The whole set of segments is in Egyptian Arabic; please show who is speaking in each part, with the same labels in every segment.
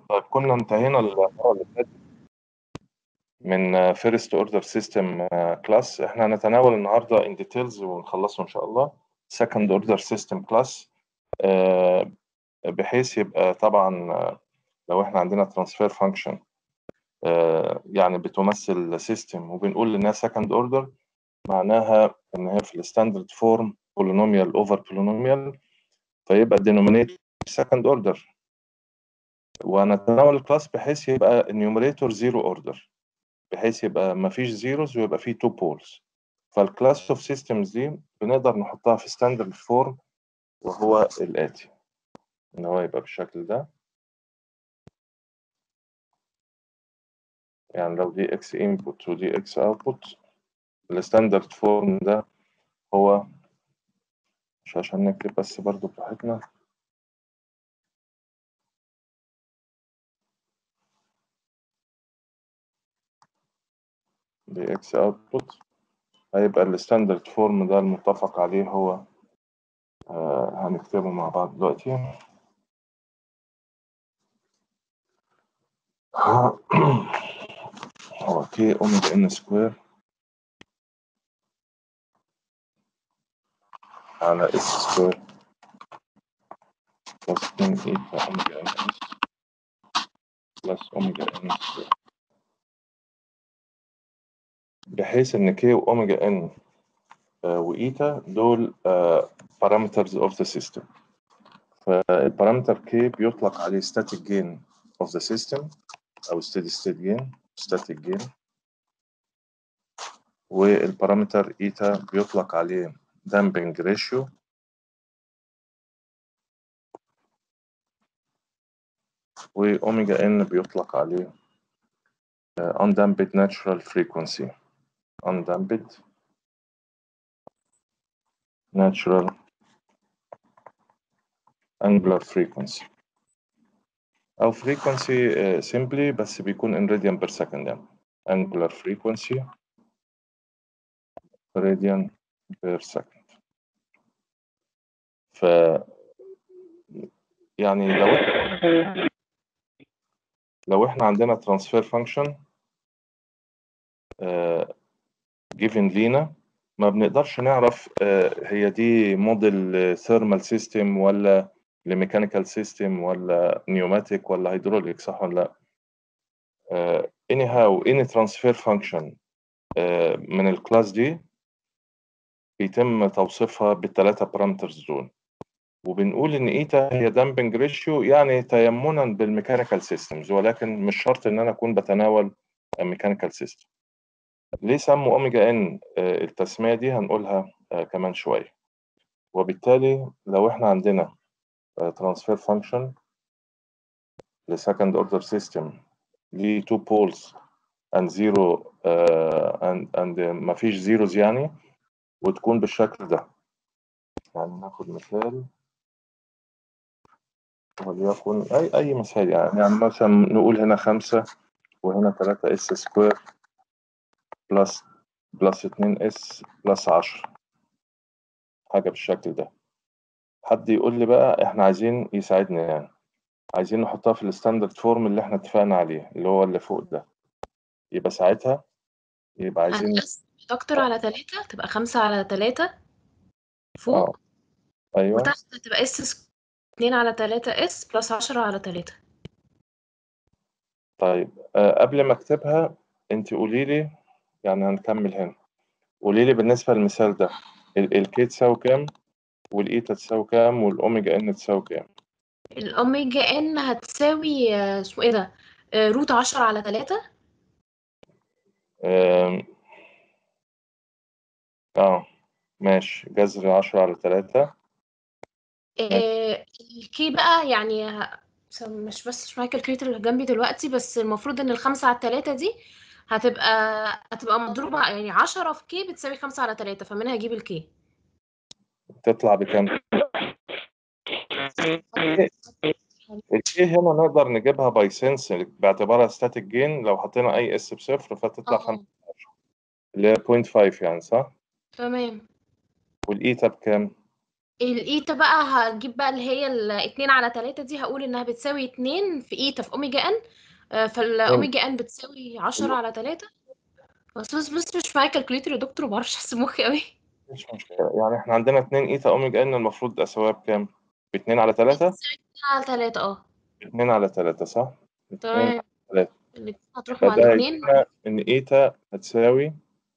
Speaker 1: طيب كنا انتهينا المرة اللي فاتت من فيرست اوردر سيستم كلاس احنا هنتناول النهارده ان ديتيلز ونخلصه ان شاء الله سكند اوردر سيستم كلاس بحيث يبقى طبعا آه، لو احنا عندنا ترانسفير فانكشن يعني بتمثل سيستم وبنقول انها سكند اوردر معناها ان هي في الستاندرد فورم بولينوميال اوفر بولينوميال فيبقى الدينومينيتور سكند اوردر ونتناول الكلاس بحيث يبقى النيوميريتور زيرو اوردر بحيث يبقى ما فيش زيروز ويبقى فيه تو بولز فالكلاس اوف سيستمز دي بنقدر نحطها في ستاندرد فورم وهو الاتي ان هو يبقى بالشكل ده يعني لو دي اكس انبوت ودي اكس اوتبوت الستاندرد فورم ده هو مش عشان نكتب بس برضو براحتنا دي اكس اوتبوت هيبقى الستاندرد فورم ده المتفق عليه هو آه هنكتبه مع بعض دلوقتي هو كي اوميجا ان سكوير على اس سكوير بلس 2 ايتا اوميجا ان اس بلس اوميجا ان سكوير بحيث ان كي واوميجا ان وايتا دول parameters of the system فالبارامتر كي بيطلق عليه static gain of the system او steady state gain static gain والبارامتر ايتا بيطلق عليه damping ratio واوميجا ان بيطلق عليه uh, undamped natural frequency undamped natural angular frequency أو frequency uh, simply بس بيكون in radian per second يعني angular frequency radian per second ف يعني لو لو احنا عندنا transfer function uh, given لينا ما بنقدرش نعرف uh, هي دي موديل ثيرمال سيستم ولا لميكانيكال سيستم ولا نيوماتيك ولا هيدروليك صح ولا لا uh, anyhow any transfer function uh, من الكلاس دي بيتم توصيفها بالثلاثه بارامترز دول وبنقول ان ايتا هي دامبنج ريشيو يعني تيمنا بالميكانيكال سيستمز ولكن مش شرط ان انا اكون بتناول ميكانيكال سيستم ليه سموا اوميجا ان التسميه دي هنقولها كمان شويه وبالتالي لو احنا عندنا ترانسفير فانكشن لسكند اوردر سيستم ليه تو بولز اند زيرو اند اند ما فيش زيروز يعني وتكون بالشكل ده يعني ناخد مثال وليكن أي أي مثال يعني يعني مثلا نقول هنا خمسة وهنا تلاتة اس سكوير بلس بلس اتنين اس بلس عشرة حاجة بالشكل ده حد يقول لي بقى احنا عايزين يساعدنا يعني عايزين نحطها في الستاندرد فورم اللي احنا اتفقنا عليه اللي هو اللي فوق ده يبقى ساعتها يبقى عايزين
Speaker 2: هنقسم دكتور على تلاتة تبقى خمسة على تلاتة فوق
Speaker 1: اه ايوه
Speaker 2: وتحت تبقى اس اتنين على تلاتة اس بلس عشرة على تلاتة
Speaker 1: طيب آه قبل ما اكتبها انت قولي لي يعني هنكمل هنا قولي لي بالنسبة للمثال ده ال- الكي تساوي كام والايتا تساوي كام والاوميجا ان تساوي كام
Speaker 2: الأوميجا ان هتساوي آه، اسمه ايه ده آه، روت عشرة على تلاتة
Speaker 1: آم، اه ماشي جذر عشرة على تلاتة
Speaker 2: آه، الكي بقى يعني ه- بس مش بس مش معايا الكالكوليتر اللي جنبي دلوقتي بس المفروض ان الخمسة على التلاتة دي هتبقى هتبقى مضروبة يعني عشرة في كي بتساوي خمسة على تلاتة فمنها هجيب الكي
Speaker 1: تطلع بكام الكي هنا نقدر نجيبها باي سنس باعتبارها ستاتيك جين لو حطينا اي اس بصفر فتطلع
Speaker 2: اه
Speaker 1: خمسة اللي هي 0.5 يعني صح
Speaker 2: تمام
Speaker 1: والايتا بكام
Speaker 2: الايتا بقى هجيب بقى اللي هي الاتنين على تلاتة دي هقول انها بتساوي اتنين في ايتا في اوميجا ان آه، فالاوميجا ان بتساوي عشرة على تلاتة بس بس بس مش معايا كالكوليتر يا دكتور ومعرفش احسب مخي قوي
Speaker 1: مش مشكلة يعني احنا عندنا 2 ايتا اوميجا ان المفروض اسويها بكام؟ ب 2 على 3
Speaker 2: على تلاتة اه
Speaker 1: 2 على 3 صح؟ 2
Speaker 2: تمام
Speaker 1: على 3
Speaker 2: الاتنين هتروح مع
Speaker 1: فده
Speaker 2: الاتنين
Speaker 1: هيدينا ان ايتا هتساوي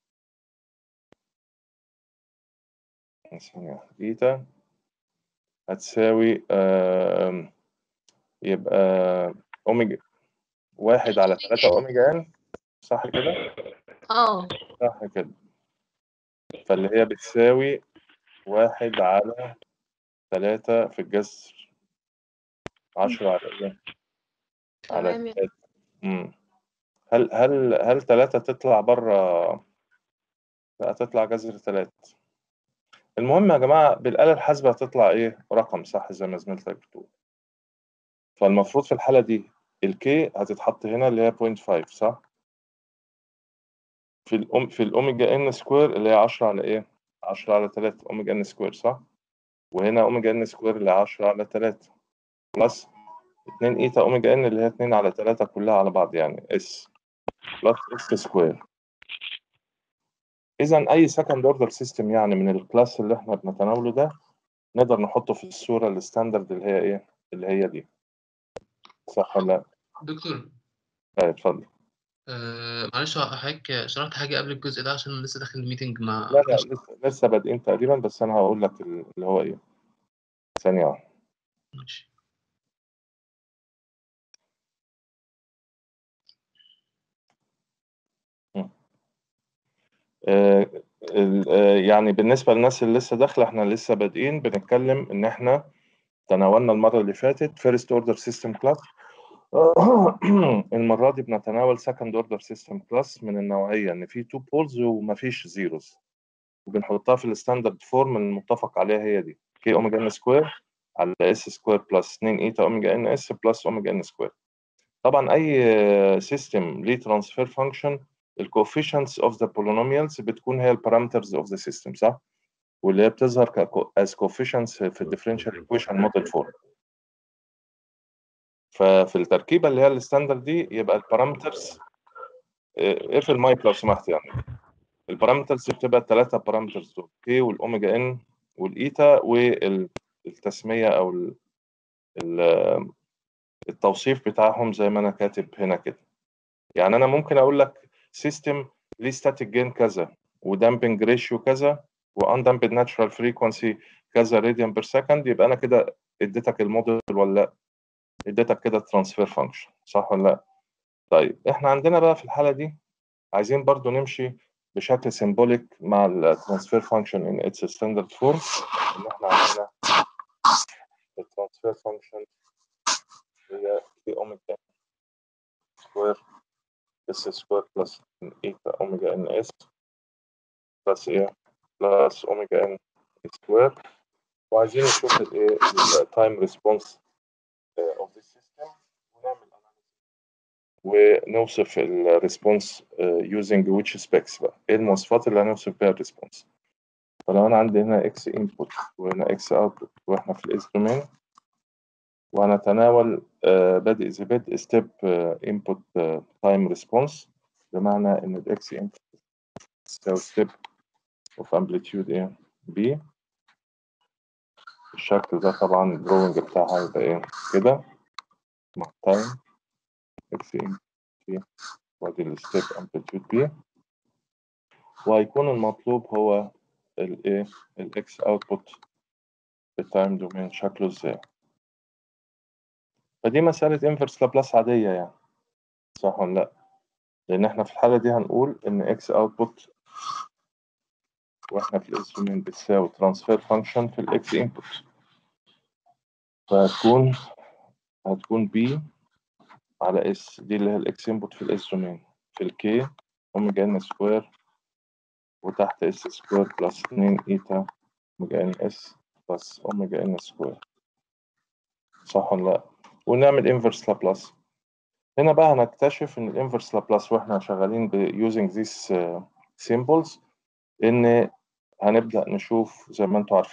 Speaker 1: ثانية واحدة. ايتا هتساوي آم، يبقى اوميجا واحد على 3 اوميجا ان صح كده؟
Speaker 2: اه
Speaker 1: صح كده فاللي هي بتساوي واحد على تلاتة في الجذر عشرة على ايه؟ على
Speaker 2: تمام يا
Speaker 1: تلاتة مم. هل هل هل تلاتة تطلع بره لا تطلع جذر تلاتة المهم يا جماعة بالآلة الحاسبة هتطلع ايه؟ رقم صح زي ما زميلتك بتقول فالمفروض في الحالة دي الكي هتتحط هنا اللي هي 0.5 صح؟ في الأم في الأوميجا ان سكوير اللي هي 10 على ايه؟ 10 على 3 أوميجا ان سكوير صح؟ وهنا أوميجا ان سكوير اللي هي 10 على 3 بلس 2 ايتا أوميجا ان اللي هي 2 على 3 كلها على بعض يعني اس بلس اس سكوير إذا أي سكند أوردر سيستم يعني من الكلاس اللي إحنا بنتناوله ده نقدر نحطه في الصورة الستاندرد اللي هي إيه؟ اللي هي دي صح ولا لا؟
Speaker 3: دكتور
Speaker 1: أيوة اتفضل
Speaker 3: آه معلش هو حضرتك شرحت حاجة قبل الجزء ده عشان لسه داخل الميتنج ما
Speaker 1: لا لا لسه لسه بادئين تقريبا بس أنا هقول لك اللي هو إيه ثانية واحدة
Speaker 3: ماشي
Speaker 1: آه، ال- آه، يعني بالنسبة للناس اللي لسه داخلة احنا لسه بادئين بنتكلم ان احنا تناولنا المرة اللي فاتت فيرست اوردر سيستم كلاس المرة دي بنتناول سكند اوردر سيستم كلاس من النوعية ان في تو بولز ومفيش زيروز وبنحطها في الستاندرد فورم المتفق عليها هي دي كي اوميجا ان سكوير على اس سكوير بلس 2 ايتا اوميجا ان اس بلس اوميجا ان سكوير طبعا اي سيستم ليه ترانسفير فانكشن الكوفيشنتس اوف ذا polynomials بتكون هي البارامترز اوف ذا سيستم صح؟ واللي هي بتظهر as coefficients في الديفرنشال ايكويشن موديل فورم ففي التركيبه اللي هي الستاندرد دي يبقى البارامترز اقفل المايك لو سمحت يعني البارامترز بتبقى الثلاثه بارامترز دول كي والاوميجا ان والايتا والتسميه او ال- ال- التوصيف بتاعهم زي ما انا كاتب هنا كده يعني انا ممكن اقول لك سيستم ليه ستاتيك جين كذا ودامبنج ريشيو كذا واندامبد ناتشرال فريكونسي كذا راديان بير سكند يبقى انا كده اديتك الموديل ولا لا اديتك كده ترانسفير فانكشن صح ولا لا طيب احنا عندنا بقى في الحاله دي عايزين برضو نمشي بشكل سيمبوليك مع الترانسفير فانكشن ان اتس ستاندرد فورم ان احنا عندنا الترانسفير فانكشن هي كي اوميجا سكوير اس سكوير بلس ايتا اوميجا ان اس بلس ايه بلس اوميجا ان سكوير وعايزين نشوف الايه التايم ريسبونس اوف ذا سيستم ونعمل ونوصف الريسبونس يوزنج which specs بقى ايه المواصفات اللي هنوصف بيها الريسبونس فلو انا عندي هنا اكس انبوت وهنا اكس اوتبوت واحنا في الاس دومين وهنتناول آه، بادئ ذي بدء ستيب انبوت تايم ريسبونس بمعنى ان الاكس انبوت تساوي ستيب اوف امبليتيود ايه بي الشكل ده طبعا الدروينج بتاعها هيبقى ايه كده مع تايم اكس انبوت بي وادي الستيب امبليتيود بي وهيكون المطلوب هو الايه الاكس اوتبوت بالتايم دومين شكله ازاي فدي مسألة انفرس لابلاس عادية يعني صح ولا لا لأن احنا في الحالة دي هنقول إن اكس اوتبوت واحنا في الاس دومين بتساوي ترانسفير فانكشن في الاكس انبوت فهتكون هتكون بي على اس دي اللي هي الاكس انبوت في الاس دومين في الكي اوميجا ان سكوير وتحت اس سكوير بلس 2 ايتا اوميجا ان اس بلس اوميجا ان سكوير صح ولا لا ونعمل انفرس لابلاس هنا بقى هنكتشف ان الانفرس لابلاس واحنا شغالين ب using these uh, symbols ان هنبدأ نشوف زي ما انتم عارفين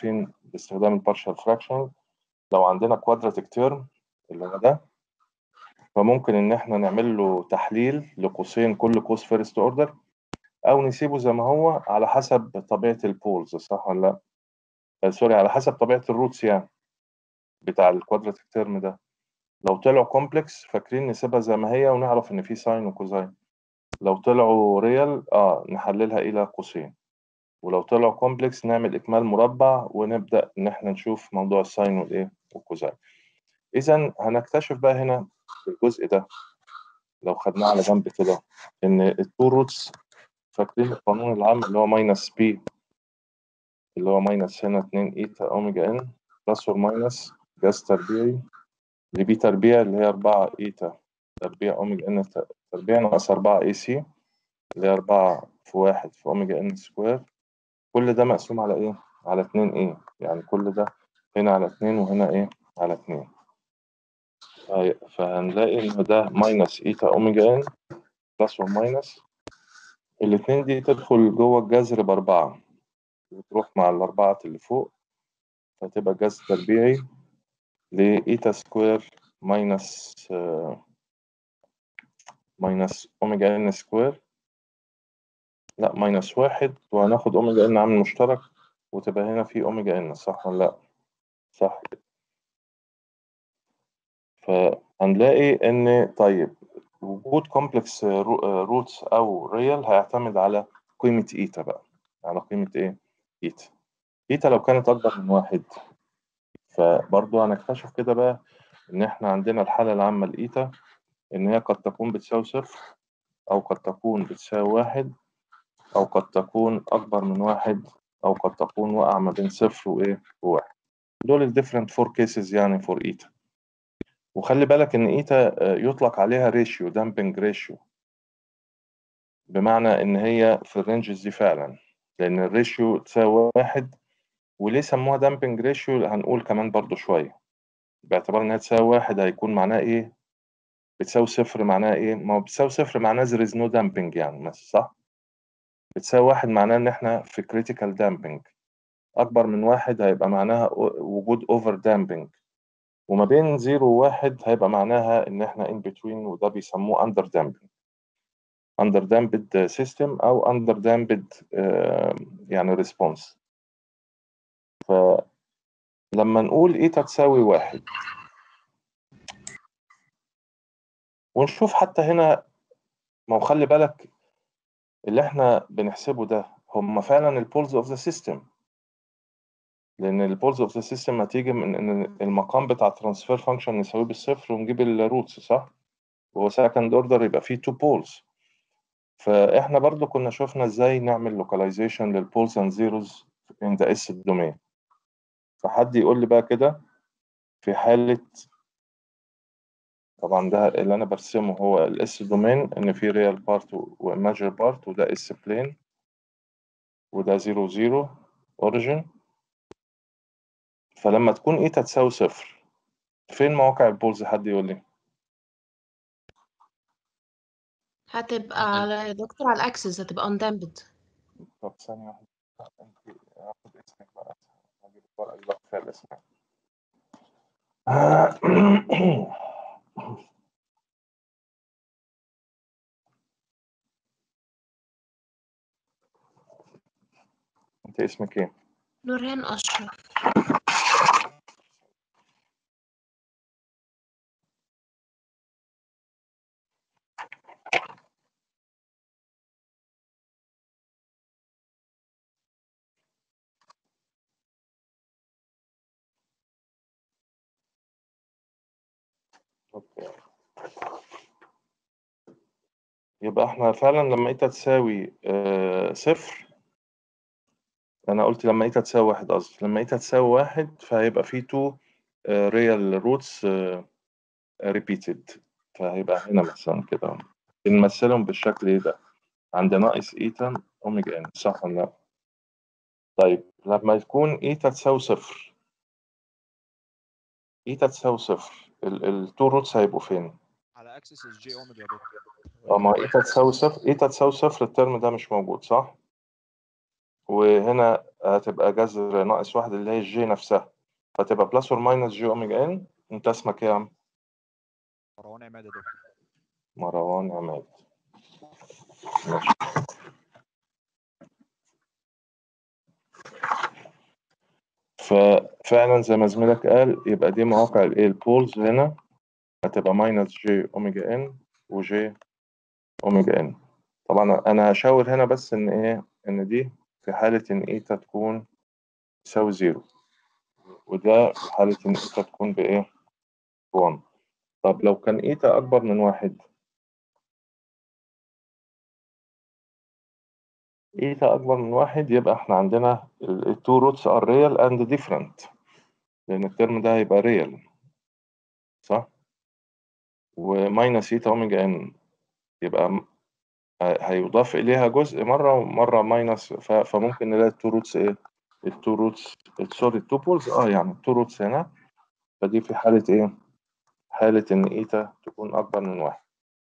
Speaker 1: باستخدام البارشال فراكشن لو عندنا كوادراتيك تيرم اللي هو ده فممكن ان احنا نعمل له تحليل لقوسين كل قوس فيرست اوردر او نسيبه زي ما هو على حسب طبيعه البولز صح ولا لا آه، سوري على حسب طبيعه الروتس يعني بتاع الكوادراتيك تيرم ده لو طلعوا كومبلكس فاكرين نسيبها زي ما هي ونعرف ان في ساين وكوزاين لو طلعوا ريال اه نحللها الى قوسين ولو طلعوا كومبلكس نعمل اكمال مربع ونبدا ان احنا نشوف موضوع الساين والايه والكوزاين اذا هنكتشف بقى هنا في الجزء ده لو خدناه على جنب كده ان التو روتس فاكرين القانون العام اللي هو ماينس بي اللي هو ماينس هنا 2 ايتا اوميجا ان بلس اور ماينس جاز تربيعي لبي تربيع اللي هي 4 ايتا تربيع اوميجا ان تربيع ناقص 4 اي سي اللي هي 4 في 1 في اوميجا ان سكوير كل ده مقسوم على ايه؟ على 2 ايه يعني كل ده هنا على 2 وهنا ايه؟ على 2 طيب، فهنلاقي ان ده ماينس ايتا اوميجا ان بلس وماينس الاتنين دي تدخل جوه الجذر بأربعة وتروح مع الأربعة اللي فوق فتبقى جذر تربيعي لإيتا سكوير ماينس آه، ماينس أوميجا إن سكوير لا ماينس واحد وهناخد أوميجا إن عامل مشترك وتبقى هنا في أوميجا إن صح ولا لأ؟ صح كده فهنلاقي إن طيب وجود كومبلكس روتس او ريال هيعتمد على قيمة ايتا بقى على قيمة ايه؟ ايتا ايتا لو كانت اكبر من واحد فبرضه هنكتشف كده بقى ان احنا عندنا الحالة العامة لايتا ان هي قد تكون بتساوي صفر او قد تكون بتساوي واحد او قد تكون اكبر من واحد او قد تكون واقع ما بين صفر وايه وواحد دول الديفرنت فور كيسز يعني فور ايتا وخلي بالك ان ايتا يطلق عليها ريشيو دامبنج ريشيو بمعنى ان هي في الرينجز دي فعلا لان الريشيو تساوي واحد وليه سموها دامبنج ريشيو هنقول كمان برضو شوية باعتبار انها تساوي واحد هيكون معناها ايه بتساوي صفر معناها ايه ما هو بتساوي صفر معناها there is no damping يعني مثلا صح بتساوي واحد معناها ان احنا في critical damping اكبر من واحد هيبقى معناها وجود over damping وما بين زيرو وواحد هيبقى معناها إن إحنا in between وده بيسموه under damping under damped system أو under damped آه، يعني response فلما نقول إيتا تساوي واحد ونشوف حتى هنا ما هو خلي بالك اللي إحنا بنحسبه ده هم فعلا البولز اوف ذا سيستم لان البولز اوف ذا سيستم هتيجي من ان المقام بتاع الترانسفير فانكشن نساويه بالصفر ونجيب الروتس صح وهو سكند اوردر يبقى فيه تو بولز فاحنا برضو كنا شفنا ازاي نعمل لوكاليزيشن للبولز اند زيروز ان ذا اس دومين فحد يقول لي بقى كده في حالة طبعا ده اللي انا برسمه هو الاس دومين ان في ريال بارت وايماجر بارت وده اس بلين وده زيرو زيرو اوريجين فلما تكون ايتا تساوي صفر فين مواقع البولز حد يقول لي
Speaker 2: هتبقى على يا دكتور على الاكسس هتبقى اندامبد
Speaker 1: طب ثانية واحدة انت هاخد اسمك بقى هجيب الورقة اللي بقى فيها الاسم انت اسمك ايه؟
Speaker 2: نورهان اشرف
Speaker 1: اوكي يبقى احنا فعلا لما ايتا تساوي آه صفر انا قلت لما ايتا تساوي واحد قصدي لما ايتا تساوي واحد فهيبقى في تو ريال روتس ريبيتد فهيبقى هنا مثلا كده بنمثلهم بالشكل ده عند ناقص ايتا اوميجا ان صح ولا لا؟ طيب لما يكون ايتا تساوي صفر ايتا تساوي صفر التو روتس هيبقوا فين؟
Speaker 4: على اكسس الجي اوميجا يا دكتور
Speaker 1: اه ما ايتا تساوي صفر ايتا تساوي صفر الترم ده مش موجود صح؟ وهنا هتبقى جذر ناقص واحد اللي هي الجي نفسها فتبقى بلس اور ماينس جي اوميجا ان انت اسمك ايه يا عم
Speaker 4: مروان عماد يا دكتور
Speaker 1: مروان عماد ماشي ففعلا زي ما زميلك قال يبقى دي مواقع الايه البولز هنا هتبقى ماينس جي اوميجا ان وجي اوميجا ان طبعا انا هشاور هنا بس ان ايه ان دي في حالة ان ايتا تكون تساوي زيرو وده في حالة ان ايتا تكون بايه بوان طب لو كان ايتا اكبر من واحد ايتا اكبر من واحد يبقى احنا عندنا التو روتس ار ريال اند ديفرنت لان الترم ده هيبقى ريال صح وماينس ايتا اوميجا ان يبقى م- ه- هيضاف اليها جزء مره ومره ماينس ف- فممكن نلاقي التو روتس ايه التو روتس سوري التو بولز اه يعني التو روتس هنا فدي في حاله ايه حاله ان ايتا تكون اكبر من واحد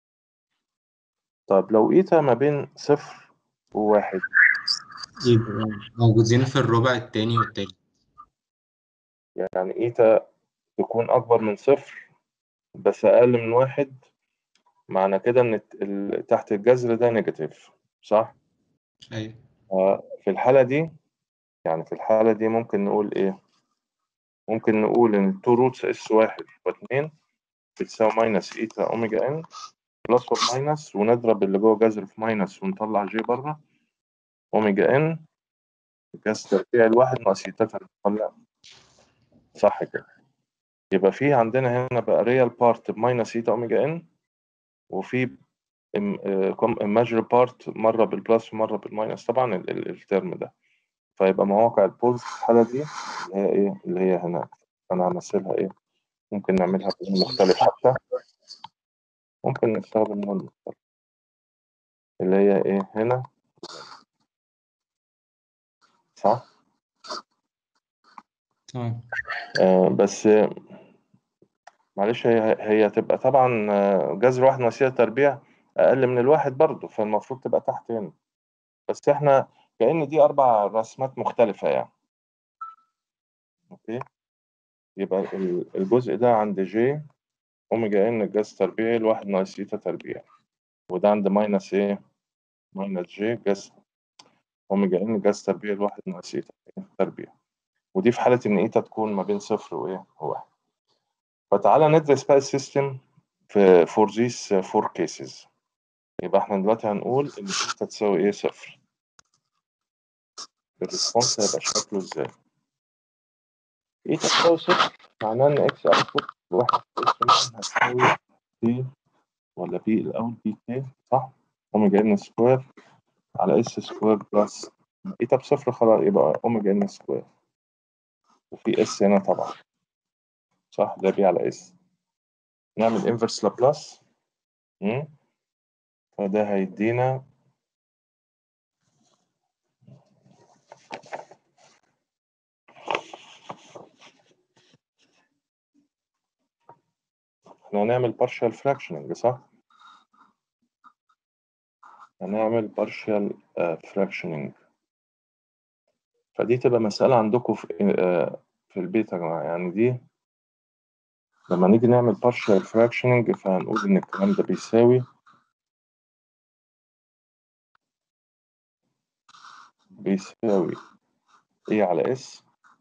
Speaker 1: طب لو ايتا ما بين صفر وواحد
Speaker 5: يبقوا موجودين في الربع التاني والتالت
Speaker 1: يعني ايتا تكون اكبر من صفر بس اقل من واحد معنى كده ان الت- ال- تحت الجذر ده نيجاتيف صح
Speaker 5: أيوة
Speaker 1: آه، في الحالة دي يعني في الحالة دي ممكن نقول ايه ممكن نقول ان التو روتس اس واحد واتنين بتساوي ماينس ايتا اوميجا ان بلس اور ماينس ونضرب اللي جوه جذر في ماينس ونطلع جي بره اوميجا ان جذر تربيع الواحد ناقص ايتا تربيع صح كده يبقى في عندنا هنا بقى ريال بارت بماينس ايتا اوميجا ان وفي ايماجري بارت مره بالبلس ومره بالماينس طبعا ال- ال- الترم ده فيبقى مواقع البولز في الحاله دي اللي هي ايه اللي هي هناك انا همثلها ايه ممكن نعملها بلون مختلف حتى ممكن نستخدم لون مختلف اللي هي ايه هنا صح
Speaker 5: تمام
Speaker 1: آه بس آه، معلش هي هي تبقى طبعا آه، جذر واحد ناقص تربيع اقل من الواحد برضو فالمفروض تبقى تحت هنا بس احنا كأن دي اربع رسمات مختلفة يعني اوكي يبقى ال- الجزء ده عند جي اوميجا ان جذر تربيعي الواحد ناقص ايتا تربيع وده عند ماينس ايه ماينس جي جذر اوميجا ان جذر تربيع الواحد ناقص ايتا تربيع ودي في حالة ان ايتا تكون ما بين صفر وايه وواحد فتعالى ندرس بقى السيستم في فور ذيس فور كيسز يبقى احنا دلوقتي هنقول ان ايتا تساوي ايه صفر الريسبونس هيبقى شكله ازاي ايتا تساوي صفر معناه ان اكس اوتبوت واحد اس هتساوي بي ولا بي الاول بي كي صح اوميجا ان سكوير على اس سكوير بلس ايتا بصفر خلاص يبقى اوميجا ان سكوير وفي اس هنا طبعا صح ده بي على اس نعمل انفرس لابلاس مم. فده هيدينا احنا هنعمل partial fractioning صح؟ هنعمل partial آه، fractioning فدي تبقى مسألة عندكم في آه، في البيت يا جماعة يعني دي لما نيجي نعمل partial fractioning فهنقول إن الكلام ده بيساوي بيساوي A على S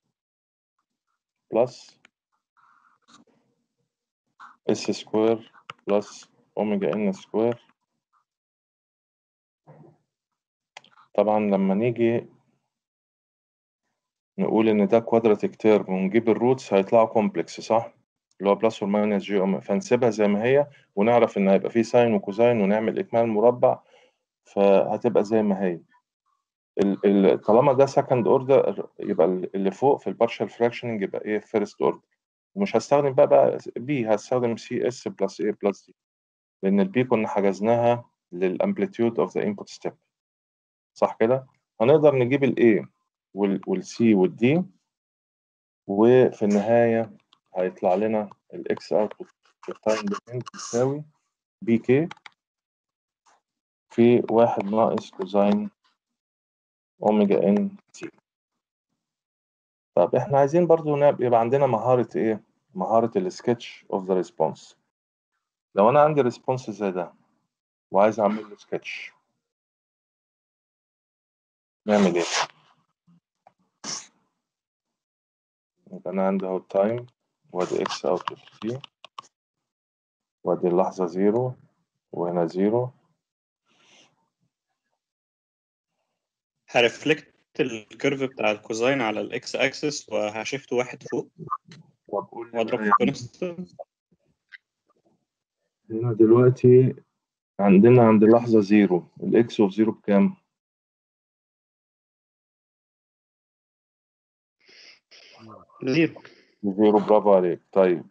Speaker 1: بلس S سكوير بلس أوميجا إن سكوير طبعا لما نيجي نقول إن ده كوادراتيك تيرم ونجيب الروتس هيطلعوا كومبلكس صح؟ اللي هو بلس وماينس جي أوميجا فنسيبها زي ما هي ونعرف إن هيبقى فيه ساين وكوزاين ونعمل إكمال مربع فهتبقى زي ما هي ال ال طالما ده سكند اوردر يبقى ال- اللي فوق في البارشال فراكشننج يبقى ايه فيرست اوردر ومش هستخدم بقى بقى بي هستخدم سي اس بلس ايه بلس دي لان البي كنا حجزناها للامبليتيود اوف ذا انبوت ستيب صح كده هنقدر نجيب الاي والسي والدي وفي النهايه هيطلع لنا الاكس اوتبوت في التايم دومين بيساوي بي كي في واحد ناقص كوزين اوميجا ان تي طب احنا عايزين برضو نب- يبقى عندنا مهارة ايه مهارة السكتش اوف ذا ريسبونس لو انا عندي ريسبونس زي ده وعايز اعمل له سكتش نعمل ايه يبقى انا عندي اهو التايم وادي اكس اوت اوف تي وادي اللحظة زيرو وهنا زيرو
Speaker 6: هرفلكت الكيرف بتاع الكوزاين على الاكس اكسس وهشفت واحد فوق
Speaker 1: واقول
Speaker 6: واضرب في
Speaker 1: يعني
Speaker 6: كونستنت
Speaker 1: هنا دلوقتي عندنا عند اللحظة زيرو الاكس اوف زيرو بكام؟
Speaker 6: زيرو
Speaker 1: زيرو برافو عليك طيب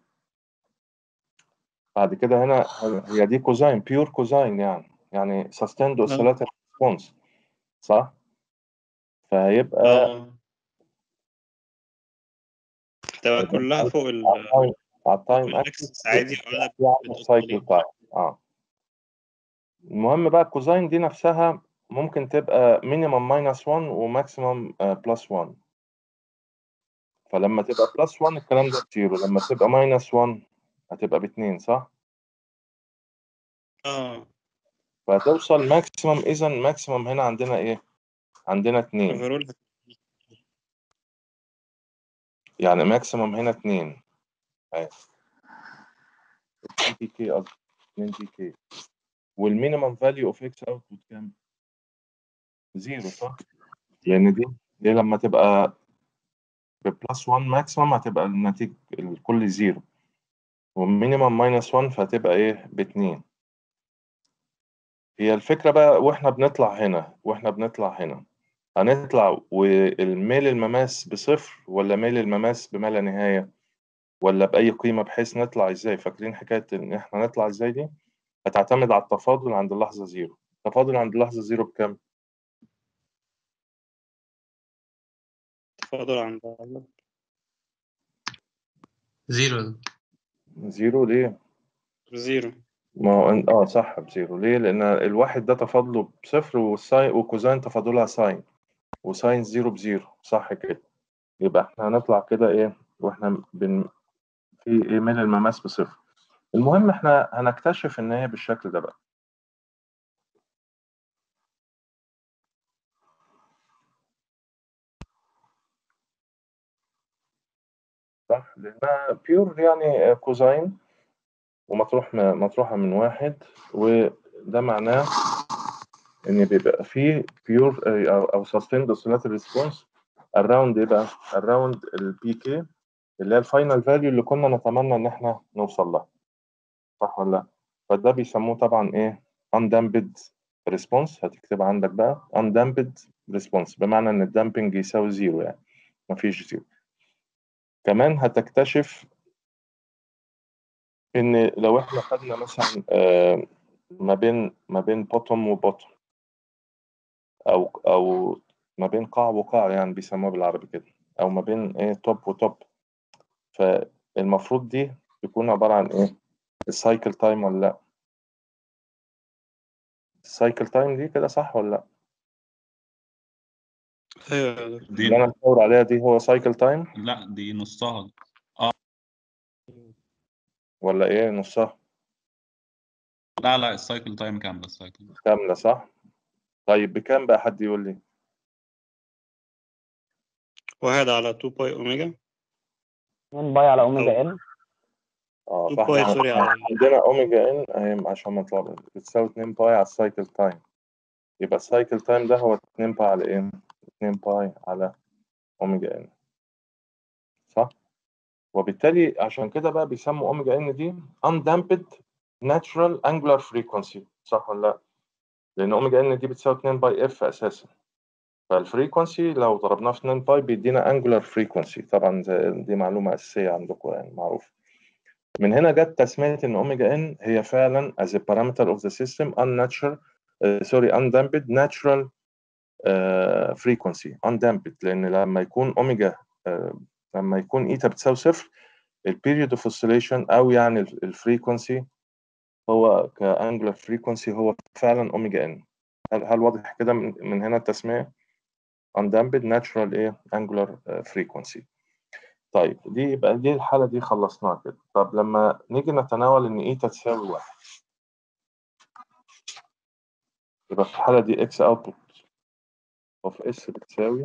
Speaker 1: بعد كده هنا هي دي كوزاين بيور كوزاين يعني يعني سستيند اوسيلاتور ريسبونس صح؟ فهيبقى
Speaker 6: اه هتبقى كلها فوق ال
Speaker 1: على التايم
Speaker 6: فوق الاكسس عادي ولا
Speaker 1: يعني السايكل تايم اه المهم بقى الكوزاين دي نفسها ممكن تبقى مينيمم ماينس 1 وماكسيمم بلس 1 فلما تبقى بلس 1 الكلام ده بزيرو لما تبقى ماينس 1 هتبقى باتنين صح؟
Speaker 6: اه
Speaker 1: فهتوصل ماكسيمم اذا ماكسيمم هنا عندنا ايه؟ عندنا اتنين
Speaker 6: اوفرول
Speaker 1: يعني ماكسيمم هنا اتنين اهي 2 دي كي قصدي 2 دي كي والمينيمم فاليو اوف اكس اوتبوت كام؟ زيرو صح؟ لان دي دي لما تبقى بلس 1 ماكسيمم هتبقى النتيجة الكل زيرو والمينيمم ماينس 1 فهتبقى ايه؟ باتنين هي الفكرة بقى واحنا بنطلع هنا واحنا بنطلع هنا هنطلع والميل المماس بصفر ولا ميل المماس بما لا نهاية ولا بأي قيمة بحيث نطلع ازاي فاكرين حكاية ان احنا نطلع ازاي دي هتعتمد على التفاضل عند اللحظة زيرو التفاضل عند اللحظة زيرو بكام؟
Speaker 6: تفاضل عند
Speaker 3: زيرو
Speaker 1: زيرو ليه؟
Speaker 6: زيرو
Speaker 1: ما هو أن- اه صح بزيرو ليه؟ لأن الواحد ده تفاضله بصفر والساين وكوزين تفاضلها ساين وساين زيرو بزيرو صح كده يبقى احنا هنطلع كده ايه واحنا بن في ايه ميل المماس بصفر المهم احنا هنكتشف ان هي بالشكل ده بقى صح لانها بيور يعني كوزين ومطروح مطروحة من واحد وده معناه ان بيبقى فيه بيور او او sustained oscillator response around ايه بقى around البي كي اللي هي الفاينل فاليو اللي كنا نتمنى ان احنا نوصل لها صح ولا لا فده بيسموه طبعا ايه undamped response هتكتب عندك بقى undamped response بمعنى ان الدامبنج يساوي زيرو يعني مفيش زيرو كمان هتكتشف ان لو احنا خدنا مثلا آه، ما بين ما بين بوتوم وبوتوم او او ما بين قاع وقاع يعني بيسموها بالعربي كده او ما بين ايه توب وتوب فالمفروض دي تكون عبارة عن ايه السايكل تايم ولا لا السايكل تايم دي كده صح ولا لا
Speaker 6: ايوه
Speaker 5: دي
Speaker 1: اللي انا بدور عليها دي هو سايكل تايم
Speaker 5: لا دي نصها
Speaker 1: ولا ايه نصها
Speaker 5: لا لا السايكل تايم كاملة السايكل
Speaker 1: كاملة صح طيب بكام بقى حد يقول لي
Speaker 6: واحد على 2 باي اوميجا
Speaker 7: 2 باي على اوميجا ان
Speaker 1: اه
Speaker 6: 2 باي
Speaker 1: فاحنا
Speaker 6: سوري على
Speaker 1: عندنا اوميجا ان اهي عشان ما نطلع بتساوي 2 باي على السايكل تايم يبقى السايكل تايم ده هو 2 باي على ايه 2 باي على اوميجا ان صح وبالتالي عشان كده بقى بيسموا اوميجا ان دي undamped natural angular frequency صح ولا لا لان اوميجا ان دي بتساوي 2 باي اف اساسا فالفريكونسي لو ضربناه في 2 باي بيدينا angular frequency طبعا زي- دي معلومه اساسيه عندكم يعني معروف من هنا جت تسميه ان اوميجا ان هي فعلا as a parameter of the system unnatural uh, sorry undamped natural uh, frequency undamped لان لما يكون اوميجا uh, لما يكون ايتا بتساوي صفر البيريود اوف اوسيليشن او يعني الفريكونسي هو كانجلر فريكونسي هو فعلا اوميجا ان هل هل واضح كده من, من هنا التسميه undamped natural ايه angular uh, frequency طيب دي يبقى دي الحالة دي خلصناها كده طب لما نيجي نتناول إن إيتا تساوي واحد يبقى في الحالة دي إكس أوتبوت أوف إس بتساوي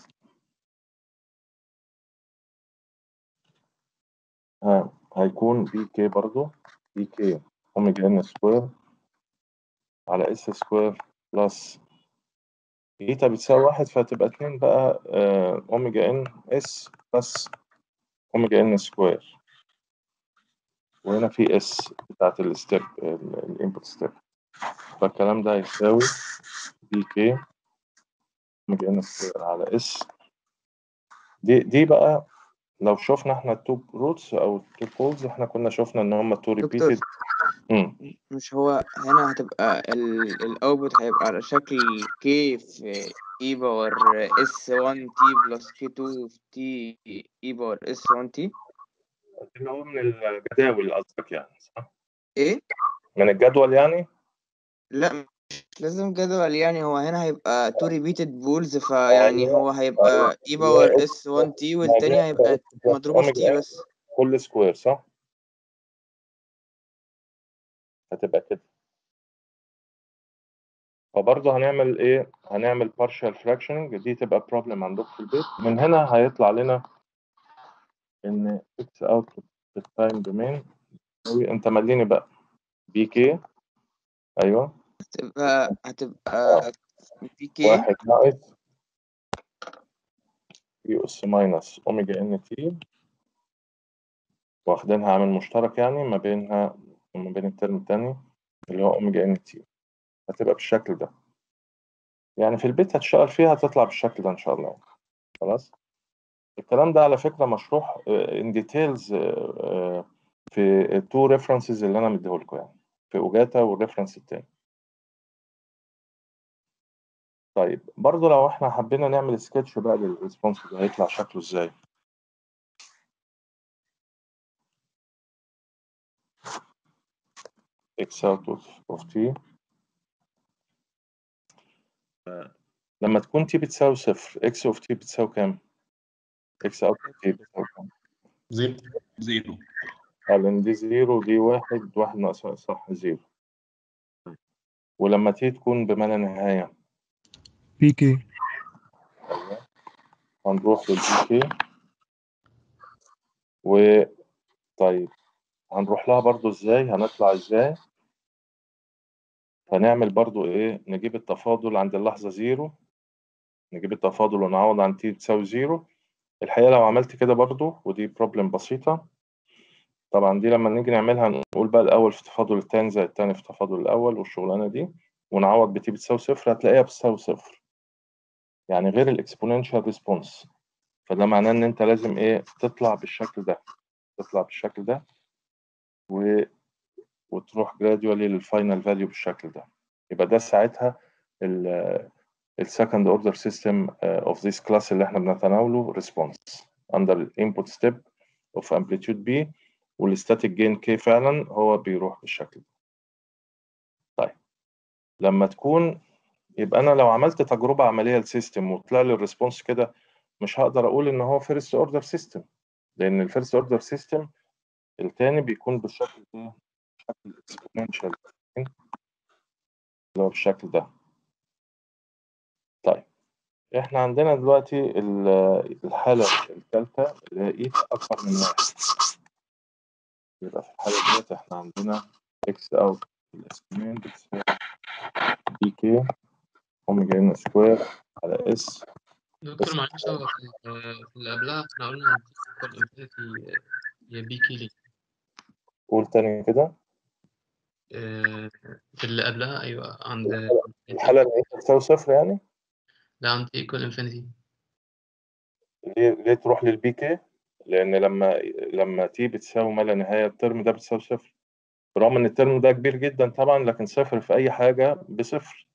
Speaker 1: ها هيكون بي كي برضو بي كي أوميجا إن سكوير على إس سكوير بلس إيتا بتساوي واحد فهتبقى اتنين بقى آه، أوميجا إن إس بلس أوميجا إن سكوير وهنا في إس بتاعت الستيب الإنبوت ستيب فالكلام ده هيساوي بي كي أوميجا إن سكوير على إس دي دي بقى لو شفنا احنا التو روتس او التو بولز احنا كنا شفنا ان هم تو
Speaker 8: دكتور
Speaker 1: ريبيتد امم
Speaker 8: مش هو هنا هتبقى الاوتبوت هيبقى على شكل كي في اي باور اس 1 تي بلس كي 2 في تي اي باور اس 1 تي
Speaker 1: اللي هو من الجداول قصدك يعني صح؟
Speaker 8: ايه
Speaker 1: من الجدول يعني
Speaker 8: لا مش لازم جدول يعني هو هنا هيبقى تو ريبيتد بولز فيعني هو هيبقى اي باور اس 1 تي والتاني هيبقى مضروبة في تي بس
Speaker 1: كل سكوير صح؟ هتبقى كده فبرضه هنعمل ايه؟ هنعمل partial fractioning دي تبقى problem عندكم في البيت من هنا هيطلع لنا ان x output في التايم دومين انت مليني بقى بي كي ايوه
Speaker 8: هتبقى هتبقى في كي
Speaker 1: واحد ناقص يو اس ماينس اوميجا ان تي واخدينها عامل مشترك يعني ما بينها وما بين الترم التاني اللي هو اوميجا ان تي هتبقى بالشكل ده يعني في البيت هتشتغل فيها هتطلع بالشكل ده ان شاء الله خلاص الكلام ده على فكرة مشروح ان ديتيلز في التو ريفرنسز اللي انا مديهولكم يعني في اوجاتا والريفرنس التاني طيب برضو لو احنا حبينا نعمل سكتش بقى للريسبونس ده هيطلع شكله ازاي x out of, of t لما تكون t بتساوي صفر x of t بتساوي كام؟ x out of t بتساوي كام؟
Speaker 5: زيرو
Speaker 9: زيرو
Speaker 1: اه لان دي زيرو دي واحد واحد ناقص واحد صح زيرو ولما تي تكون بما لا نهاية
Speaker 10: بي كي
Speaker 1: أيوة. هنروح للبي كي و طيب هنروح لها برضو ازاي هنطلع ازاي هنعمل برضو ايه نجيب التفاضل عند اللحظة زيرو نجيب التفاضل ونعوض عن تي تساوي زيرو الحقيقة لو عملت كده برضو ودي بروبلم بسيطة طبعا دي لما نيجي نعملها نقول بقى الأول في تفاضل التاني زي التاني في تفاضل الأول والشغلانة دي ونعوض بتي بتساوي صفر هتلاقيها بتساوي صفر يعني غير الاكسبوننشال ريسبونس فده معناه ان انت لازم ايه تطلع بالشكل ده تطلع بالشكل ده و... وتروح جراديولي للفاينل فاليو بالشكل ده يبقى ده ساعتها السكند اوردر سيستم اوف ذيس كلاس اللي احنا بنتناوله ريسبونس اندر الانبوت ستيب اوف امبليتيود بي والستاتيك جين كي فعلا هو بيروح بالشكل ده طيب لما تكون يبقى انا لو عملت تجربه عمليه لسيستم وطلع لي الريسبونس كده مش هقدر اقول ان هو فيرست اوردر سيستم لان الفيرست اوردر سيستم التاني بيكون بالشكل ده شكل اكسبوننشال اللي هو بالشكل ده طيب احنا عندنا دلوقتي ال- الحالة الثالثة اللي هي ايه أكبر من واحد يبقى في الحالة ديت احنا عندنا اكس اوت الاسمين بتساوي بي كي اوميجا ان سكوير على اس
Speaker 3: دكتور معلش هو في في اللي قبلها احنا قلنا الفيزيكال انفينيتي هي بي كي ليه
Speaker 1: قول تاني كده
Speaker 3: آه، في اللي قبلها ايوه عند
Speaker 1: الحالة اللي هي بتساوي صفر يعني
Speaker 3: لا عند ايكوال انفينيتي
Speaker 1: ليه ليه تروح للبي كي لأن لما لما تي بتساوي ما لا نهاية الترم ده بتساوي صفر برغم إن الترم ده كبير جدا طبعا لكن صفر في أي حاجة بصفر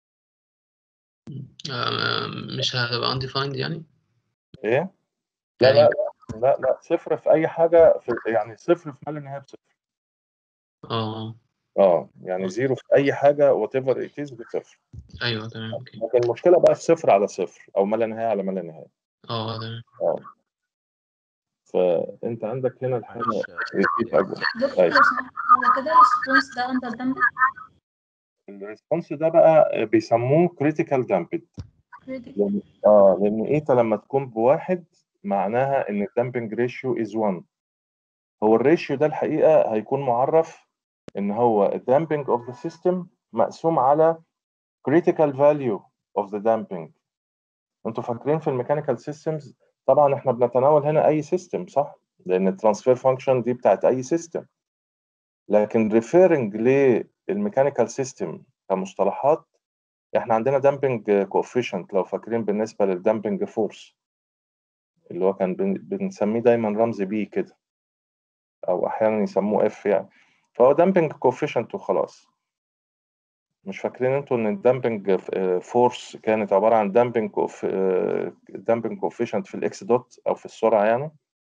Speaker 3: مش هتبقى undefined يعني
Speaker 1: إيه؟ لا
Speaker 3: يعني
Speaker 1: لا لا لا صفر في أي حاجة في يعني صفر في ما لا نهاية بصفر
Speaker 3: اه
Speaker 1: اه يعني زيرو في اي حاجه وات ايفر ات از بصفر
Speaker 3: ايوه تمام اوكي
Speaker 1: لكن المشكله بقى في صفر على صفر او ما لا نهايه على ما لا نهايه
Speaker 3: اه تمام
Speaker 1: اه فانت عندك هنا الحاله
Speaker 4: معلش
Speaker 1: ريبيت اكبر
Speaker 9: دكتور
Speaker 1: ايوه
Speaker 9: لو سمحت هو كده الريسبونس ده اندر دامبد
Speaker 1: الريسبونس ده بقى بيسموه كريتيكال دامبد لان اه لان ايتا لما تكون بواحد معناها ان الدامبنج ريشيو از 1 هو الريشيو ده الحقيقه هيكون معرف ان هو الدامبنج اوف ذا سيستم مقسوم على critical value of the damping انتوا فاكرين في الميكانيكال سيستمز طبعا احنا بنتناول هنا اي سيستم صح لان الترانسفير فانكشن دي بتاعت اي سيستم لكن ريفيرنج للميكانيكال سيستم كمصطلحات احنا عندنا دامبنج كوفيشنت لو فاكرين بالنسبه للدامبنج فورس اللي هو كان بن- بنسميه دايما رمز بي كده او احيانا يسموه اف يعني فهو دامبنج كوفيشنت وخلاص مش فاكرين انتوا ان الدامبنج فورس كانت عباره عن دامبنج كوف دامبنج كوفيشنت في الاكس دوت او في السرعه يعني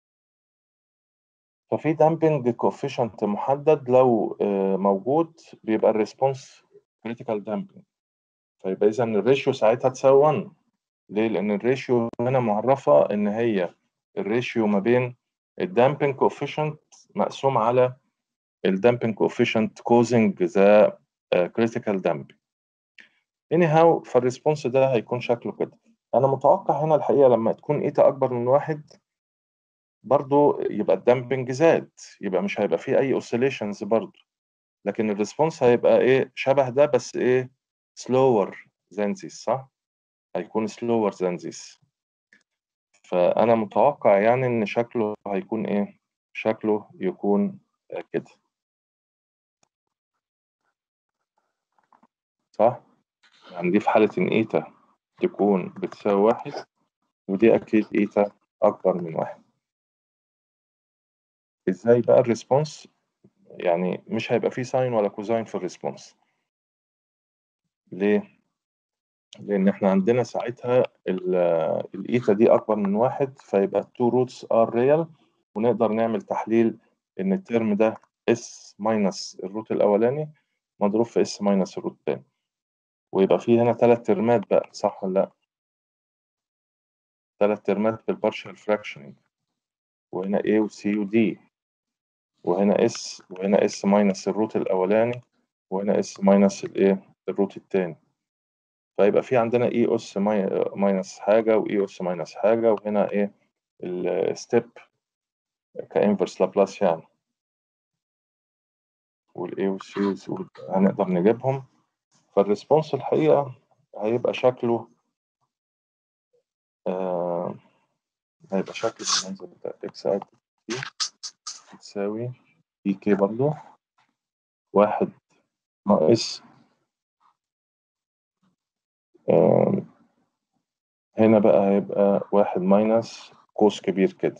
Speaker 1: ففي دامبنج كوفيشنت محدد لو آه، موجود بيبقى الريسبونس كريتيكال دامبنج فيبقى اذا الريشيو ساعتها تساوي 1 ليه؟ لان الريشيو هنا معرفه ان هي الريشيو ما بين الدامبنج كوفيشنت مقسوم على الدامبنج كوفيشنت كوزنج ذا كريتيكال دامبنج anyhow فالريسبونس ده هيكون شكله كده انا متوقع هنا الحقيقه لما تكون ايتا اكبر من واحد برضو يبقى الدامبنج زاد يبقى مش هيبقى فيه اي اوسيليشنز برضو لكن الريسبونس هيبقى ايه شبه ده بس ايه slower than this صح هيكون slower than this فانا متوقع يعني ان شكله هيكون ايه شكله يكون آه، كده صح يعني دي في حالة إن إيتا تكون بتساوي واحد ودي أكيد إيتا أكبر من واحد إزاي بقى الريسبونس يعني مش هيبقى فيه ساين ولا كوزاين في الريسبونس ليه؟ لأن إحنا عندنا ساعتها ال- الإيتا دي أكبر من واحد فيبقى التو روتس ار ريال ونقدر نعمل تحليل إن الترم ده اس ماينس الروت الأولاني مضروب في اس ماينس الروت التاني ويبقى فيه هنا تلات ترمات بقى صح ولا لأ؟ تلات ترمات بالبارشال فراكشننج وهنا A و C و D وهنا S وهنا S ماينس الروت الأولاني وهنا S ماينس الإيه الروت التاني فيبقى في عندنا E أس ماي- ماينس حاجة و E أس ماينس حاجة وهنا إيه الستيب كإنفرس لابلاس يعني والA والC والC هنقدر نجيبهم فالريسبونس الحقيقة هيبقى شكله آه هيبقى شكله بالمنظر ده إكس أكس دي تساوي إي كي برضه واحد ناقص آه هنا بقى هيبقى واحد ماينس قوس كبير كده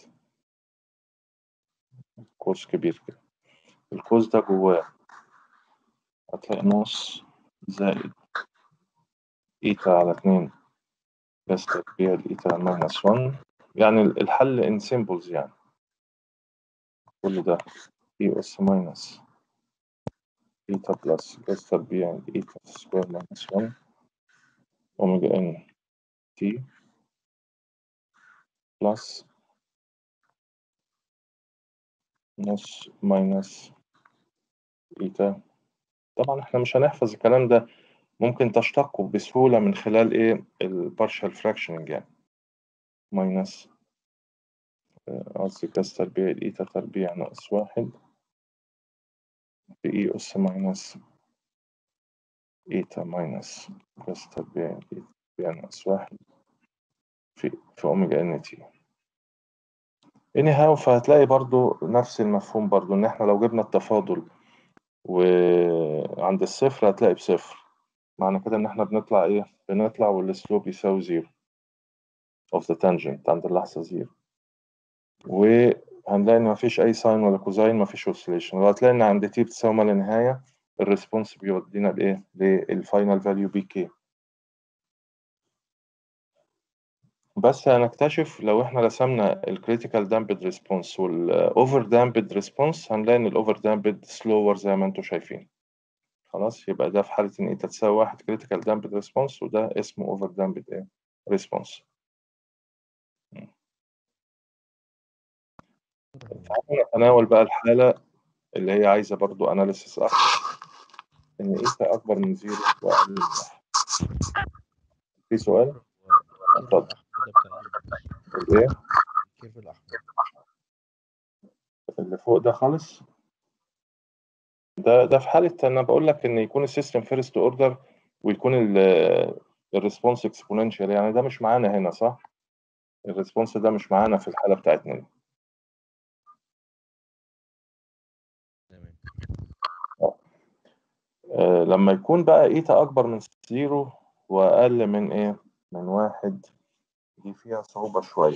Speaker 1: قوس كبير كده القوس ده جواه هتلاقي نص زائد إيتا على اتنين بس تربيع الإيتا ماينس ون يعني الحل إن سيمبلز يعني كل ده إي أس ماينس إيتا بلس بس تربيع إيتا سكوير ماينس ون أوميجا إن تي بلس نص ماينس إيتا طبعا احنا مش هنحفظ الكلام ده ممكن تشتقه بسهولة من خلال ايه البارشال فراكشننج يعني ماينس قصدي كاس تربيع الإيتا تربيع ناقص واحد بإي أس ماينس إيتا ماينس كاس تربيع الإيتا تربيع ناقص واحد في في أوميجا إن تي anyhow فهتلاقي برضو نفس المفهوم برضو إن إحنا لو جبنا التفاضل وعند الصفر هتلاقي بصفر معنى كده إن إحنا بنطلع إيه؟ بنطلع والسلوب يساوي زيرو of the tangent عند اللحظة زيرو وهنلاقي إن مفيش أي ساين ولا كوزاين مفيش اوسيليشن وهتلاقي إن عند تي بتساوي ما لا نهاية الريسبونس بيودينا لإيه؟ للفاينل فاليو بي كي بس هنكتشف لو احنا رسمنا الكريتيكال دامبد ريسبونس والاوفر دامبد ريسبونس هنلاقي ان الاوفر دامبد سلور زي ما انتم شايفين خلاص يبقى ده في حالة ان ايتا تساوي واحد كريتيكال دامبد ريسبونس وده اسمه اوفر دامبد ايه ريسبونس تعالوا نتناول بقى الحالة اللي هي عايزة برضو أناليسيس أكتر إن إيتا أكبر من زيرو وأقل من واحد في سؤال؟ اتفضل الإيه؟
Speaker 4: الكيرف الأحمر
Speaker 1: اللي فوق ده خالص ده ده في حالة أنا بقول لك إن يكون السيستم فيرست أوردر ويكون الريسبونس اكسبوننشال يعني ده مش معانا هنا صح؟ الريسبونس ده مش معانا في الحالة بتاعتنا دي
Speaker 4: تمام
Speaker 1: آه، لما يكون بقى ايتا اكبر من زيرو واقل من ايه من واحد دي فيها صعوبة شوية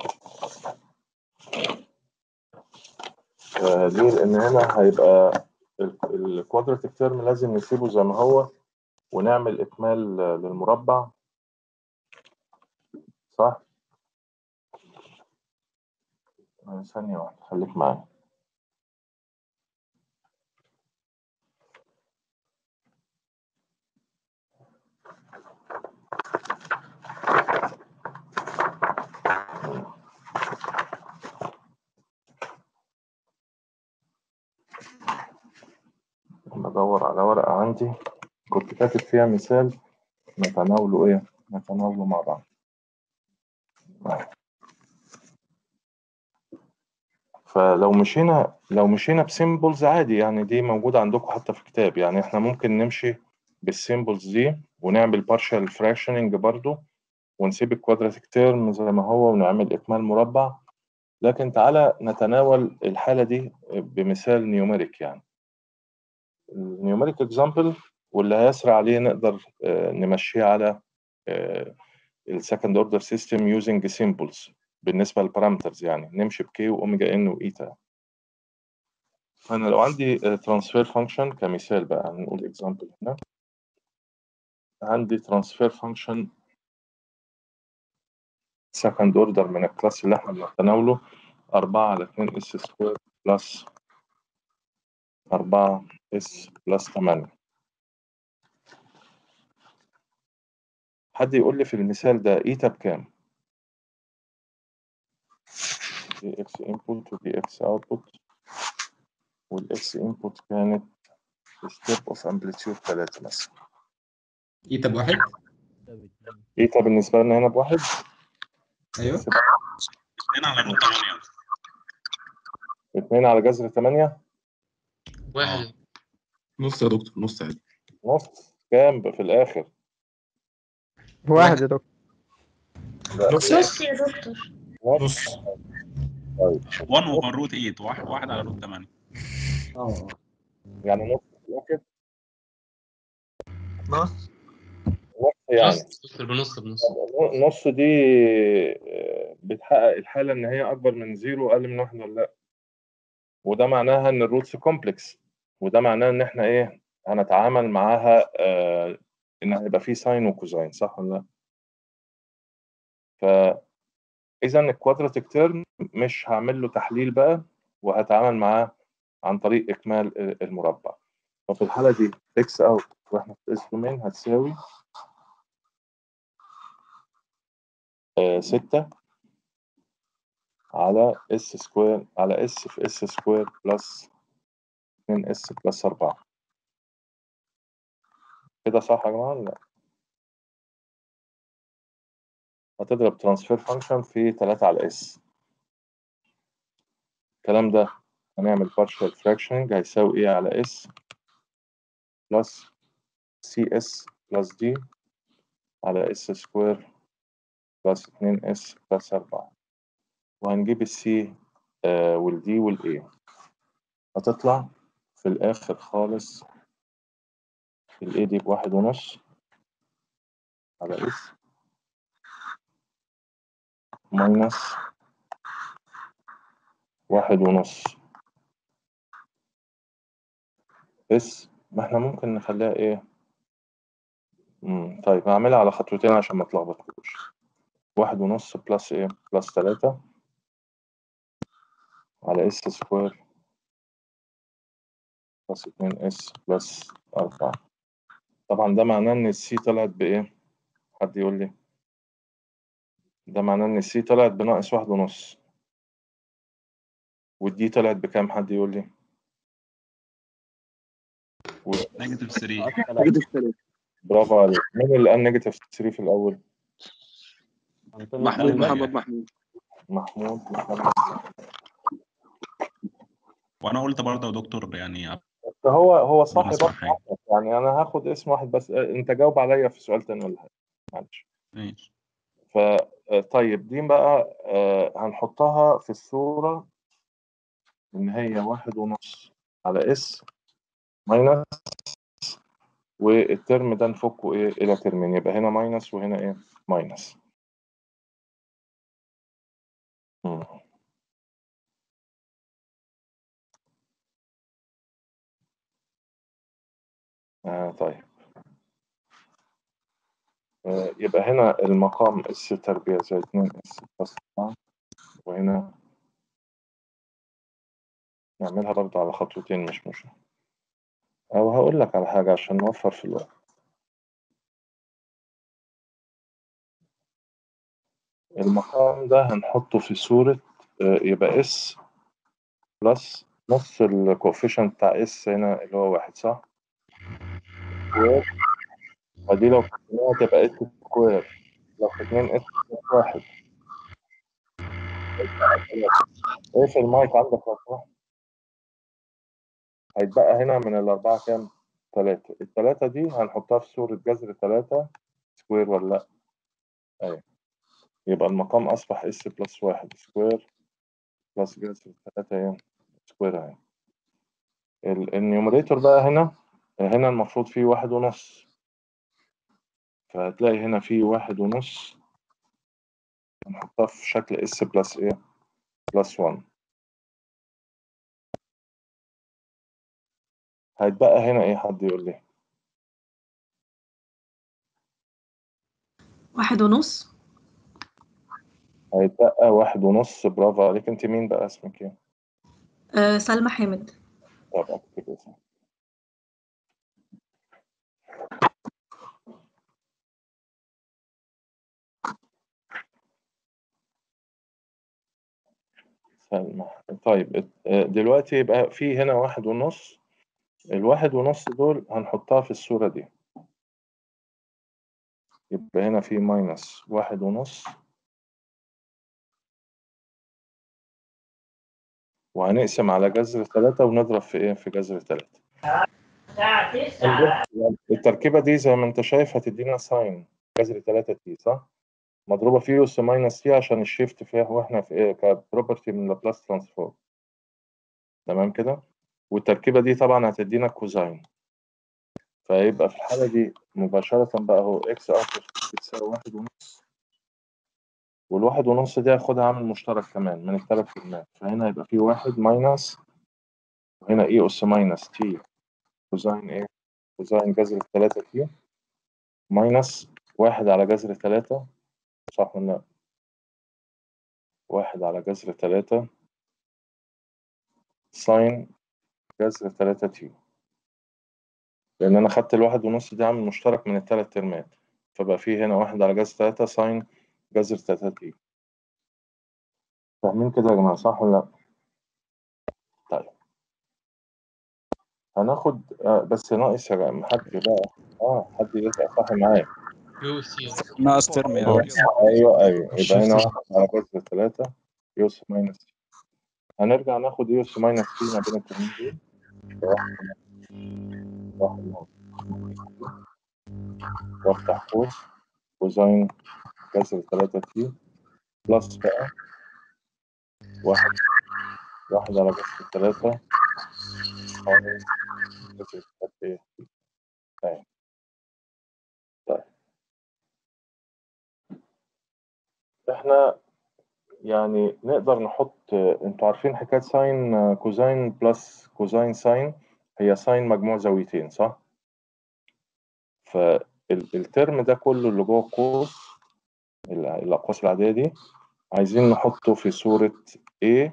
Speaker 1: آه، ليه لان هنا هيبقى الكوادراتيك تيرم لازم نسيبه زي ما هو ونعمل اكمال آه، للمربع صح آه، ثانية واحدة خليك معايا بدور على ورقة عندي كنت كاتب فيها مثال نتناوله ايه نتناوله مع بعض فلو مشينا لو مشينا بسيمبلز عادي يعني دي موجودة عندكم حتى في كتاب يعني احنا ممكن نمشي بالسيمبلز دي ونعمل partial fractioning برضو ونسيب الكوادراتيك تيرم زي ما هو ونعمل إكمال مربع لكن تعالى نتناول الحالة دي بمثال نيوميريك يعني النيوميريك اكزامبل واللي هيسرع عليه نقدر آه، نمشيه على السكند اوردر سيستم يوزنج سيمبلز بالنسبه للبارامترز يعني نمشي بكي واوميجا ان وايتا فانا لو عندي ترانسفير فانكشن كمثال بقى نقول اكزامبل هنا عندي ترانسفير فانكشن سكند اوردر من الكلاس اللي احنا بنتناوله 4 على 2 اس سكوير بلس 4 اس بلس 8 حد يقول لي في المثال ده ايتا بكام؟ دي اكس انبوت ودي اكس اوتبوت والاكس انبوت كانت ستيب اوف امبليتيود 3 مثلا
Speaker 5: ايتا بواحد
Speaker 1: ايتا بالنسبه لنا هنا بواحد
Speaker 5: ايوه
Speaker 6: اتنين على روت 8
Speaker 1: اتنين على جذر 8
Speaker 3: واحد
Speaker 11: نص يا دكتور نص عادي
Speaker 1: نص كام في الاخر؟
Speaker 7: واحد يا دكتور
Speaker 1: لا
Speaker 9: نص يا دكتور
Speaker 1: نص طيب
Speaker 11: 1 اوفر روت 8 واحد واحد على روت 8
Speaker 5: اه
Speaker 1: يعني نص في الاخر
Speaker 10: نص
Speaker 1: نص يعني
Speaker 3: نص بنص بنص
Speaker 1: نص دي آه، بتحقق الحالة إن هي أكبر من زيرو أقل من واحد ولا لأ وده معناها إن الروتس كومبلكس وده معناه إن إحنا إيه هنتعامل معاها آه إن هيبقى فيه ساين وكوزاين صح ولا لأ؟ فإذا الكوادراتيك تيرم مش هعمل له تحليل بقى وهتعامل معاه عن طريق إكمال المربع ففي الحالة دي إكس أوت وإحنا في إس دومين هتساوي آه، ستة على اس سكوير على اس في اس سكوير بلس 2 اس بلس 4 كده صح يا جماعة ولا لا هتضرب ترانسفير فانكشن في 3 على اس الكلام ده هنعمل partial fractioning هيساوي ايه على اس بلس سي اس بلس دي على اس سكوير بلس 2 اس بلس 4 وهنجيب السي آه والدي والاي هتطلع في الآخر خالص الاي دي بواحد ونص على اس ماينس واحد ونص اس ما احنا ممكن نخليها ايه مم. طيب هعملها على خطوتين عشان ما تلخبطكوش واحد ونص بلس ايه بلس تلاتة على اس سكوير بلس اتنين اس بلس أربعة طبعا ده معناه إن السي طلعت بإيه؟ حد يقول لي ده معناه إن السي طلعت بناقص واحد ونص والدي طلعت بكام حد يقول لي و...
Speaker 11: نيجاتيف 3
Speaker 1: برافو عليك مين اللي قال نيجاتيف 3 في الأول
Speaker 6: محمود محمد محمود
Speaker 1: محمود محمد
Speaker 11: وانا قلت برضه يا دكتور يعني
Speaker 1: بس هو هو صح
Speaker 11: ناقص
Speaker 1: برضه
Speaker 11: حاجة.
Speaker 1: يعني أنا هاخد اسم واحد بس آه، أنت جاوب عليا في سؤال تاني ولا حاجة معلش
Speaker 11: ماشي
Speaker 1: ف آه، طيب دي بقى آه، هنحطها في الصورة إن هي واحد ونص على اس ماينس والترم ده نفكه إيه إلى ترمين يبقى هنا ماينس وهنا إيه ماينس مم. آه طيب آه يبقى هنا المقام اس تربيع زائد 2 اس بلس 4 وهنا نعملها برضه على خطوتين مش مشكلة أو هقول لك على حاجة عشان نوفر في الوقت المقام ده هنحطه في صورة آه، يبقى اس بلس نص الكوفيشنت بتاع اس هنا اللي هو واحد صح؟ سكوير ودي لو كتبناها تبقى اس سكوير لو في اتنين اس بلس واحد ايه في المايك عندك لو سمحت؟ هيتبقى هنا من الأربعة كام؟ تلاتة التلاتة دي هنحطها في صورة جذر تلاتة سكوير ولا لأ؟ أيوة يبقى المقام أصبح اس بلس واحد سكوير بلس جذر تلاتة ايه؟ سكوير اهي ال- النيوميريتور بقى هنا هنا المفروض فيه واحد ونص فهتلاقي هنا فيه واحد ونص هنحطها في شكل اس بلس ايه؟ بلس 1 هيتبقى هنا ايه حد يقول لي؟
Speaker 9: واحد ونص
Speaker 1: هيتبقى واحد ونص برافو عليك انت مين بقى اسمك ايه؟
Speaker 9: آه سلمى حامد
Speaker 1: طب اكتب اسمك سلمى طيب اه، دلوقتي يبقى في هنا واحد ونص الواحد ونص دول هنحطها في الصورة دي يبقى هنا في ماينس واحد ونص وهنقسم على جذر ثلاثة ونضرب في ايه في جذر ثلاثة التركيبة دي زي ما انت شايف هتدينا ساين جذر ثلاثة تي صح؟ مضروبة في يوس ماينس تي عشان الشيفت فيها واحنا في ايه كبروبرتي من لابلاس ترانسفورم تمام كده؟ والتركيبة دي طبعا هتدينا كوزاين فيبقى في الحالة دي مباشرة بقى هو اكس اوت بتساوي واحد ونص والواحد ونص دي هاخدها عامل مشترك كمان من الثلاث كلمات فهنا هيبقى في واحد ماينس وهنا اي اس ماينس تي كوزاين ايه كوزاين جذر الثلاثة تي ماينس واحد على جذر ثلاثة صح ولا لا؟ واحد على جذر ثلاثة ساين جذر ثلاثة تي لأن أنا خدت الواحد ونص دي عامل مشترك من الثلاث ترمات فبقى في هنا واحد على جذر ثلاثة ساين جذر ثلاثة تي فاهمين كده يا جماعة صح ولا لأ؟ طيب هناخد آه بس ناقص يا جماعة حد بقى اه حد يبقى صح معايا
Speaker 3: يو سي
Speaker 12: ناقص ترم يا
Speaker 1: هو-
Speaker 12: دكتور
Speaker 1: ايوه ايوه يبقى
Speaker 12: الشيفت
Speaker 1: هنا واحد على جذر ثلاثة يوس ماينس تي هنرجع ناخد يوس ماينس تي ما بين الترمين دول واحد واحد ونص. وافتح قوس كوزاين جذر ثلاثة تي بلس بقى واحد واحد على جذر ثلاثة حوالي جذر ثلاثة ايه طيب طيب احنا يعني نقدر نحط انتوا عارفين حكاية ساين كوزاين بلس كوزاين ساين هي ساين مجموع زاويتين صح؟ فالترم ده كله اللي جوه القوس ال- الأقواس العادية دي عايزين نحطه في صورة A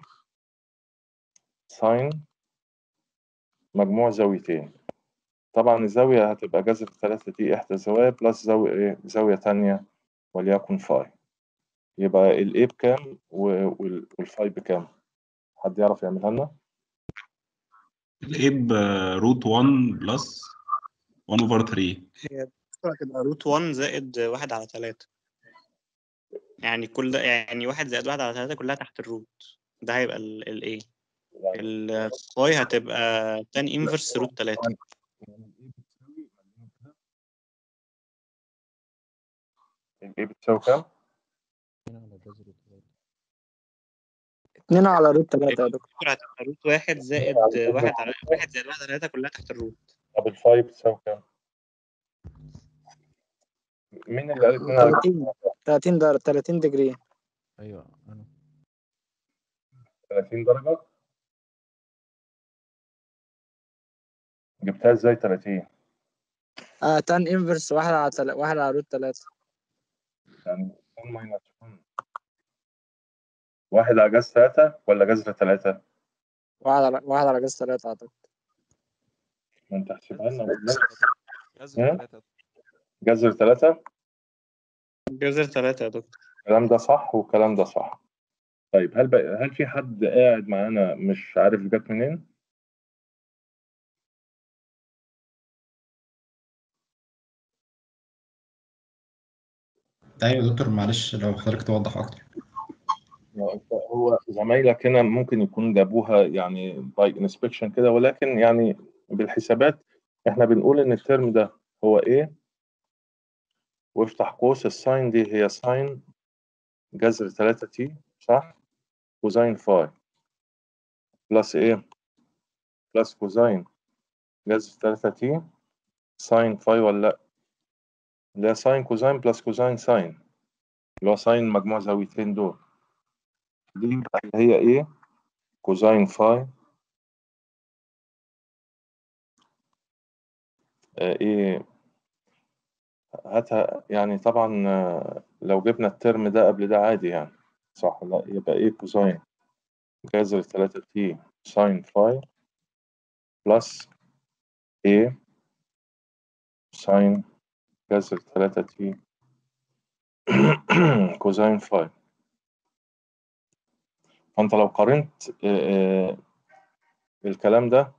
Speaker 1: ساين مجموع زاويتين طبعا الزاوية هتبقى جذر الثلاثة دي إحدى الزوايا بلس زاوية إيه زاوية تانية وليكن فاي يبقى ال A بكام و- وال- والفاي بكام حد يعرف يعملها لنا
Speaker 11: الايه بروت 1 بلس 1 اوفر 3
Speaker 6: هي هتبقى روت 1 زائد واحد على تلاتة يعني كل ده يعني واحد زائد واحد على تلاتة كلها تحت الروت ده هيبقى ال ال A الفاي هتبقى تان انفرس روت تلاتة
Speaker 1: الايه بتساوي كام؟
Speaker 7: اتنين على روت تلاتة يا دكتور
Speaker 6: الدكتور هتبقى روت واحد زائد واحد على واحد زائد واحد على تلاتة كلها تحت الروت
Speaker 1: طب الفاي بتساوي كام؟ مين اللي قال اتنين على
Speaker 7: 30 30 درجة 30 ديجري
Speaker 4: ايوه انا
Speaker 1: 30 درجة؟ جبتها ازاي 30
Speaker 7: اه تان انفرس واحد على تل... واحد على روت تلاتة
Speaker 1: يعني 1 ماينس 1 واحد على جذر 3 ولا جذر 3
Speaker 7: واحد على واحد على جذر تلاتة اعتقد
Speaker 1: ما انت احسبها لنا ولا
Speaker 12: جذر
Speaker 1: ها؟
Speaker 12: تلاتة
Speaker 1: جذر 3
Speaker 6: جذر تلاتة يا دكتور
Speaker 1: الكلام ده صح والكلام ده صح طيب هل بقى هل في حد قاعد معانا مش عارف جت منين؟
Speaker 5: تاني يا دكتور معلش لو حضرتك توضح أكتر
Speaker 1: هو أنت- هو زمايلك هنا ممكن يكونوا جابوها يعني باي انسبكشن كده ولكن يعني بالحسابات احنا بنقول ان الترم ده هو ايه وافتح قوس الساين دي هي ساين جذر 3 تي صح كوزين فاي بلس ايه بلس كوزين جذر 3 تي ساين فاي ولا لا اللي هي ساين كوزين بلس كوزين ساين اللي هو ساين مجموع زاويتين دول دي اللي هي ايه كوزين فاي آه، ايه هاتها يعني طبعا آه، لو جبنا الترم ده قبل ده عادي يعني صح لا يبقى ايه كوزين جذر 3 تي ساين فاي بلس ايه ساين جذر 3 تي كوزين فاي فانت لو قارنت آه، آه، الكلام ده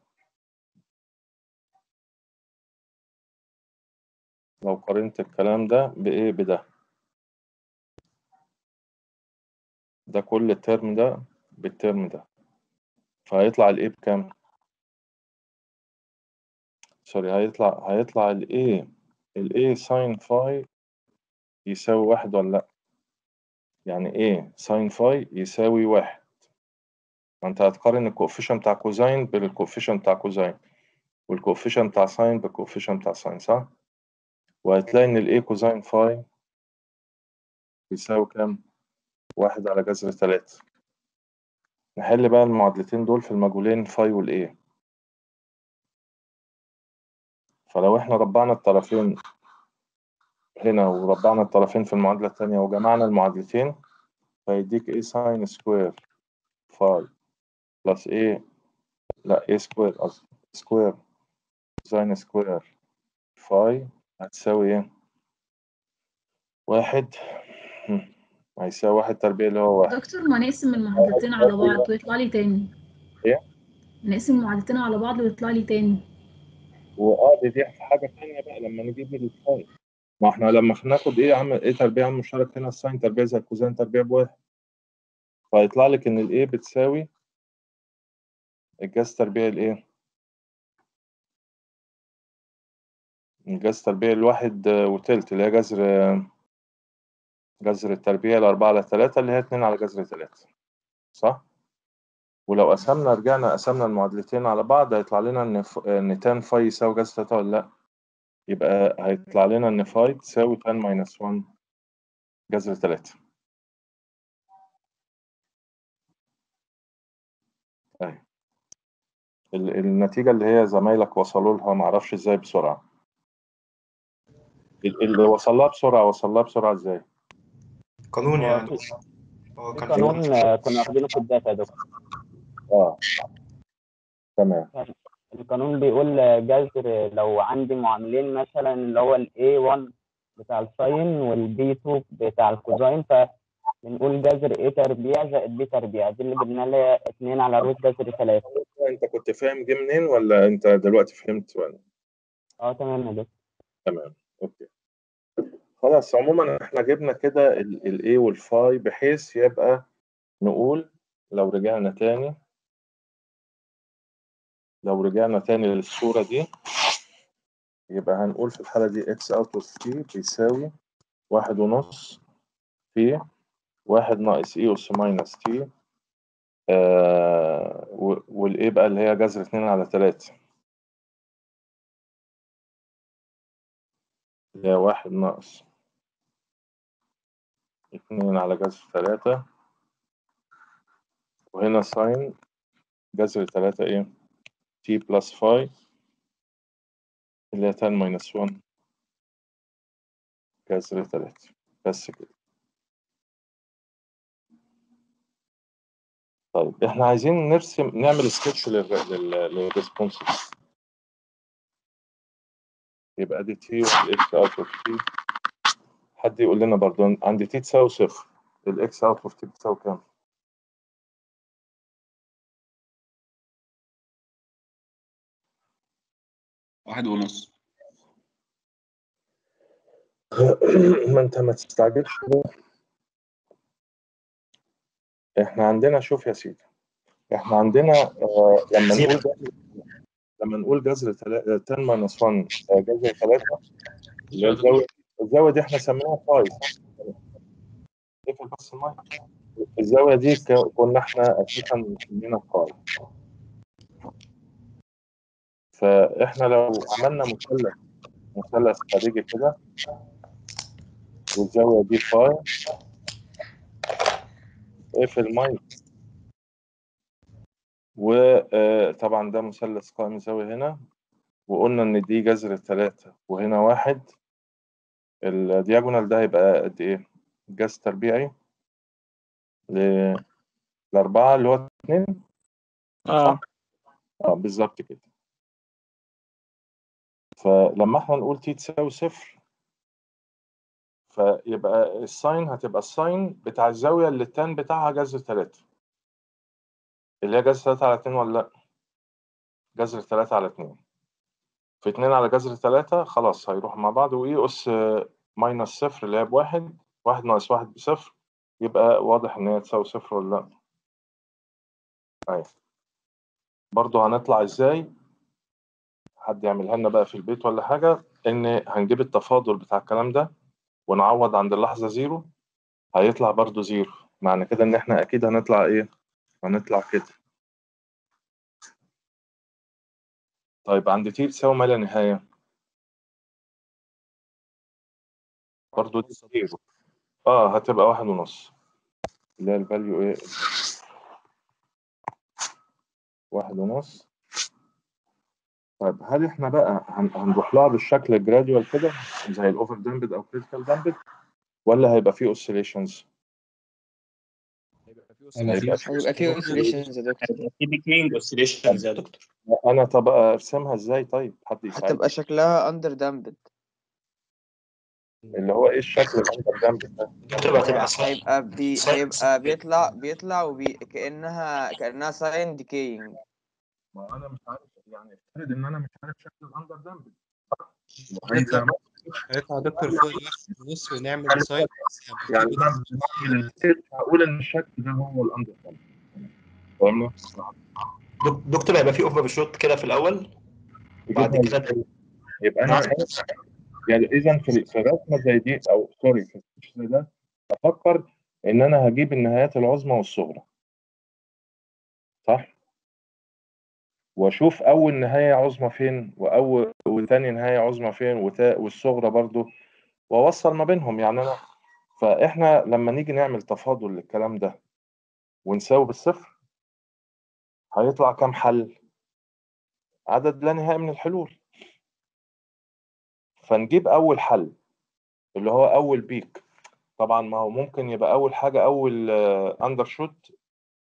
Speaker 1: لو قارنت الكلام ده بإيه بده ده كل الترم ده بالترم ده فهيطلع الإيه بكام؟ سوري هيطلع هيطلع الإيه الإيه ساين فاي يساوي واحد ولا لأ؟ يعني إيه ساين فاي يساوي واحد ما أنت هتقارن الكوفيشن بتاع كوزين بالكوفيشن بتاع كوزين والكوفيشن بتاع ساين بالكوفيشن بتاع ساين صح؟ وهتلاقي إن الإيه كوزين فاي يساوي كام؟ واحد على جذر تلاتة نحل بقى المعادلتين دول في المجهولين فاي والإيه فلو إحنا ربعنا الطرفين هنا وربعنا الطرفين في المعادلة التانية وجمعنا المعادلتين فيديك إيه ساين سكوير فاي بلس إيه لا إيه سكوير قصدي سكوير ساين سكوير فاي هتساوي إيه؟ واحد هم، هيساوي واحد تربيع اللي هو واحد
Speaker 9: دكتور ما نقسم المعادلتين على بعض ويطلع لي تاني
Speaker 1: إيه؟
Speaker 9: نقسم المعادلتين على بعض ويطلع لي تاني
Speaker 1: وآه دي, دي حاجة تانية بقى لما نجيب الفاي ما احنا لما ناخد ايه عم ايه تربيع عام مشترك هنا الساين تربيع زي الكوزين تربيع بواحد فيطلع لك ان الايه بتساوي الجاز تربيع الايه الجاز تربيع الواحد آه، وتلت اللي هي جذر آه، جذر التربيع الأربعة على تلاتة اللي هي اتنين على جذر تلاتة صح؟ ولو قسمنا رجعنا قسمنا المعادلتين على بعض هيطلع لنا ان ف... ان تان فاي يساوي جذر تلاتة ولا لأ؟ يبقى هيطلع لنا ان فاي تساوي تان ماينس 1 جذر تلاتة أهي ال- النتيجة اللي هي زمايلك وصلوا لها معرفش ازاي بسرعة ال- اللي وصل لها بسرعة وصل لها بسرعة ازاي؟
Speaker 13: قانون
Speaker 14: هو
Speaker 13: يعني
Speaker 14: في
Speaker 13: هو
Speaker 14: في
Speaker 13: كان
Speaker 14: قانون آه، كنا واخدينه في الداتا يا دكتور
Speaker 1: اه تمام
Speaker 14: القانون بيقول آه، جذر لو عندي معاملين مثلا اللي هو ال A1 بتاع الساين وال B2 بتاع الكوزاين بنقول جذر ايه تربيع زائد بي تربيع دي اللي جبنا لها اتنين على روت جذر تلاتة
Speaker 1: انت كنت فاهم جه منين ولا انت دلوقتي فهمت ولا
Speaker 14: اه تمام يا دكتور
Speaker 1: تمام اوكي خلاص عموما احنا جبنا كده الاي والفاي بحيث يبقى نقول لو رجعنا تاني لو رجعنا تاني للصورة دي يبقى هنقول في الحالة دي x out of t بيساوي واحد ونص في واحد ناقص e أس ماينس t آه والإيه بقى اللي هي جذر اتنين على تلاتة اللي هي واحد ناقص اتنين على جذر تلاتة وهنا ساين جذر تلاتة ايه t بلس فاي اللي هي 10 ماينس 1 جذر تلاتة بس كده طيب احنا عايزين نرسم نعمل سكتش للريسبونسز يبقى دي تي والاكس اوت اوف تي حد يقول لنا برضه عندي تي تساوي صفر الاكس اوت اوف تي بتساوي كام؟
Speaker 11: واحد ونص
Speaker 1: ما انت ما تستعجلش بقى. احنا عندنا شوف يا سيدي احنا عندنا آه لما نقول جذر لما نقول جذر 10 ماينس 1 جذر 3 اللي هي الزاويه الزاويه دي احنا سميناها فاي صح؟ اقفل بس المايك الزاويه دي ك- كنا احنا اساسا مسمينها فاي فاحنا لو عملنا مثلث مثلث خارجي كده والزاويه دي فاي اقفل المايك وطبعا ده مثلث قائم الزاوية هنا وقلنا إن دي جذر التلاتة وهنا واحد الدياجونال ده هيبقى قد إيه؟ جذر تربيعي ل- لأربعة اللي هو اتنين
Speaker 6: اه
Speaker 1: اه بالظبط كده فلما احنا نقول تي تساوي صفر فيبقى الساين هتبقى الساين بتاع الزاوية اللي التان بتاعها جذر تلاتة اللي هي جذر تلاتة على اتنين ولا لأ؟ جذر تلاتة على اتنين في اتنين على جذر تلاتة خلاص هيروحوا مع بعض وإيه أس ماينس صفر اللي هي بواحد واحد ناقص واحد بصفر يبقى واضح إن هي تساوي صفر ولا لأ أيوة برضه هنطلع إزاي حد يعملها لنا بقى في البيت ولا حاجة إن هنجيب التفاضل بتاع الكلام ده ونعوض عند اللحظة زيرو هيطلع برضه زيرو معنى كده إن إحنا أكيد هنطلع إيه؟ هنطلع كده طيب عند تي تساوي ما لا نهاية برضه دي زيرو اه هتبقى واحد ونص اللي هي الفاليو ايه واحد ونص طيب هل احنا بقى هن- هنروح لها بالشكل الجراديوال كده زي الاوفر دامبد او كريتيكال دامبد ولا هيبقى فيه اوسيليشنز هيبقى فيه
Speaker 8: هيبقى فيه oscillations يا دكتور
Speaker 6: في ديكينج اوسيليشنز يا دكتور
Speaker 1: انا طب ارسمها ازاي طيب حد يساعدني
Speaker 8: هتبقى شكلها under damped
Speaker 1: اللي هو ايه الشكل الاندر دامبد ده
Speaker 6: هتبقى تبقى
Speaker 8: هيبقى بي هيبقى بيطلع بيطلع وبي كأنها كأنها ساين ديكينج
Speaker 1: ما انا مش عارف يعني افترض ان انا مش عارف شكل الاندر دامبد
Speaker 4: هيطلع هيطلع دكتور فوق الواحد ونص ونعمل ساين
Speaker 1: يعني انا بعمل الست هقول ان الشكل ده هو الاندر دامبد فاهمني؟
Speaker 12: دك- دكتور هيبقى في اوفر شوت كده في الاول وبعد
Speaker 1: يبقى-
Speaker 12: كده
Speaker 1: يبقى انا يعني اذا في في رسمه زي دي او سوري في السكتش زي ده افكر ان انا هجيب النهايات العظمى والصغرى صح واشوف اول نهايه عظمى فين واول وتاني نهايه عظمى فين وتا... والصغرى برضو واوصل ما بينهم يعني انا فاحنا لما نيجي نعمل تفاضل للكلام ده ونساوي بالصفر هيطلع كام حل عدد لا نهائي من الحلول فنجيب اول حل اللي هو اول بيك طبعا ما هو ممكن يبقى اول حاجه اول اندر شوت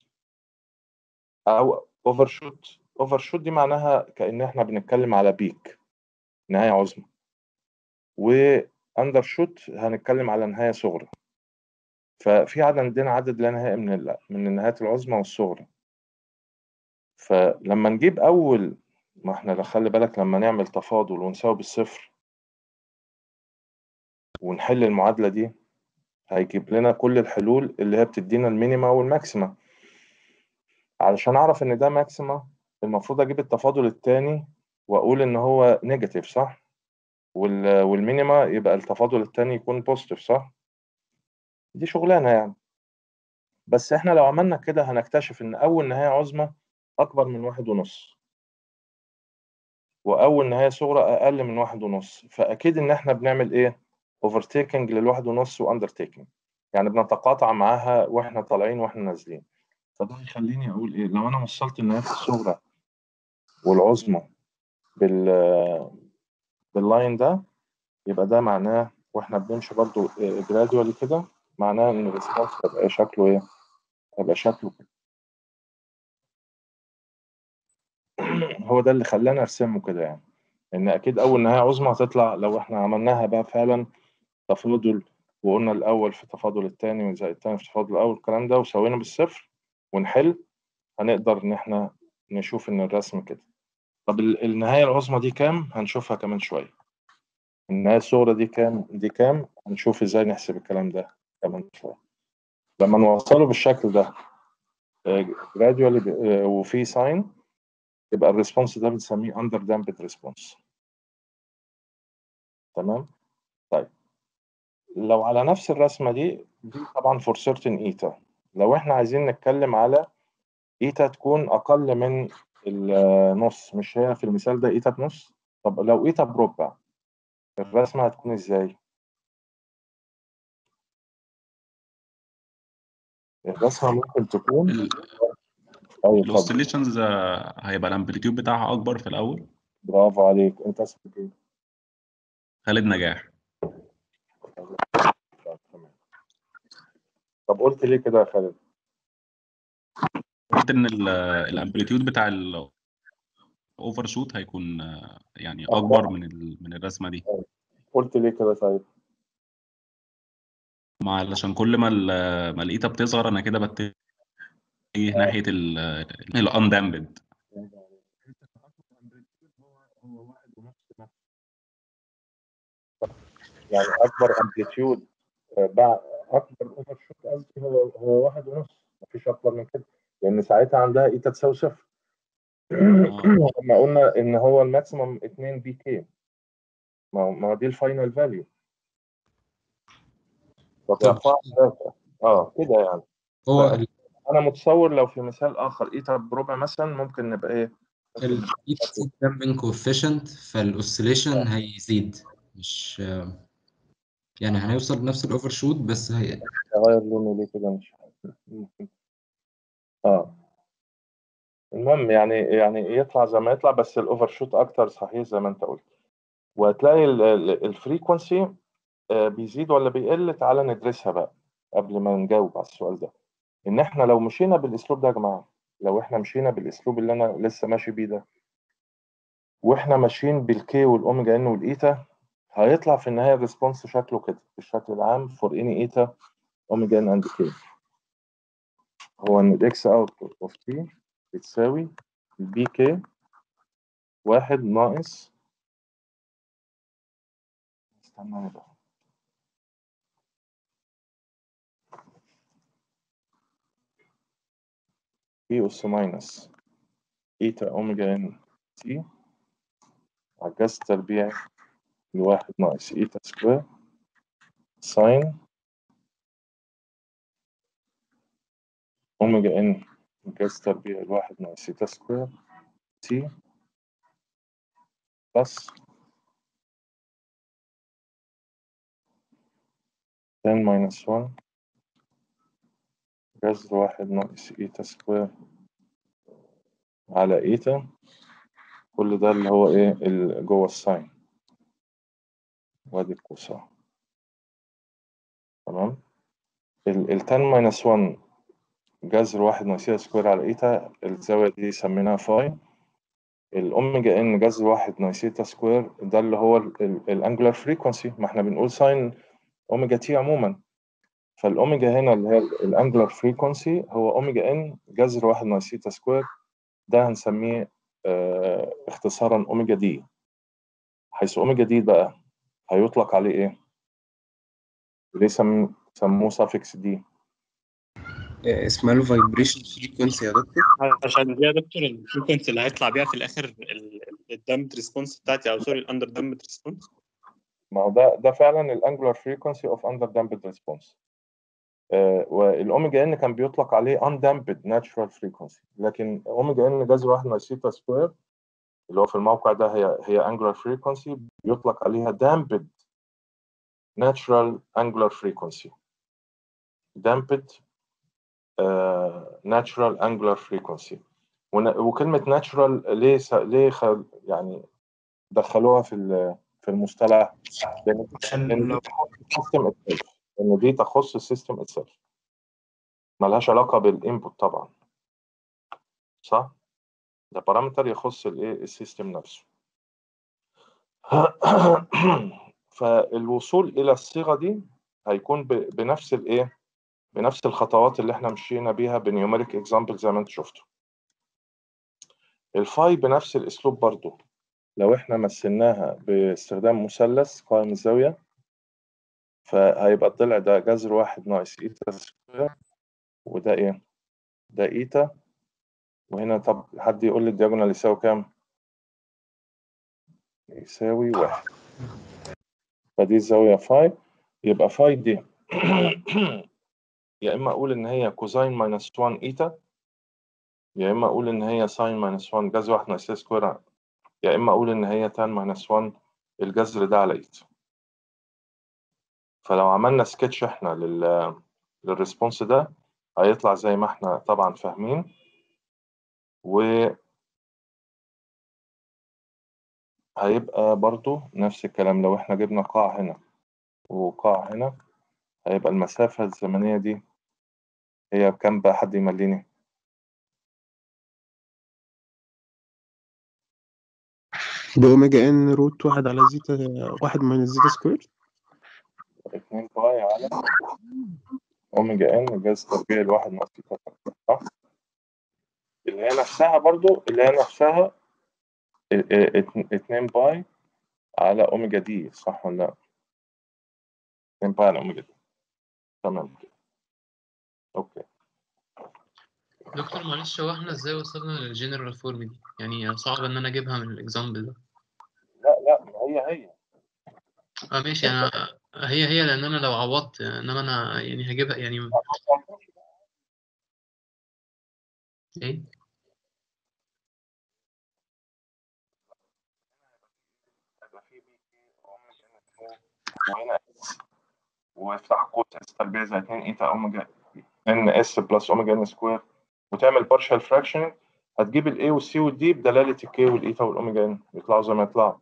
Speaker 1: او اوفر شوت اوفر شوت دي معناها كأن احنا بنتكلم على بيك نهايه عظمى واندر شوت هنتكلم على نهايه صغرى ففي عندنا عدد لا نهائي من ال- من النهايات العظمى والصغرى فلما نجيب أول ما احنا لو خلي بالك لما نعمل تفاضل ونساوي بالصفر ونحل المعادلة دي هيجيب لنا كل الحلول اللي هي بتدينا المينيما والماكسيما علشان أعرف إن ده ماكسيما المفروض أجيب التفاضل التاني وأقول إن هو نيجاتيف صح؟ وال- والمينيما يبقى التفاضل التاني يكون بوزيتيف صح؟ دي شغلانة يعني بس احنا لو عملنا كده هنكتشف إن أول نهاية عظمى أكبر من واحد ونص وأول نهاية صغرى أقل من واحد ونص فأكيد إن احنا بنعمل إيه؟ اوفرتيكنج للواحد ونص واندرتيكنج يعني بنتقاطع معاها واحنا طالعين واحنا نازلين فده هيخليني اقول ايه لو انا وصلت النهايات الصغرى والعظمى بال باللاين ده يبقى ده معناه واحنا بنمشي برضو جراديوالي كده معناه ان الريسبونس هيبقى شكله ايه؟ هيبقى شكله كده هو ده اللي خلاني ارسمه كده يعني ان اكيد اول نهايه عظمى هتطلع لو احنا عملناها بقى فعلا تفاضل وقلنا الاول في تفاضل الثاني زائد الثاني في تفاضل الاول الكلام ده وسوينا بالصفر ونحل هنقدر ان احنا نشوف ان الرسم كده طب ال- النهايه العظمى دي كام هنشوفها كمان شويه النهايه الصغرى دي كام دي كام هنشوف ازاي نحسب الكلام ده كمان شويه لما نوصله بالشكل ده جراديوالي وفي ساين يبقى الريسبونس ده بنسميه اندر دامبد ريسبونس تمام طيب لو على نفس الرسمه دي دي طبعا فور سيرتن ايتا لو احنا عايزين نتكلم على ايتا تكون اقل من النص مش هي في المثال ده ايتا بنص طب لو ايتا بربع الرسمه هتكون ازاي الرسمه ممكن تكون ايوه اتفضل
Speaker 11: الاوسيليشنز هيبقى الامبليتيود بتاعها اكبر في الاول
Speaker 1: برافو عليك انت اسمك ايه
Speaker 11: خالد نجاح
Speaker 1: طب تمام طب قلت ليه كده يا خالد
Speaker 11: قلت ان الامبليتيود بتاع الاوفر شوت هيكون آه، يعني اكبر من ال- من الرسمه دي
Speaker 1: قلت ليه كده طيب
Speaker 11: مع علشان كل ما ال- ما الايتا بتصغر انا كده بتجه ناحيه الاندامبد
Speaker 1: يعني اكبر امبليتيود بعد اكبر اوفر شوت قصدي هو هو واحد ونص مفيش اكبر من كده لان ساعتها عندها ايتا تساوي صفر لما قلنا ان هو الماكسيمم 2 بي كي ما هو- ما هو دي الفاينل فاليو فضعفها ثلاثة اه كده يعني
Speaker 5: هو
Speaker 1: ف- انا متصور لو في مثال اخر ايتا بربع مثلا ممكن نبقى ايه ممكن نبقى
Speaker 5: الايتا دامبنج كوفيشنت فالاوسيليشن هيزيد مش يعني هنوصل لنفس الاوفر شوت بس هي
Speaker 1: اغير لونه ليه كده مش عارف ممكن اه المهم يعني يعني يطلع زي ما يطلع بس الاوفر شوت اكتر صحيح زي ما انت قلت وهتلاقي الفريكونسي بيزيد ولا بيقل تعالى ندرسها بقى قبل ما نجاوب على السؤال ده ان احنا لو مشينا بالاسلوب ده يا جماعه لو احنا مشينا بالاسلوب اللي انا لسه ماشي بيه ده واحنا ماشيين بالكي والاوميجا ان والايتا هيطلع في النهايه الريسبونس شكله كده بالشكل العام فور اني ايتا اوميجا ان اند كي هو ان الاكس اوت اوف تي بتساوي البي كي واحد ناقص استنى بقى بي اس ماينس ايتا اوميجا ان تي على الجذر التربيعي لواحد ناقص ايتا سكوير ساين اوميجا ان الجذر التربيعي لواحد ناقص ايتا سكوير تي بلس 10 ماينس 1 جذر واحد ناقص ايتا سكوير على ايتا كل ده اللي هو ايه اللي جوه الساين وادي الكوساين تمام ال 10 ماينس 1 جذر واحد ناقص ايتا سكوير على ايتا الزاوية دي سميناها فاي الأوميجا إن جذر واحد ناقص ايتا سكوير ده اللي هو الأنجولار فريكونسي ما احنا بنقول ساين أوميجا تي عموما فالاوميجا هنا اللي هي الانجلر فريكونسي هو اوميجا ان جذر واحد ناقص ثيتا سكوير ده هنسميه آه، اختصارا اوميجا دي حيث اوميجا دي بقى هيطلق عليه ايه؟ ليه سم... سموه suffix دي؟
Speaker 4: اسمها له فايبريشن فريكونسي يا دكتور
Speaker 6: عشان دي يا دكتور الفريكونسي اللي هيطلع بيها في الاخر الدامت ريسبونس بتاعتي او سوري الاندر دامت ريسبونس
Speaker 1: ما هو ده ده فعلا الانجلر فريكونسي اوف اندر دامبد ريسبونس والاوميجا ان كان بيطلق عليه undampened natural frequency لكن اوميجا ان جذر واحد ناقص ثيتا سكوير اللي هو في الموقع ده هي هي angular frequency بيطلق عليها damped natural angular frequency damped uh, natural angular frequency ون- وكلمة natural ليه س- ليه خ- يعني دخلوها في ال- في المصطلح لأن لأن دي تخص السيستم itself لأن دي تخص السيستم itself ملهاش علاقة بالانبوت طبعا صح؟ ده بارامتر يخص الايه السيستم نفسه فالوصول الى الصيغه دي هيكون ب- بنفس الايه بنفس الخطوات اللي احنا مشينا بيها بنيوميريك اكزامبل زي ما انتم شفتوا الفاي بنفس الاسلوب برضو لو احنا مثلناها باستخدام مثلث قائم الزاويه فهيبقى الضلع ده جذر واحد ناقص ايتا سكوير وده ايه ده ايتا وهنا طب حد يقول لي الدياجونال يساوي كام يساوي واحد فدي الزاوية فاي يبقى فاي دي يا إما أقول إن هي كوزين ماينس 1 إيتا يا إما أقول إن هي ساين ماينس 1 جذر واحد ناقص سكوير يا إما أقول إن هي تان ماينس 1 الجذر ده على إيتا فلو عملنا سكتش إحنا لل للريسبونس ده هيطلع زي ما إحنا طبعا فاهمين و هيبقى برضو نفس الكلام لو إحنا جبنا قاع هنا وقاع هنا هيبقى المسافة الزمنية دي هي كام بقى حد يمليني
Speaker 13: بأوميجا إن روت واحد على زيتا واحد ماينس زيتا سكوير
Speaker 1: اتنين باي على أوميجا إن جاز تربيع الواحد ناقص تلاتة صح؟ اللي هي نفسها برضو اللي هي نفسها ا- ا- اتن- اتنين باي على أوميجا دي صح ولا لأ؟ اتنين باي على أوميجا دي تمام كده أوكي
Speaker 3: دكتور معلش هو احنا ازاي وصلنا للجنرال فورم دي يعني صعب ان انا اجيبها من الاكزامبل ده
Speaker 1: لا لا ما هي هي
Speaker 3: اه ماشي انا هي هي لان انا لو عوضت انما انا يعني هجيبها يعني ايه
Speaker 1: وهنا اس وافتح قوس اس تربيع زي 2 ايتا اوميجا ان اس بلس اوميجا ان سكوير وتعمل بارشال فراكشن هتجيب الاي والسي والدي بدلاله الكي والايتا والاوميجا ان يطلعوا زي ما يطلعوا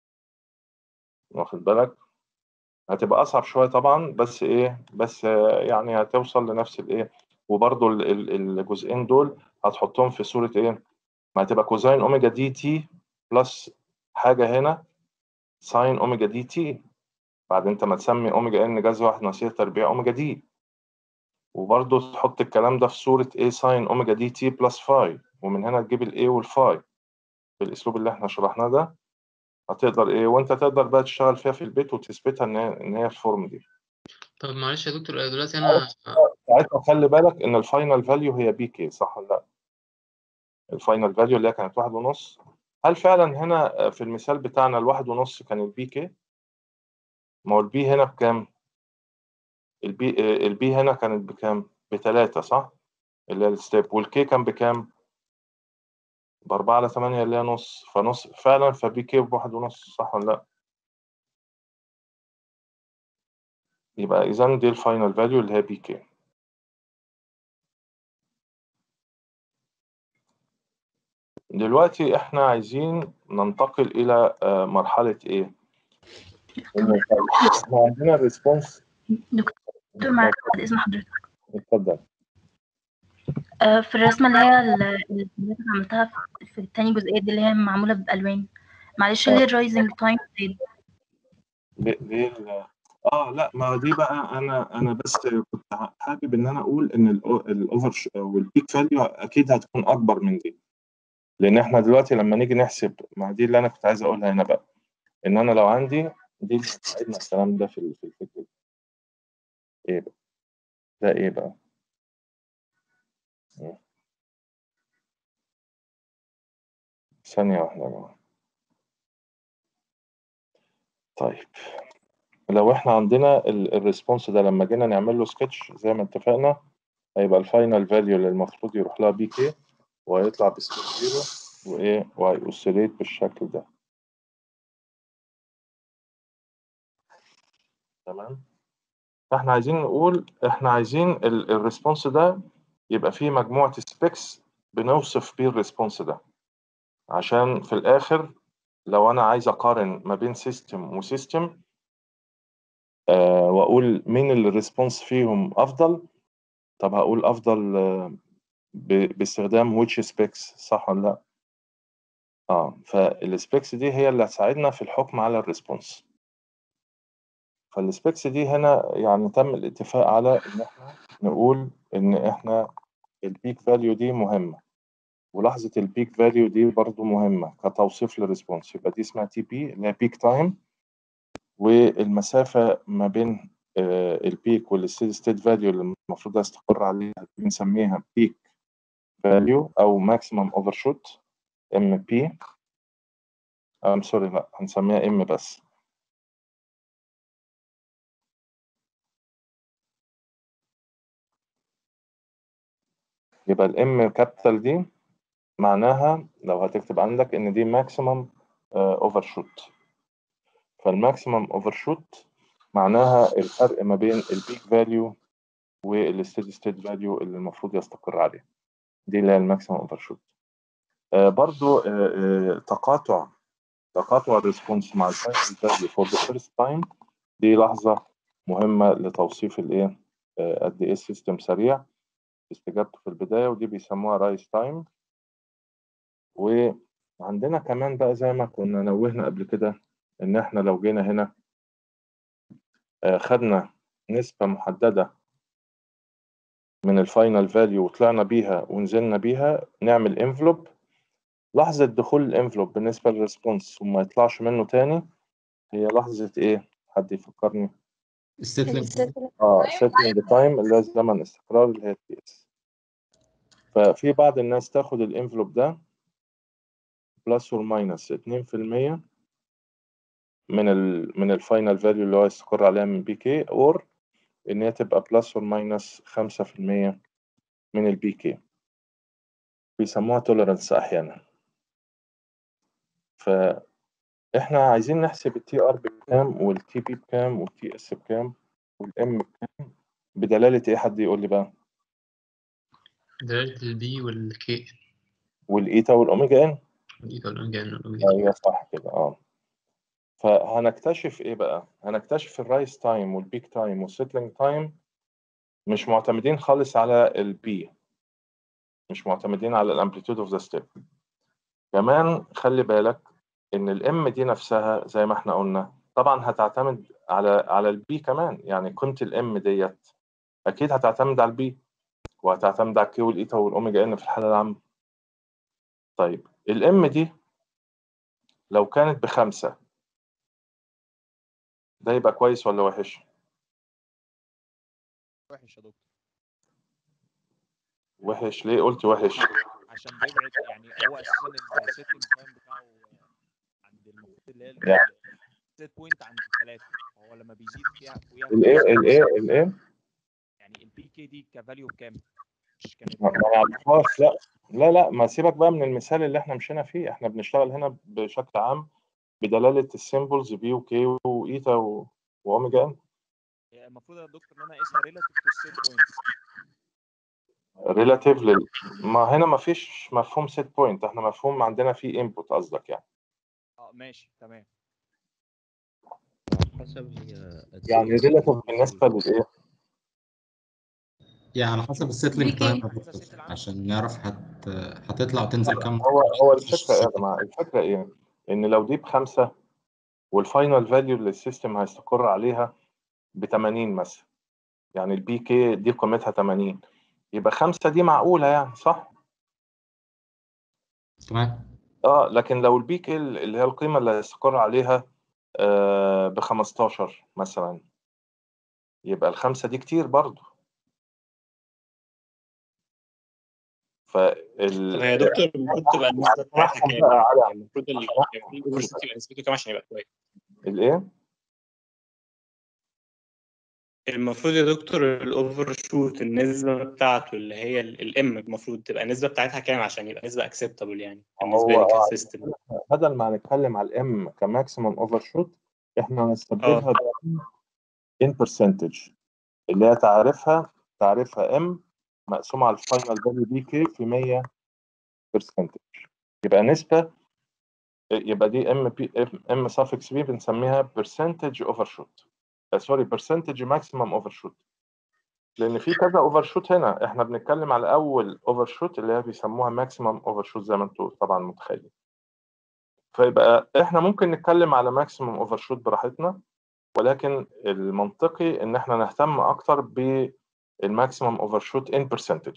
Speaker 1: واخد بالك هتبقى اصعب شويه طبعا بس ايه بس آه، يعني هتوصل لنفس الايه وبرضو ال- ال- الجزئين دول هتحطهم في صوره ايه ما هتبقى كوزين اوميجا دي تي بلس حاجه هنا ساين اوميجا دي تي بعد انت ما تسمي اوميجا ان جذر واحد ناقص تربيع اوميجا دي وبرضه تحط الكلام ده في صورة A ساين اوميجا دي تي بلس فاي ومن هنا تجيب ال A والفاي بالاسلوب اللي احنا شرحناه ده هتقدر ايه وانت تقدر بقى تشتغل فيها في البيت وتثبتها ان هي ان هي الفورم دي
Speaker 3: طب معلش يا دكتور آه، دلوقتي انا
Speaker 1: ساعتها خلي بالك ان الفاينل فاليو هي بي كي صح ولا لا الفاينل فاليو اللي هي كانت واحد ونص هل فعلا هنا في المثال بتاعنا الواحد ونص كان البي كي ما هو البي هنا بكام البي البي هنا كانت بكام بتلاتة صح اللي هي الستيب والكي كان بكام بأربعة على تمانية اللي هي نص فنص فعلا فبي كي بواحد ونص صح ولا لأ يبقى إذا دي الفاينل فاليو اللي هي بي كي دلوقتي احنا عايزين ننتقل إلى آه، مرحلة إيه؟ إن احنا عندنا الريسبونس
Speaker 15: دكتور معاك بعد إذن حضرتك
Speaker 1: اتفضل
Speaker 15: آه، في الرسمة اللي هي ال- اللي حضرتك عملتها في- في التاني جزئية دي اللي هي معمولة بألوان معلش ليه الرايزنج تايم
Speaker 1: ليه ليه ال- اه لا ما دي بقى انا انا بس كنت حابب ان انا اقول ان الاوفر والبيك فاليو اكيد هتكون اكبر من دي لان احنا دلوقتي لما نيجي نحسب ما دي اللي انا كنت عايز اقولها هنا بقى ان انا لو عندي دي اللي هتساعدنا الكلام ده في ال- في الفكره دي ايه بقى ده ايه بقى مم. ثانيه واحده يا جماعه طيب لو احنا عندنا الريسبونس ده لما جينا نعمل له سكتش زي ما اتفقنا هيبقى الفاينل فاليو اللي المفروض يروح لها بي كي وهيطلع بسكوير زيرو وايه وهيأوسيليت بالشكل ده تمام فاحنا عايزين نقول احنا عايزين الريسبونس ده يبقى فيه مجموعة سبيكس بنوصف بيه الريسبونس ده عشان في الآخر لو أنا عايز أقارن ما بين سيستم وسيستم آه وأقول مين الريسبونس فيهم أفضل طب هقول أفضل آه ب- باستخدام which specs صح ولا لأ؟ اه فالسبيكس دي هي اللي هتساعدنا في الحكم على الريسبونس فالسبيكس دي هنا يعني تم الاتفاق على ان احنا نقول ان احنا البيك فاليو دي مهمة ولحظة البيك فاليو دي برضو مهمة كتوصيف للريسبونس يبقى دي اسمها تي بي اللي هي بيك تايم والمسافة ما بين البيك والستيدي ستيت فاليو اللي المفروض استقر عليها بنسميها بيك فاليو او ماكسيمم اوفر شوت ام بي ام سوري لا هنسميها ام بس يبقى الام كابيتال دي معناها لو هتكتب عندك ان دي ماكسيمم اوفر شوت فالماكسيمم اوفر شوت معناها الفرق ما بين البيك فاليو والستيدي ستيت فاليو اللي المفروض يستقر عليه دي اللي هي الماكسيمم اوفر شوت برضو آه، آه، تقاطع تقاطع الريسبونس مع الفاينل فاليو فور ذا فيرست تايم دي لحظة مهمة لتوصيف الايه آه، قد ايه السيستم سريع استجابته في البداية ودي بيسموها رايس تايم وعندنا كمان بقى زي ما كنا نوهنا قبل كده ان احنا لو جينا هنا آه، خدنا نسبة محددة من الفاينل فاليو وطلعنا بيها ونزلنا بيها نعمل انفلوب لحظة دخول الانفلوب بالنسبة للريسبونس وما يطلعش منه تاني هي لحظة ايه؟ حد يفكرني؟
Speaker 5: السيتلينج
Speaker 1: اه سيتلينج تايم اللي هو زمن استقرار اللي هي تي اس ففي بعض الناس تاخد الانفلوب ده بلس اور ماينس 2% من ال من الفاينل فاليو اللي هو يستقر عليها من بي كي اور ان هي تبقى بلس اور ماينس 5% من البي كي بيسموها توليرانس احيانا فاحنا عايزين نحسب التي ار بكام والتي بي بكام والتي اس بكام والام بكام بدلاله ايه حد يقول لي بقى
Speaker 3: دلالة البي والكي
Speaker 1: والايتا والاوميجا ان
Speaker 3: الإيتا والأوميجا إن والأوميجا
Speaker 1: ايوه صح كده اه فهنكتشف ايه بقى هنكتشف الرايس تايم والبيك تايم والسيتلينج تايم مش معتمدين خالص على البي مش معتمدين على الامبليتيود اوف ذا ستيب كمان خلي بالك ان الام دي نفسها زي ما احنا قلنا طبعا هتعتمد على على البي كمان يعني كنت الام ديت اكيد هتعتمد على البي وهتعتمد على الكيو والايتا والاوميجا ان في الحاله العامه طيب الام دي لو كانت بخمسة ده يبقى كويس ولا وحش
Speaker 16: وحش يا دكتور
Speaker 1: وحش ليه قلت وحش
Speaker 16: عشان بيبعد يعني هو اساسا السيتنج تايم بتاعه عند المفروض اللي هي
Speaker 1: يعني
Speaker 16: السيت بوينت عند ثلاثة هو لما بيزيد فيها فوقيها
Speaker 1: الايه الايه الايه
Speaker 16: يعني البي كي دي كفاليو بكام؟ مش كانت
Speaker 1: ما ما نعرفهاش لا لا لا ما سيبك بقى من المثال اللي احنا مشينا فيه احنا بنشتغل هنا بشكل عام بدلالة السيمبلز بي وكي وايتا و- واوميجا ان
Speaker 16: هي المفروض يا دكتور ان انا اقيسها ريلاتيف تو السيت بوينت
Speaker 1: ريلاتيف لل ما هنا ما فيش مفهوم سيت بوينت احنا مفهوم عندنا فيه انبوت قصدك يعني
Speaker 16: اه ماشي تمام
Speaker 17: حسب هي قد
Speaker 1: يعني
Speaker 17: ايه
Speaker 1: ريلاتيف
Speaker 17: السيتنج
Speaker 1: بالنسبة للايه
Speaker 5: يعني على حسب السيتلينج
Speaker 2: بي
Speaker 5: تايم
Speaker 2: كي
Speaker 5: يا دكتور عشان نعرف هت... هتطلع وتنزل كام
Speaker 1: هو هو الفكرة ايه يا
Speaker 5: مرة
Speaker 1: جماعة الفكرة ايه ان لو دي بخمسة والفاينل فاليو اللي السيستم هيستقر عليها ب 80 مثلا يعني البي كي دي قيمتها 80 يبقى 5 دي معقولة يعني صح؟
Speaker 5: تمام
Speaker 1: اه لكن لو البي كي اللي هي القيمة اللي هيستقر عليها آه ب 15 مثلا يبقى الخمسة دي كتير برضو فال
Speaker 6: طب هي يا دكتور المفروض تبقى النسبة بتاعتها
Speaker 1: هنحكم
Speaker 6: كام؟
Speaker 1: بقى على
Speaker 6: يعني المفروض ال- المفروض الأوفر شوت يبقى نسبته كام عشان يبقى كويس؟
Speaker 1: الايه؟
Speaker 6: المفروض يا دكتور الأوفر شوت النسبة بتاعته اللي هي الام المفروض تبقى النسبة بتاعتها كام عشان يبقى نسبة اكسبتابل يعني بالنسبة
Speaker 1: هو
Speaker 6: لي
Speaker 1: آه،
Speaker 6: كسيستم
Speaker 1: بدل ما نتكلم على الام كماكسيمم اوفر شوت احنا هنستبدلها
Speaker 6: اه
Speaker 1: ب ان برسنتج اللي هي تعرفها تعرفها ام مقسومة على الفاينل فاليو بي كي في 100 برسنتج يبقى نسبة يبقى دي ام بي ام سافكس بي بنسميها برسنتج اوفر شوت سوري برسنتج ماكسيمم اوفر شوت لان في كذا اوفر شوت هنا احنا بنتكلم على اول اوفر شوت اللي هي بيسموها ماكسيمم اوفر شوت زي ما انتم طبعا متخيلين فيبقى احنا ممكن نتكلم على ماكسيمم اوفر شوت براحتنا ولكن المنطقي ان احنا نهتم اكتر بالماكسيمم اوفر شوت ان برسنتج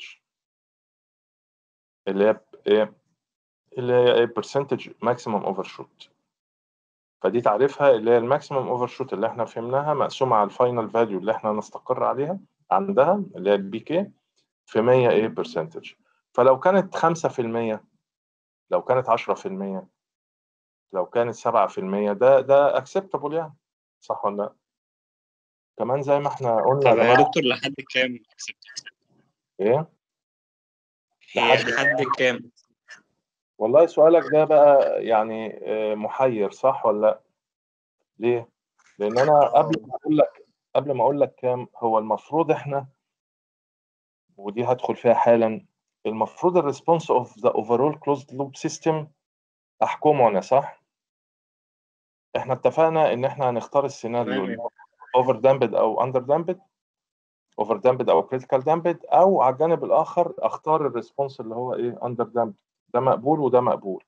Speaker 1: اللي هي ايه اللي هي ايه برسنتج ماكسيمم اوفر شوت فدي تعريفها اللي هي الماكسيمم اوفر شوت اللي احنا فهمناها مقسومه على الفاينل فاليو اللي احنا نستقر عليها عندها اللي هي البي كي في 100 ايه برسنتج فلو كانت 5% لو كانت 10% لو كانت 7% ده ده اكسبتابل يعني صح ولا لا؟ كمان زي ما احنا قلنا يا
Speaker 6: طب يا
Speaker 1: جماعه
Speaker 6: دكتور لحد كام acceptable؟
Speaker 1: ايه
Speaker 6: هي
Speaker 1: لحد
Speaker 6: لحد كام؟
Speaker 1: والله سؤالك ده بقى يعني آه، محير صح ولا لا؟ ليه؟ لان انا قبل ما اقول لك قبل ما اقول لك كام هو المفروض احنا ودي هدخل فيها حالا المفروض الريسبونس اوف ذا اوفرول كلوزد لوب سيستم احكمه انا صح؟ احنا اتفقنا ان احنا هنختار السيناريو
Speaker 6: تمام يا
Speaker 1: اوفر دامبد او اندر دامبد اوفر دامبد او كريتيكال دامبد او على الجانب الاخر اختار الريسبونس اللي هو ايه اندر دامبد ده مقبول وده مقبول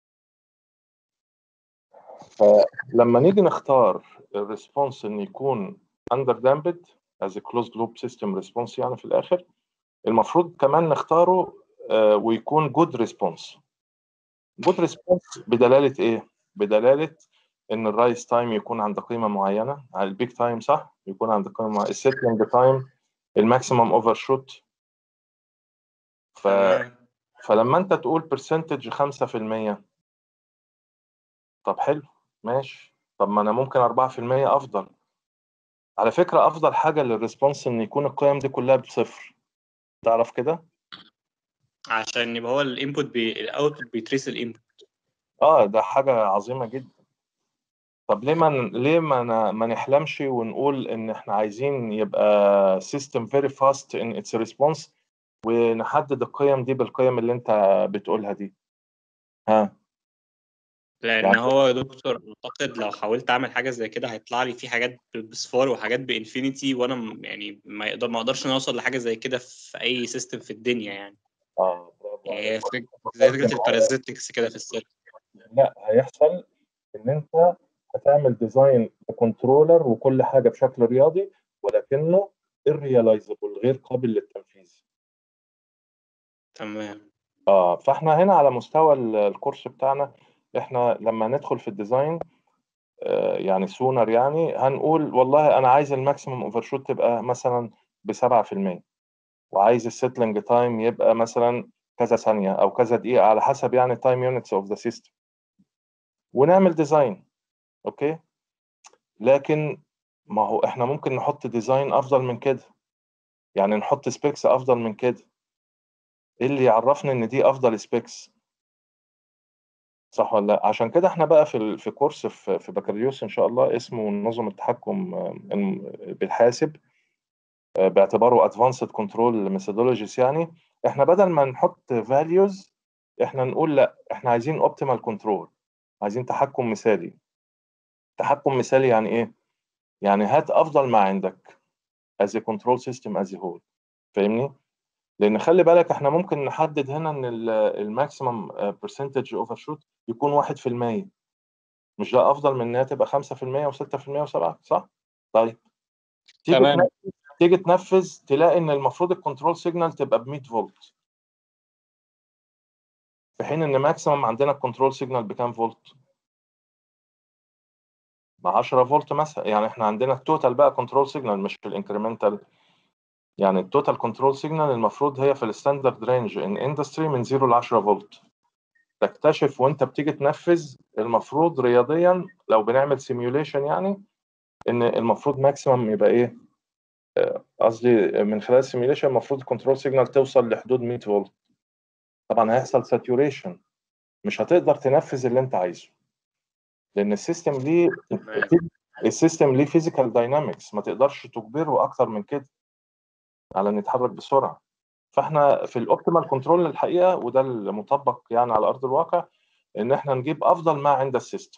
Speaker 1: فلما نيجي نختار الريسبونس ان يكون اندر دامبد از كلوزد لوب سيستم ريسبونس يعني في الاخر المفروض كمان نختاره آه، ويكون جود ريسبونس جود ريسبونس بدلاله ايه بدلاله ان الرايس تايم يكون عند قيمه معينه على البيك تايم صح يكون عند قيمه معينه السيتلينج تايم الماكسيمم اوفر شوت ف...
Speaker 6: تمام
Speaker 1: فلما انت تقول برسنتج 5% طب حلو ماشي طب ما انا ممكن 4% افضل على فكره افضل حاجه للريسبونس ان يكون القيم دي كلها بصفر تعرف كده
Speaker 6: عشان يبقى هو الانبوت بي الاوتبوت بيتريس الانبوت
Speaker 1: اه ده حاجه عظيمه جدا طب ليه ما ن- ليه ما ن- ما نحلمش ونقول ان احنا عايزين يبقى سيستم فيري فاست ان اتس ريسبونس ونحدد القيم دي بالقيم اللي انت بتقولها دي ها
Speaker 6: لان
Speaker 1: يعني
Speaker 6: هو يا دكتور اعتقد لو حاولت اعمل حاجه زي كده هيطلع لي في حاجات بصفار وحاجات بانفينيتي وانا م- يعني ما يقدر ما اقدرش نوصل لحاجه زي كده في اي سيستم في الدنيا يعني
Speaker 1: اه برافو
Speaker 6: يعني هي
Speaker 1: عليك
Speaker 6: فك... زي فكره البارازيتكس كده في السيرك
Speaker 1: لا هيحصل ان انت هتعمل ديزاين بكنترولر وكل حاجه بشكل رياضي ولكنه irrealizable غير قابل للتنفيذ
Speaker 6: تمام
Speaker 1: اه فاحنا هنا على مستوى ال- الكورس بتاعنا احنا لما ندخل في الديزاين آه يعني سونر يعني هنقول والله انا عايز الماكسيمم اوفر شوت تبقى مثلا ب 7% وعايز السيتلنج تايم يبقى مثلا كذا ثانيه او كذا دقيقه على حسب يعني تايم يونتس اوف ذا سيستم ونعمل ديزاين اوكي لكن ما هو احنا ممكن نحط ديزاين افضل من كده يعني نحط سبيكس افضل من كده ايه اللي يعرفني ان دي افضل سبيكس صح ولا لا عشان كده احنا بقى في ال- في كورس في في بكالوريوس ان شاء الله اسمه نظم التحكم آه، الم- بالحاسب آه، باعتباره ادفانسد كنترول ميثودولوجيز يعني احنا بدل ما نحط فاليوز احنا نقول لا احنا عايزين اوبتيمال كنترول عايزين تحكم مثالي تحكم مثالي يعني ايه يعني هات افضل ما عندك as a control system as a whole فاهمني لان خلي بالك احنا ممكن نحدد هنا ان الماكسيمم برسنتج اوفر شوت يكون 1% مش ده افضل من انها تبقى 5% و6% و7 صح طيب تيجي
Speaker 6: تمام.
Speaker 1: تنفذ تيجي تنفذ تلاقي ان المفروض الكنترول سيجنال تبقى ب 100 فولت في حين ان ماكسيمم عندنا الكنترول سيجنال بكام فولت؟ ب 10 فولت مثلا يعني احنا عندنا التوتال بقى كنترول سيجنال مش الانكريمنتال يعني التوتال كنترول سيجنال المفروض هي في الستاندرد رينج ان اندستري من 0 ل 10 فولت تكتشف وانت بتيجي تنفذ المفروض رياضيا لو بنعمل سيميوليشن يعني ان المفروض ماكسيمم يبقى ايه آه، قصدي من خلال السيميوليشن المفروض الكنترول سيجنال توصل لحدود 100 فولت طبعا هيحصل ساتوريشن مش هتقدر تنفذ اللي انت عايزه لان السيستم ليه السيستم ليه فيزيكال داينامكس ما تقدرش تجبره اكتر من كده على ان يتحرك بسرعه فاحنا في الاوبتيمال كنترول الحقيقه وده المطبق يعني على ارض الواقع ان احنا نجيب افضل ما عند السيستم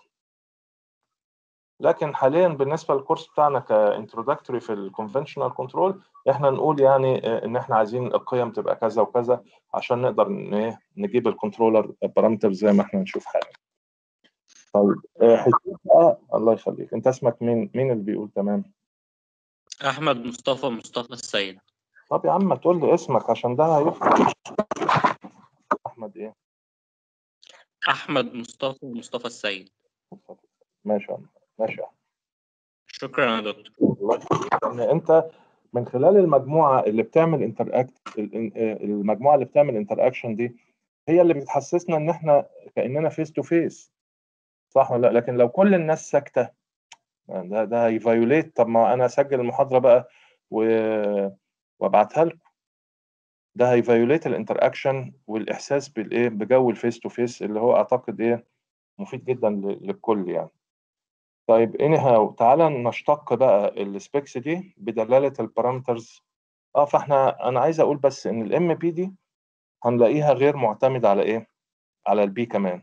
Speaker 1: لكن حاليا بالنسبه للكورس بتاعنا كانترودكتوري في الكونفنشنال كنترول احنا نقول يعني آه، ان احنا عايزين القيم تبقى كذا وكذا عشان نقدر ن- إيه، نجيب الكنترولر بارامتر زي ما احنا نشوف حالا طيب آه، حسين بقى الله يخليك انت اسمك مين مين اللي بيقول تمام
Speaker 6: احمد مصطفى مصطفى السيد
Speaker 1: طب يا عم ما تقول لي اسمك عشان ده هيفرق احمد ايه
Speaker 6: احمد مصطفى مصطفى السيد
Speaker 1: ماشي يا عم ماشي يا عم
Speaker 6: شكرا يا دكتور
Speaker 1: الله يخليك لان انت من خلال المجموعه اللي بتعمل انتر اكت المجموعه اللي بتعمل انتر اكشن دي هي اللي بتحسسنا ان احنا كاننا فيس تو فيس صح ولا لا لكن لو كل الناس ساكته ده ده هيفايوليت طب ما انا اسجل المحاضره بقى و... وابعتها لكم ده هيفايوليت الانتر اكشن والاحساس بالايه بجو الفيس تو فيس اللي هو اعتقد ايه مفيد جدا ل- للكل يعني طيب اني هاو تعالى نشتق بقى السبيكس دي بدلاله البارامترز اه فاحنا انا عايز اقول بس ان الام بي دي هنلاقيها غير معتمد على ايه على البي كمان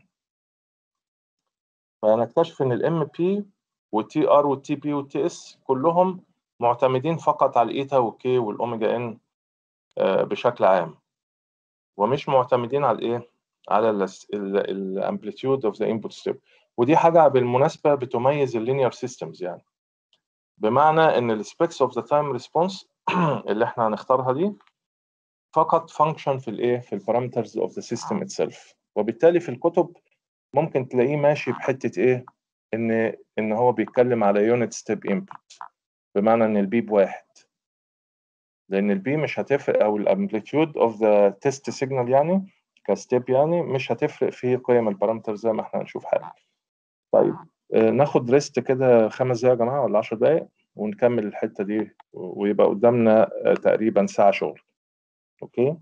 Speaker 1: فنكتشف ان الام بي والتي ار والتي بي والتي اس كلهم معتمدين فقط على الايتا والكي والاوميجا ان آه، بشكل عام ومش معتمدين على الايه على الامبليتيود اوف ذا انبوت ستيب ودي حاجه بالمناسبه بتميز اللينير سيستمز يعني بمعنى ان السبيكس اوف ذا تايم ريسبونس اللي احنا هنختارها دي فقط فانكشن في الايه في البارامترز اوف ذا سيستم اتسيلف وبالتالي في الكتب ممكن تلاقيه ماشي بحته ايه ان ان هو بيتكلم على يونت ستيب انبوت بمعنى ان البي بواحد لان البي مش هتفرق او الامبليتيود اوف ذا تيست سيجنال يعني كستيب يعني مش هتفرق في قيم البارامتر زي ما احنا هنشوف حالا طيب آه، ناخد ريست كده خمس دقايق يا جماعه ولا 10 دقايق ونكمل الحته دي و- ويبقى قدامنا آه، تقريبا ساعه شغل اوكي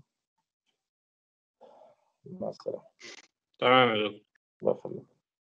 Speaker 1: مع السلامه
Speaker 6: تمام يا دكتور
Speaker 1: الله يخليك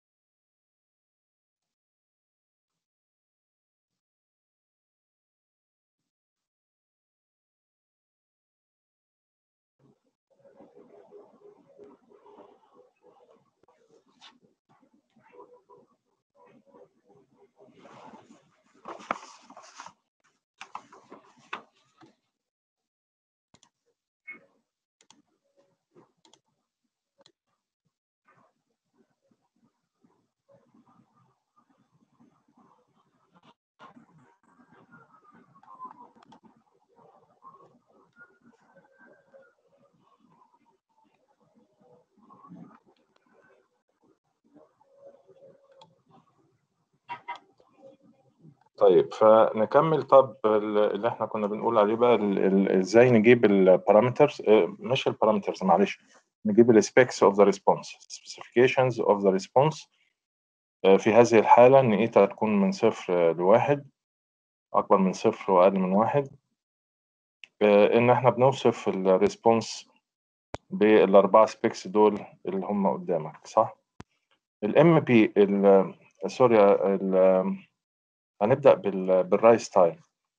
Speaker 1: طيب فنكمل طب ال- اللي احنا كنا بنقول عليه بقى ال- ال- ازاي نجيب البارامترز مش البارامترز معلش نجيب السبيكس اوف ذا ريسبونس specifications اوف ذا ريسبونس في هذه الحالة ان ايتا تكون من صفر لواحد اكبر من صفر واقل من واحد آه، ان احنا بنوصف الريسبونس بالاربعه سبيكس دول اللي هم قدامك صح الام بي سوري ال- هنبدا بال- بالرايس تايم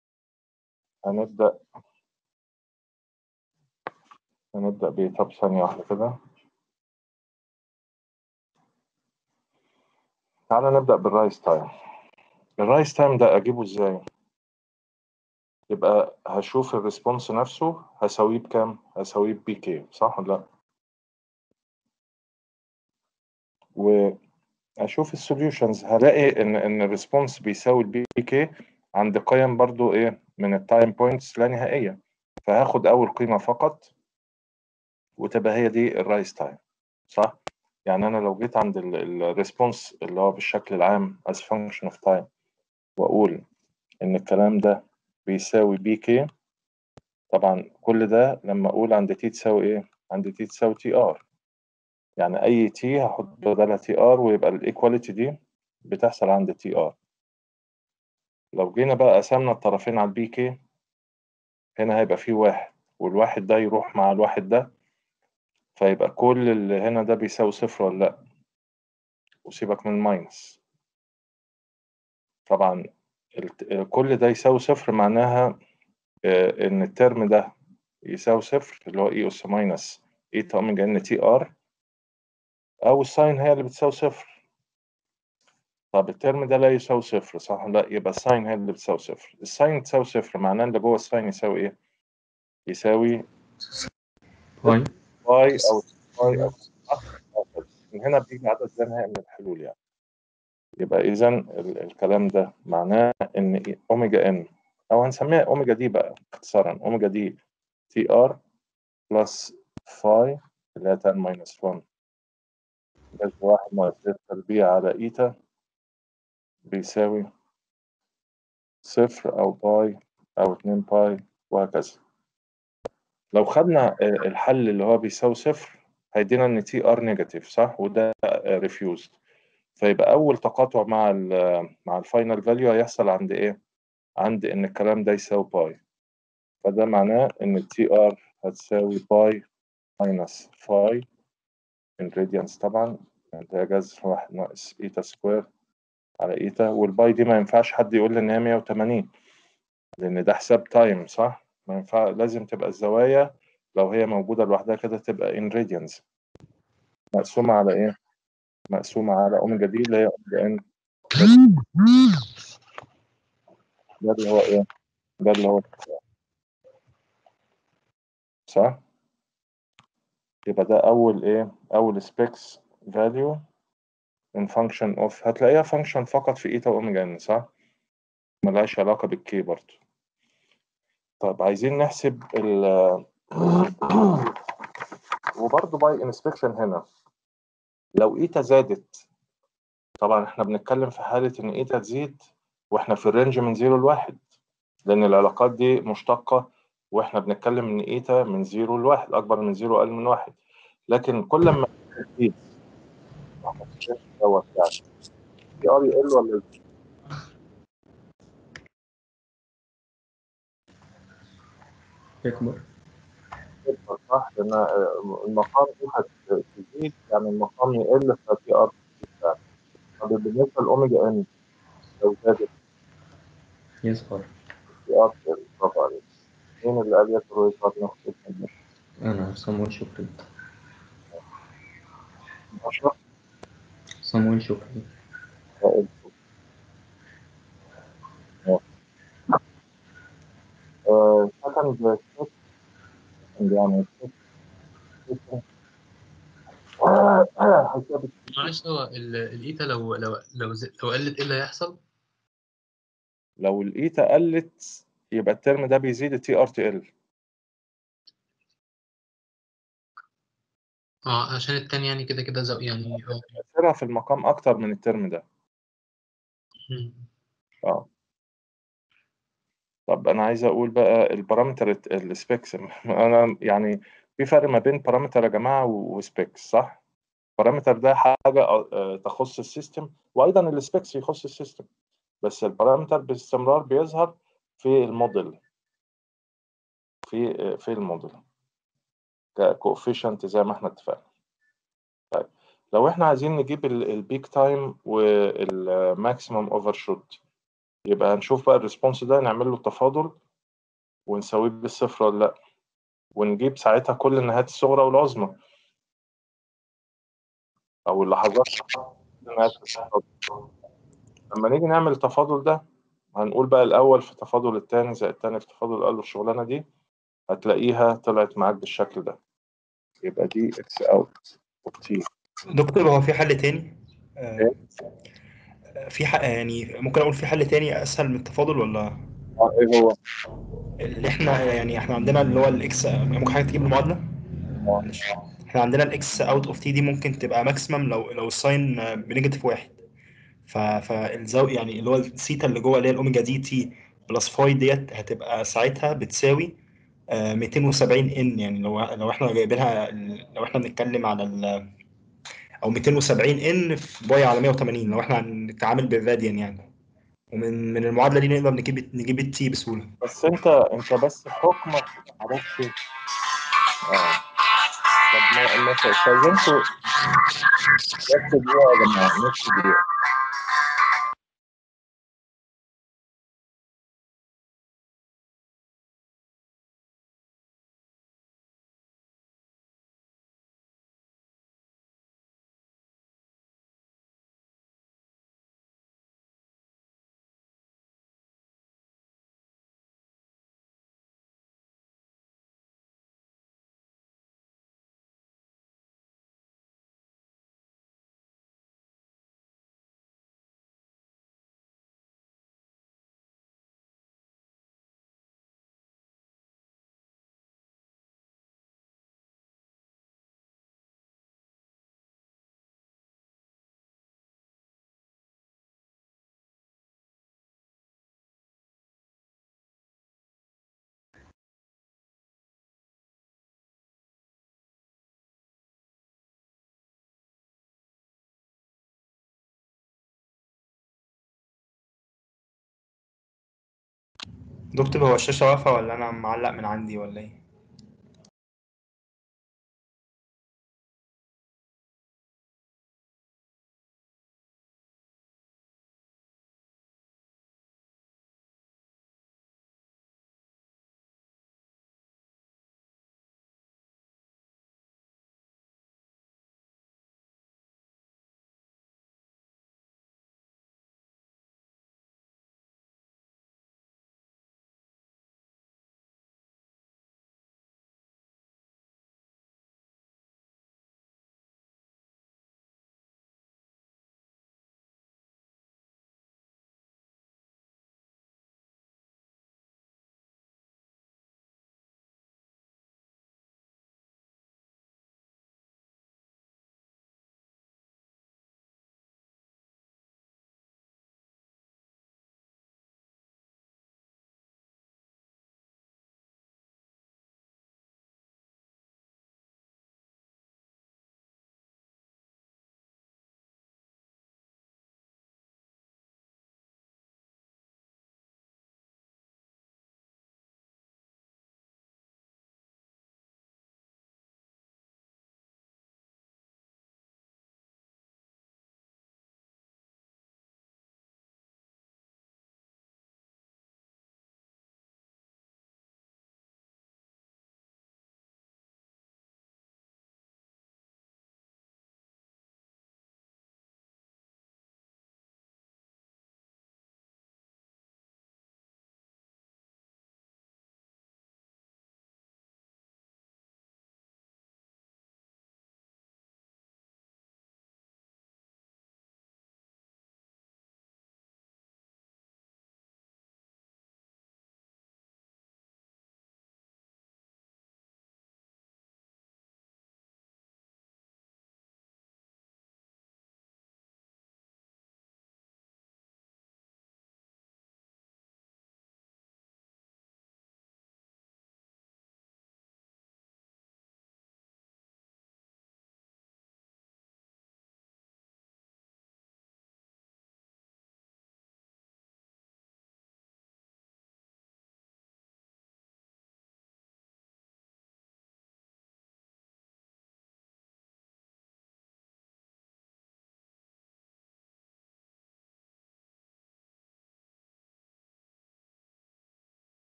Speaker 1: هنبدا هنبدا بايه طب ثانيه واحده كده تعالى نبدا بالرايس تايم الرايس تايم ده اجيبه ازاي يبقى هشوف الريسبونس نفسه هساويه بكام هساويه بي كي صح ولا لا واشوف السوليوشنز هلاقي ان ان الريسبونس بيساوي البي كي عند قيم برضو ايه من التايم بوينتس لا نهائيه فهاخد اول قيمه فقط وتبقى هي دي الرايز تايم صح يعني انا لو جيت عند الريسبونس اللي هو بالشكل العام as function of time واقول ان الكلام ده بيساوي بي كي طبعا كل ده لما اقول عند تي تساوي ايه عند تي تساوي تي ار يعني اي تي هحط بدلها تي ار ويبقى الايكواليتي دي بتحصل عند تي ار لو جينا بقى قسمنا الطرفين على البي كي هنا هيبقى فيه واحد والواحد ده يروح مع الواحد ده فيبقى كل اللي هنا ده بيساوي صفر ولا لأ وسيبك من الماينس طبعا الت- كل ده يساوي صفر معناها آه، إن الترم ده يساوي صفر اللي هو إي أس ماينس إي أوميجا إن تي آر أو الساين هي اللي بتساوي صفر طب الترم ده لا يساوي صفر صح لا يبقى الساين هي اللي بتساوي صفر الساين تساوي صفر معناه اللي جوه الساين يساوي إيه؟ يساوي
Speaker 3: باي
Speaker 1: باي أو باي أو صح؟ من هنا بيجي عدد لا نهائي من الحلول يعني يبقى إذا الكلام ده معناه إن إيه؟ أوميجا إن أو هنسميها أوميجا دي بقى اختصارا أوميجا دي تي آر بلس فاي اللي هي 10 ماينس 1 جذر واحد ناقص زد تربيع على إيتا بيساوي صفر أو باي أو اتنين باي وهكذا لو خدنا آه، الحل اللي هو بيساوي صفر هيدينا إن تي آر نيجاتيف صح وده ريفيوزد فيبقى أول تقاطع مع ال مع الفاينل فاليو هيحصل عند إيه؟ عند إن الكلام ده يساوي باي فده معناه إن التي آر هتساوي باي ماينس فاي الراديانس طبعا ده جذر واحد ناقص إيتا سكوير على إيتا والباي دي ما ينفعش حد يقول لي إن هي 180 لأن ده حساب تايم صح؟ ما ينفع لازم تبقى الزوايا لو هي موجودة لوحدها كده تبقى إن راديانز مقسومة على إيه؟ مقسومة على أوميجا دي اللي هي أوميجا إن ده اللي هو إيه؟ ده اللي هو صح؟ يبقى ده أول إيه؟ أول specs value in function of هتلاقيها function فقط في إيتا وأوميجا إن صح؟ ملهاش علاقة بالكي برضه طب عايزين نحسب ال وبرضه باي انسبكشن هنا لو إيتا زادت طبعا احنا بنتكلم في حالة إن إيتا تزيد وإحنا في الرينج من زيرو لواحد لأن العلاقات دي مشتقة وإحنا بنتكلم إن إيتا من زيرو لواحد أكبر من زيرو أقل من واحد لكن كل ما تزيد إحنا في الرينج دوت يعني تي ار يقل ولا يزيد؟
Speaker 3: يكبر
Speaker 1: يكبر صح لأن آه، المقام دي هتزيد يعني المقام يقل فتي ار تزيد. طب بالنسبة لأوميجا إن لو زادت
Speaker 3: يصغر
Speaker 1: تي ار تقل برافو عليك مين اللي قال يكبر ويصغر ناخد اسم ده؟
Speaker 3: أنا صمويل شكري
Speaker 1: أشرف
Speaker 3: صمويل شكري
Speaker 1: وائل آه، second step يعني step system. هيثبت
Speaker 3: معلش هو ال- الإيتا لو لو لو ز- لو قلت إيه اللي هيحصل؟
Speaker 1: لو الإيتا قلت يبقى الترم ده بيزيد التي ار تي ال
Speaker 3: اه عشان التاني يعني كده كده زو يعني اه
Speaker 1: تأثيرها في المقام أكتر من الترم ده
Speaker 3: مم.
Speaker 1: اه طب أنا عايز أقول بقى البارامتر السبيكس أنا يعني في فرق ما بين بارامتر يا جماعة وسبيكس صح؟ البارامتر ده حاجة آه، تخص السيستم وأيضا السبيكس يخص السيستم بس البارامتر باستمرار بيظهر في الموديل في في الموديل ككوفيشنت زي ما احنا اتفقنا طيب لو احنا عايزين نجيب البيك تايم والماكسيمم اوفر شوت يبقى هنشوف بقى الريسبونس ده نعمل له التفاضل ونساويه بالصفر ولا لا ونجيب ساعتها كل النهايات الصغرى والعظمى او اللحظات النهايات الصغرى. لما نيجي نعمل التفاضل ده هنقول بقى الاول في تفاضل التاني زائد التاني في تفاضل الاول الشغلانه دي هتلاقيها طلعت معاك بالشكل ده يبقى دي اكس اوت اوف تي
Speaker 12: دكتور هو في حل تاني آه، في حق يعني ممكن اقول في حل تاني اسهل من التفاضل ولا
Speaker 1: اه ايه هو؟
Speaker 12: اللي احنا يعني احنا عندنا اللي هو الاكس ممكن حضرتك تجيب المعادله معلش احنا عندنا الاكس اوت اوف تي دي ممكن تبقى ماكسيمم لو لو الساين بنيجاتيف واحد ف فالزاويه يعني اللي هو الثيتا اللي جوه اللي هي الاوميجا دي تي بلس فاي ديت هتبقى ساعتها بتساوي آه، 270 ان يعني لو لو احنا جايبينها لو احنا بنتكلم على ال او 270 ان في باي على 180 لو احنا هنتعامل بالراديان يعني ومن من المعادله دي نقدر نجيب نجيب التي بسهوله
Speaker 1: بس انت انت بس حكمك معرفش اه طب ما ما استاذنكوا نص دقيقة يا جماعة نص دقيقة
Speaker 12: دكتور هو الشاشه واقفه ولا انا معلق من عندي ولا ايه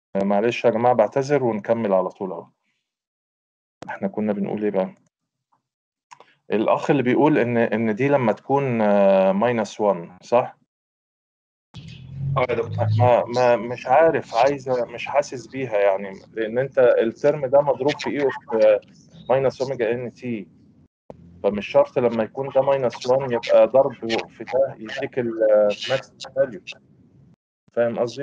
Speaker 1: آه، معلش يا جماعة بعتذر ونكمل على طول اهو احنا كنا بنقول ايه بقى الأخ اللي بيقول إن إن دي لما تكون ماينس 1 صح؟
Speaker 12: اه يا دكتور
Speaker 1: ما ما مش عارف عايزة مش حاسس بيها يعني لأن أنت الترم ده مضروب في إيه في ماينس أوميجا إن تي فمش شرط لما يكون ده ماينس 1 يبقى ضرب في ده يديك الماكس فاليو فاهم قصدي؟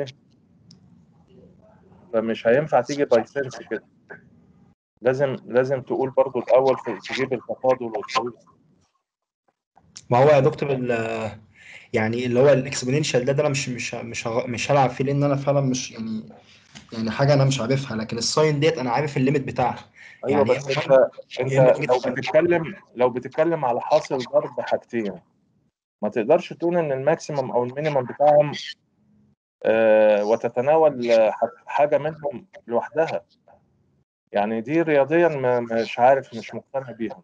Speaker 1: فمش هينفع تيجي باي سنس كده لازم لازم تقول برضو الأول في تجيب التفاضل والتفاضل
Speaker 12: ما هو يا دكتور ال- يعني اللي هو الاكسبوننشال ده, ده انا مش مش مش هغ- مش هلعب فيه لان انا فعلا مش يعني يعني حاجه انا مش عارفها لكن الساين ديت انا عارف الليميت بتاعها
Speaker 1: ايوه
Speaker 12: يعني
Speaker 1: بس انت انت لو بتتكلم لو بتتكلم على حاصل ضرب حاجتين ما تقدرش تقول ان الماكسيمم او المينيمم بتاعهم آه وتتناول آه، ح- حاجه منهم لوحدها يعني دي رياضيا ما مش عارف مش مقتنع بيها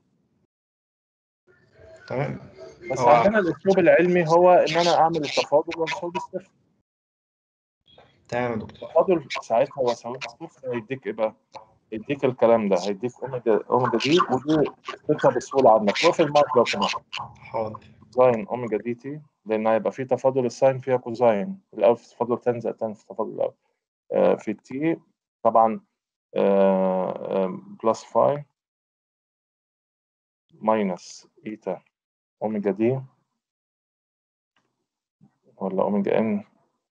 Speaker 12: تمام
Speaker 1: بس
Speaker 12: هو-
Speaker 1: عندنا الاسلوب العلمي هو ان انا اعمل التفاضل واساوي الصفر
Speaker 12: تمام يا دكتور
Speaker 1: التفاضل ساعتها واساوي الصفر هيديك ايه بقى؟ هيديك الكلام ده هيديك اوميجا اوميجا دي ودي تثبتها بسهوله عندك وفي المايك لو سمحت
Speaker 12: حاضر
Speaker 1: كوزاين اوميجا دي تي لان هيبقى في تفاضل الساين فيها كوزاين الاول في تفاضل تان زائد تان في التفاضل الاول آه في التي طبعا بلس فاي ماينس ايتا اوميجا دي ولا اوميجا ان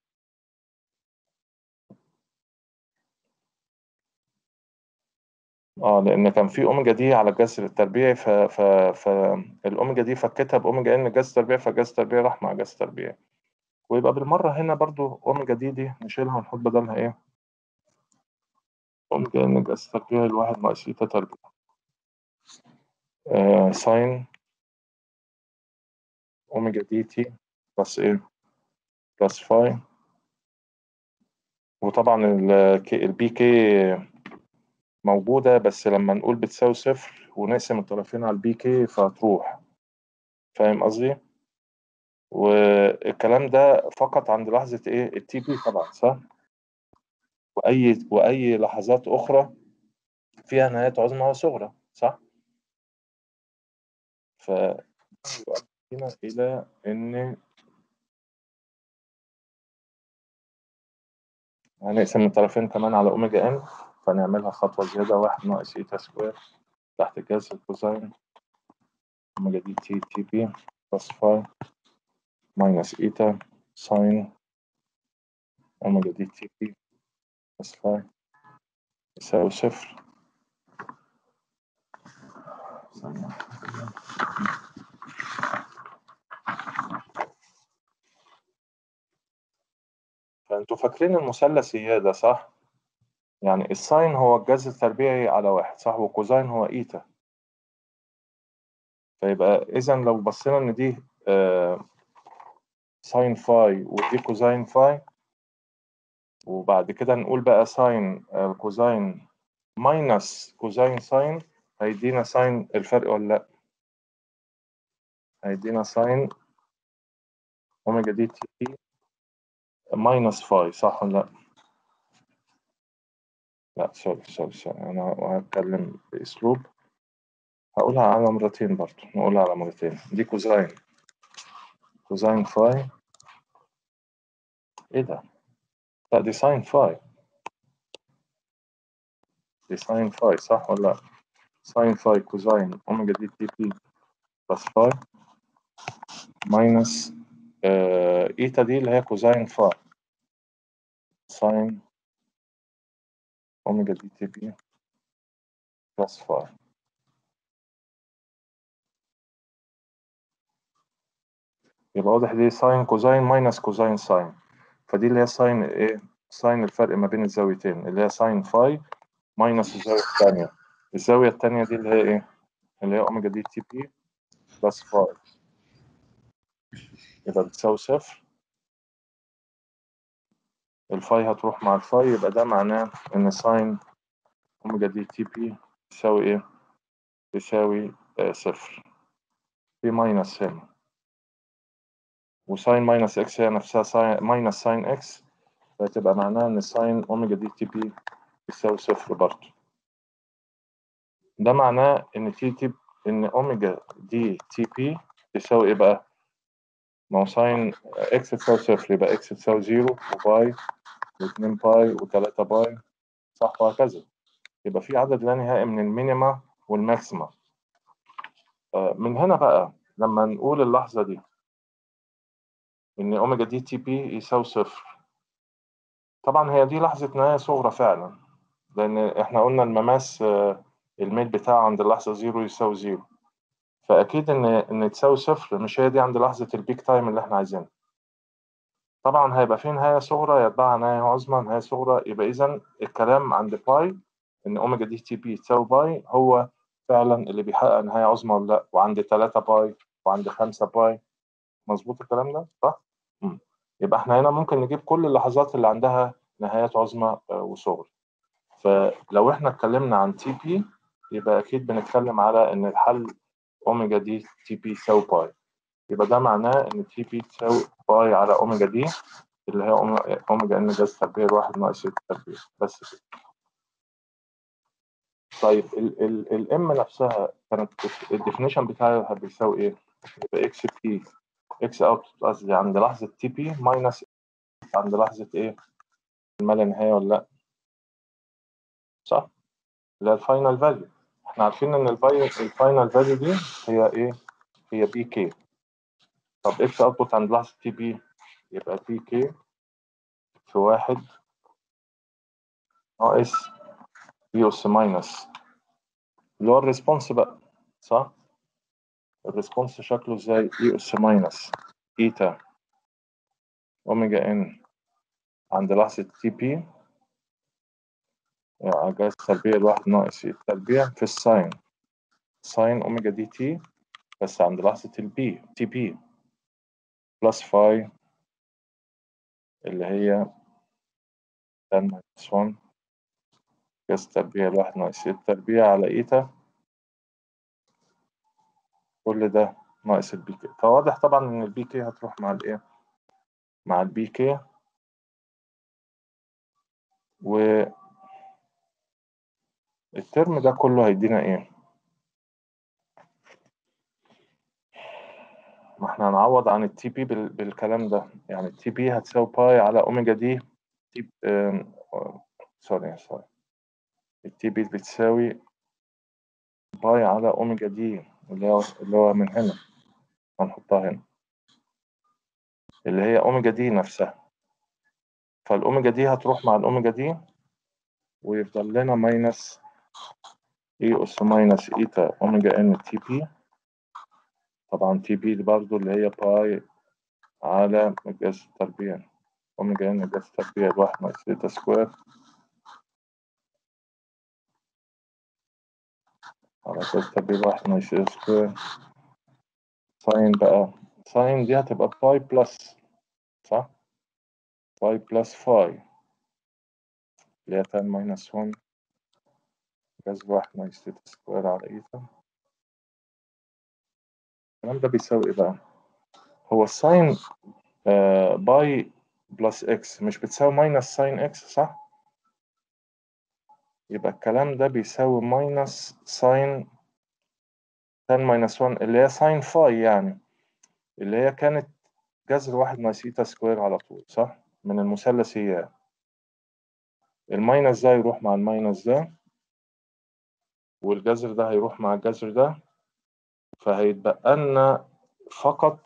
Speaker 1: اه لان كان في اوميجا دي على الجذر التربيعي ف ف فالاوميجا دي فكتها باوميجا ان جذر تربيعي فالجذر التربيعي راح مع جذر تربيعي ويبقى بالمره هنا برضو اوميجا دي دي نشيلها ونحط بدلها ايه اوميجا ان جذر تربيعي الواحد ناقص ايتا تربيع آه ساين اوميجا دي تي بلس ايه بلس فاي وطبعا البي كي موجودة بس لما نقول بتساوي صفر ونقسم الطرفين على البي كي فهتروح فاهم قصدي؟ والكلام ده فقط عند لحظة ايه التي بي طبعا صح؟ وأي وأي لحظات أخرى فيها نهايات عظمى وصغرى صح؟ ف هنا إلى إن هنقسم الطرفين كمان على أوميجا إن فنعملها خطوة زيادة واحد ناقص إيتا سكوير تحت جذر الكوزين أوميجا دي تي تي بي بلس فاي ماينس إيتا ساين أوميجا دي تي بي بلس فاي يساوي صفر فأنتوا فاكرين المثلث ده صح؟ يعني الساين هو الجذر التربيعي على واحد صح والكوزين هو إيتا فيبقى إذا لو بصينا إن دي آه ساين فاي ودي كوزين فاي وبعد كده نقول بقى ساين آه كوزين ماينس كوزين ساين هيدينا ساين الفرق ولا لأ؟ هيدينا ساين أوميجا دي تي بي ماينس فاي صح ولا لأ؟ لا سوري سوري سوري أنا هتكلم بأسلوب هقولها على مرتين برضو نقولها على مرتين دي كوزين كوزين فاي إيه ده؟ لا دي ساين فاي دي ساين فاي صح ولا لأ؟ ساين فاي كوزين أوميجا دي تي بي بلس فاي ماينس آه إيتا دي اللي هي كوزين فاي ساين أوميجا دي تي بي بلس فاي يبقى واضح دي ساين كوزين ماينس كوزين ساين فدي اللي هي ساين ايه ساين الفرق ما بين الزاويتين اللي هي ساين فاي ماينس الزاوية الثانية الزاوية الثانية دي اللي هي ايه اللي هي اوميجا دي تي بي بلس فاي يبقى بتساوي صفر الفاي هتروح مع الفاي يبقى ده معناه ان ساين اوميجا دي تي بي يساوي ايه يساوي آه صفر في ماينس هنا وساين ماينس اكس هي نفسها ساين ماينس ساين اكس فتبقى معناها ان ساين اوميجا دي تي بي يساوي صفر برضه ده معناه ان تي تي ان اوميجا دي تي بي تساوي ايه بقى؟ ما هو ساين اكس تساوي صفر يبقى اكس تساوي زيرو وباي واتنين باي وتلاتة باي صح وهكذا يبقى في عدد لا نهائي من المينيما والماكسيما آه، من هنا بقى لما نقول اللحظة دي إن أوميجا دي تي بي يساوي صفر طبعا هي دي لحظة نهاية صغرى فعلا لأن إحنا قلنا المماس آه، الميل بتاعه عند اللحظة زيرو يساوي زيرو فأكيد إن إن تساوي صفر مش هي دي عند لحظة البيك تايم اللي إحنا عايزينها طبعا هيبقى في نهاية صغرى يتبعها نهاية عظمى نهاية صغرى يبقى إذا الكلام عند باي إن أوميجا دي تي بي تساوي باي هو فعلا اللي بيحقق نهاية عظمى ولا لأ وعند 3 باي وعند 5 باي مظبوط الكلام ده صح؟ مم. يبقى احنا هنا ممكن نجيب كل اللحظات اللي عندها نهايات عظمى آه، وصغرى فلو احنا اتكلمنا عن تي بي يبقى اكيد بنتكلم على ان الحل اوميجا دي تي بي يساوي باي يبقى ده معناه ان تي بي تساوي باي على اوميجا دي اللي هي أوميجا- اوميجا ان جاز تربيع الواحد ناقص التربيع بس كده طيب ال ال الام نفسها كانت الديفينيشن بتاعها بيساوي ايه؟ يبقى اكس بي اكس اوت قصدي عند لحظه تي بي ماينس عند لحظه ايه؟ ما لا نهايه ولا لا؟ صح؟ اللي هي الفاينل فاليو احنا عارفين ان الفاي- الفاينل فاليو دي هي ايه؟ هي بي كي طب اكس اوتبوت عند لحظه تي بي يبقى بي كي في واحد ناقص بي اس ماينس اللي هو الريسبونس بقى صح؟ الريسبونس شكله ازاي؟ اي اس ماينس ايتا اوميجا ان عند لحظة تي بي يعني جاز تربيع الواحد ناقص التربيع في الساين ساين اوميجا دي تي بس عند لحظة البي تي بي بلس فاي اللي هي 10 ماينس 1 جاز تربيع الواحد ناقص التربيع على ايتا كل ده ناقص البي كي فواضح طبعا ان البي كي هتروح مع الايه مع البي كي والترم ده كله هيدينا ايه ما احنا هنعوض عن التي بي بالكلام ده يعني التي بي هتساوي باي على اوميجا دي تي ام، سوري سوري التي بي بتساوي باي على اوميجا دي اللي هو اللي هو من هنا هنحطها هنا اللي هي اوميجا دي نفسها فالاوميجا دي هتروح مع الاوميجا دي ويفضل لنا ماينس اي اس ماينس ايتا اوميجا ان تي بي طبعا تي بي دي برضه اللي هي باي على مقياس التربيع اوميجا ان مقياس التربيع الواحد ناقص ايتا سكوير على أساس تربيع الواحد ناقص ايتا سكوير ساين بقى ساين دي هتبقى باي بلس صح؟ باي بلس فاي اللي هي 10 ماينس 1 جذر واحد ناقص تيتا سكوير على ايتا الكلام ده بيساوي ايه بقى؟ هو الساين آه باي بلس اكس مش بتساوي ماينس ساين اكس صح؟ يبقى الكلام ده بيساوي ماينس ساين 10 ماينس 1 اللي هي ساين فاي يعني اللي هي كانت جذر واحد ناقص ايتا سكوير على طول صح؟ من المثلثيات الماينس ده يروح مع الماينس ده والجذر ده هيروح مع الجذر ده فهيتبقى لنا فقط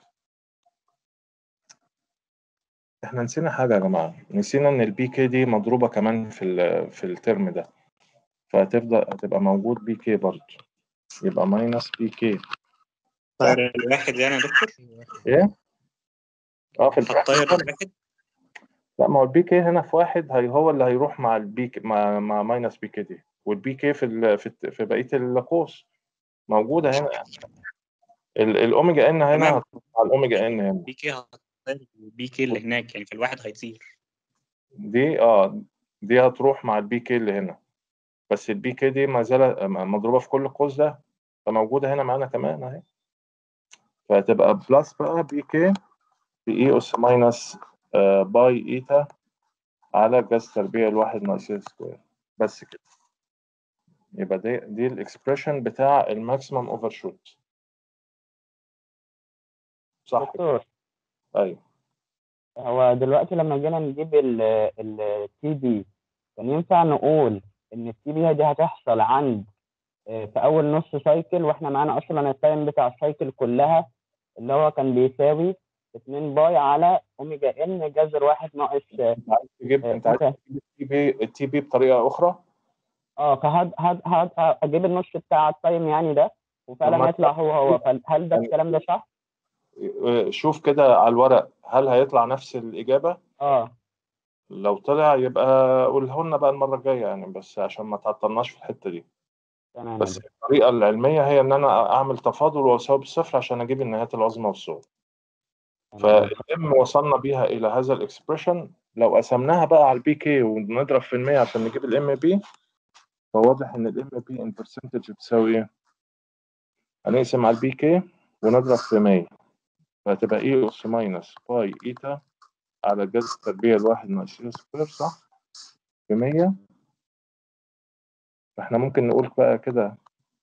Speaker 1: احنا نسينا حاجة يا جماعة نسينا ان البي كي دي مضروبة كمان في ال في الترم ده فهتبدأ هتبقى موجود بي كي برضه يبقى ماينس بي كي
Speaker 6: طاير الواحد يعني يا دكتور
Speaker 1: ايه؟ اه في البراكتس
Speaker 6: الطاير
Speaker 1: طبعاً.
Speaker 6: الواحد
Speaker 1: لا ما هو البي كي هنا في واحد هي هو اللي هيروح مع البي كي مع مع ماينس بي كي دي والبي كي في ال في, الت- في بقية القوس موجودة هنا ال- الاوميجا ان هنا
Speaker 6: تمام.
Speaker 1: هتروح مع الاوميجا ان هنا
Speaker 6: بي كي هتطير البي كي اللي هناك يعني في الواحد هيطير
Speaker 1: دي اه دي هتروح مع البي كي اللي هنا بس البي كي دي ما زالت مضروبة في كل القوس ده فموجودة هنا معانا كمان اهي فهتبقى بلس بقى بي كي في اي اس ماينس آه باي ايتا على جذر تربيع الواحد ناقص ال سكوير بس كده يبقى دي دي الاكسبريشن بتاع الماكسيمم اوفر شوت صح
Speaker 14: دكتور
Speaker 1: ايوه
Speaker 14: هو دلوقتي لما جينا نجيب التي بي كان ينفع نقول ان التي بي دي هتحصل عند آه، في اول نص سايكل واحنا معانا اصلا التايم بتاع السايكل كلها اللي هو كان بيساوي 2 باي على اوميجا ان جذر واحد ناقص آه،
Speaker 1: عايز تجيب
Speaker 14: آه،
Speaker 1: انت عايز
Speaker 14: أوكي.
Speaker 1: تجيب التي بي التي بي بطريقه اخرى
Speaker 14: اه فهد هد هد اجيب النص بتاع التايم يعني ده وفعلا
Speaker 1: لما
Speaker 14: هيطلع هو هو فهل ده
Speaker 1: يعني
Speaker 14: الكلام ده صح؟
Speaker 1: شوف كده على الورق هل هيطلع نفس الاجابه
Speaker 14: اه
Speaker 1: لو طلع يبقى قوله لنا بقى المره الجايه يعني بس عشان ما تعطلناش في الحته دي
Speaker 14: تمام يا
Speaker 1: بس
Speaker 14: دكتور
Speaker 1: الطريقه العلميه هي ان انا اعمل تفاضل واساوي بالصفر عشان اجيب النهايات العظمى والصغرى
Speaker 14: تمام
Speaker 1: فالام وصلنا بيها الى هذا الاكسبريشن لو قسمناها بقى على البي كي ونضرب في المية عشان نجيب الام بي فواضح ان الام بي ان برسنتج بتساوي ايه؟ هنقسم على البي كي ونضرب في 100 فهتبقى اي اس ماينس باي ايتا على جذر التربيع الواحد ناقص اي سكوير صح؟ في 100 فاحنا ممكن نقول بقى كده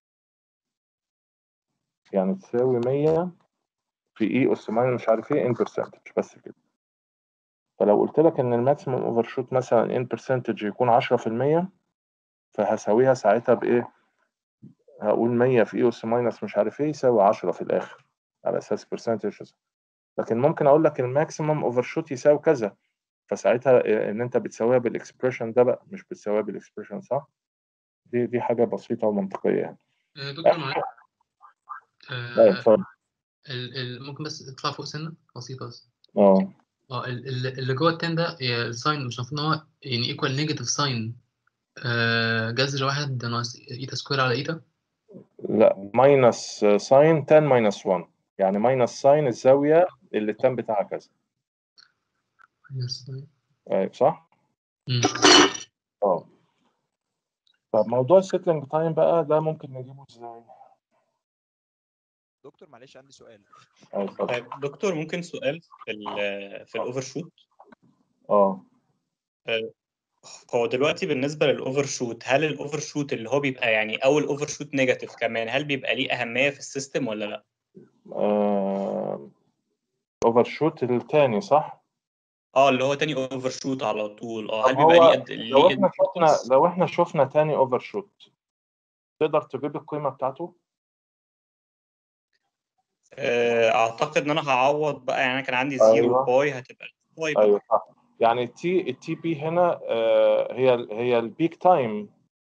Speaker 1: يعني تساوي 100 في اي اس ماينس مش عارف ايه ان برسنتج بس كده فلو قلت لك ان الماكسيمم اوفر شوت مثلا ان برسنتج يكون 10% فهساويها ساعتها بايه؟ هقول 100 في اي اس ماينس مش عارف ايه يساوي 10 في الاخر على اساس برسنتج لكن ممكن اقول لك الماكسيمم اوفر شوت يساوي كذا فساعتها إيه ان انت بتساويها بالاكسبريشن ده بقى مش بتساويها بالاكسبريشن صح؟ دي دي حاجه بسيطه ومنطقيه يعني
Speaker 3: آه، دكتور معاك
Speaker 1: لا
Speaker 3: آه،
Speaker 1: اتفضل
Speaker 3: ال ال ممكن بس اطلع فوق سنة بسيطة بس
Speaker 1: اه
Speaker 3: اه ال- ال- اللي جوه التان ده الساين مش المفروض ان هو يعني ايكوال نيجاتيف ساين جذر واحد ناقص ايتا سكوير على ايتا
Speaker 1: لا ماينس ساين 10 ماينس 1 يعني ماينس ساين الزاويه اللي التان بتاعها كذا
Speaker 3: minus nine.
Speaker 1: أيوة صح؟
Speaker 3: مم.
Speaker 1: اه طب موضوع السيتلينج تايم بقى ده ممكن نجيبه ازاي؟
Speaker 16: دكتور معلش عندي سؤال
Speaker 1: أيوة اتفضل
Speaker 6: طيب دكتور ممكن سؤال في ال في الاوفر شوت
Speaker 1: اه
Speaker 6: هو دلوقتي بالنسبه للاوفر شوت هل الاوفر شوت اللي هو بيبقى يعني اول اوفر شوت نيجاتيف كمان هل بيبقى ليه اهميه في السيستم ولا لا؟
Speaker 1: اوفر شوت التاني صح؟
Speaker 6: اه اللي هو تاني اوفر شوت على طول اه
Speaker 1: طب
Speaker 6: هل بيبقى ليه
Speaker 1: هو
Speaker 6: قد
Speaker 1: لو
Speaker 6: ليه
Speaker 1: احنا شفنا
Speaker 6: importance؟
Speaker 1: لو احنا شفنا تاني اوفر شوت تقدر تجيب القيمه بتاعته؟
Speaker 6: آه، اعتقد ان انا هعوض بقى يعني انا كان عندي زيرو
Speaker 1: ايوه
Speaker 6: باي هتبقى باي بقى
Speaker 1: ايوه صح يعني التي التي بي هنا آه، هي ال- هي البيك تايم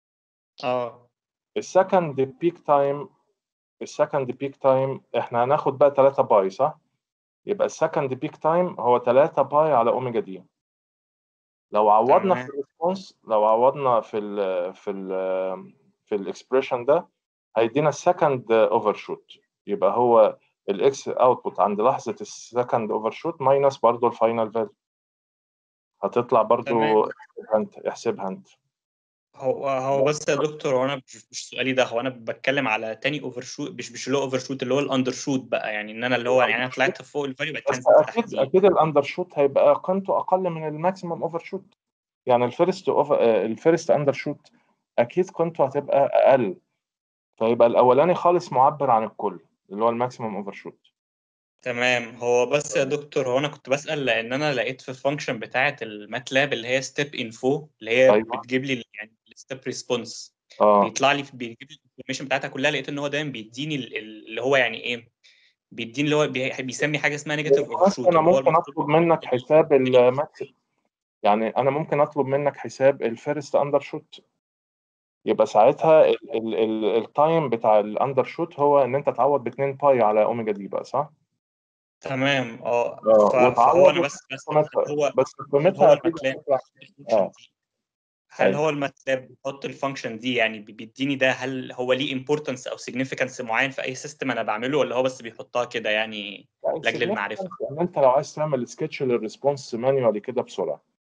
Speaker 6: اه
Speaker 1: السكند بيك تايم السكند بيك تايم احنا هناخد بقى 3 باي صح؟ يبقى السكند بيك تايم هو 3 باي على اوميجا دي لو عوضنا في
Speaker 6: تمام
Speaker 1: الريسبونس لو عوضنا في ال في ال في الاكسبريشن ده هيدينا السكند اوفر شوت يبقى هو الاكس اوتبوت عند لحظه السكند اوفر شوت ماينس برضه الفاينل فاليو هتطلع برضه
Speaker 6: تمام
Speaker 1: احسبها انت احسبها انت
Speaker 6: هو هو بس يا دكتور هو انا مش مش سؤالي ده هو انا بتكلم على تاني اوفر شوت مش مش اللي هو اوفر شوت اللي هو الاندر شوت بقى يعني ان انا اللي هو يعني انا طلعت فوق الفاليو بقت
Speaker 1: بس
Speaker 6: تنزل
Speaker 1: اكيد
Speaker 6: تحت
Speaker 1: اكيد الاندر شوت هيبقى قيمته اقل من الماكسيمم اوفر شوت يعني الفيرست اوفر الفيرست اندر شوت اكيد قيمته هتبقى اقل فيبقى الاولاني خالص معبر عن الكل اللي هو الماكسيمم اوفر شوت
Speaker 6: تمام هو بس يا دكتور هو انا كنت بسأل لان انا لقيت في الفانكشن بتاعه الماتلاب اللي هي ستيب انفو اللي هي
Speaker 1: ايوه
Speaker 6: بتجيب لي ال- يعني الستيب ريسبونس
Speaker 1: اه
Speaker 6: بيطلع لي بيجيب لي الانفورميشن بتاعتها كلها لقيت ان هو دايما بيديني ال- ال- اللي هو يعني ايه بيديني اللي هو بي- بيسمي حاجه اسمها نيجاتيف اوفر
Speaker 1: بس
Speaker 6: شوت
Speaker 1: انا
Speaker 6: اللي هو
Speaker 1: ممكن
Speaker 6: المفروض
Speaker 1: اطلب منك حساب الماكس يعني انا ممكن اطلب منك حساب الفيرست اندر شوت يبقى ساعتها التايم بتاع الاندر شوت هو ان انت تعوض ب 2 باي على اوميجا دي بقى صح؟
Speaker 6: تمام اه
Speaker 1: اه
Speaker 6: ف- فهو
Speaker 1: وتعوض
Speaker 6: انا بس بس
Speaker 1: قيمتها
Speaker 6: هل هو
Speaker 1: بس
Speaker 6: هل
Speaker 1: قيمتها
Speaker 6: هو
Speaker 1: اكيد
Speaker 6: الماتلاب
Speaker 1: هتطلع
Speaker 6: الفانكشن
Speaker 1: اه
Speaker 6: دي هل
Speaker 1: ايوه
Speaker 6: هو الماتلاب بيحط الفانكشن دي يعني بي- بيديني ده هل هو ليه امبورتنس او سيجنيفيكانس معين في اي سيستم انا بعمله ولا هو بس بيحطها كده يعني
Speaker 1: يعني
Speaker 6: لاجل المعرفه
Speaker 1: significant ان انت لو عايز تعمل سكتش للريسبونس مانيوالي كده بسرعه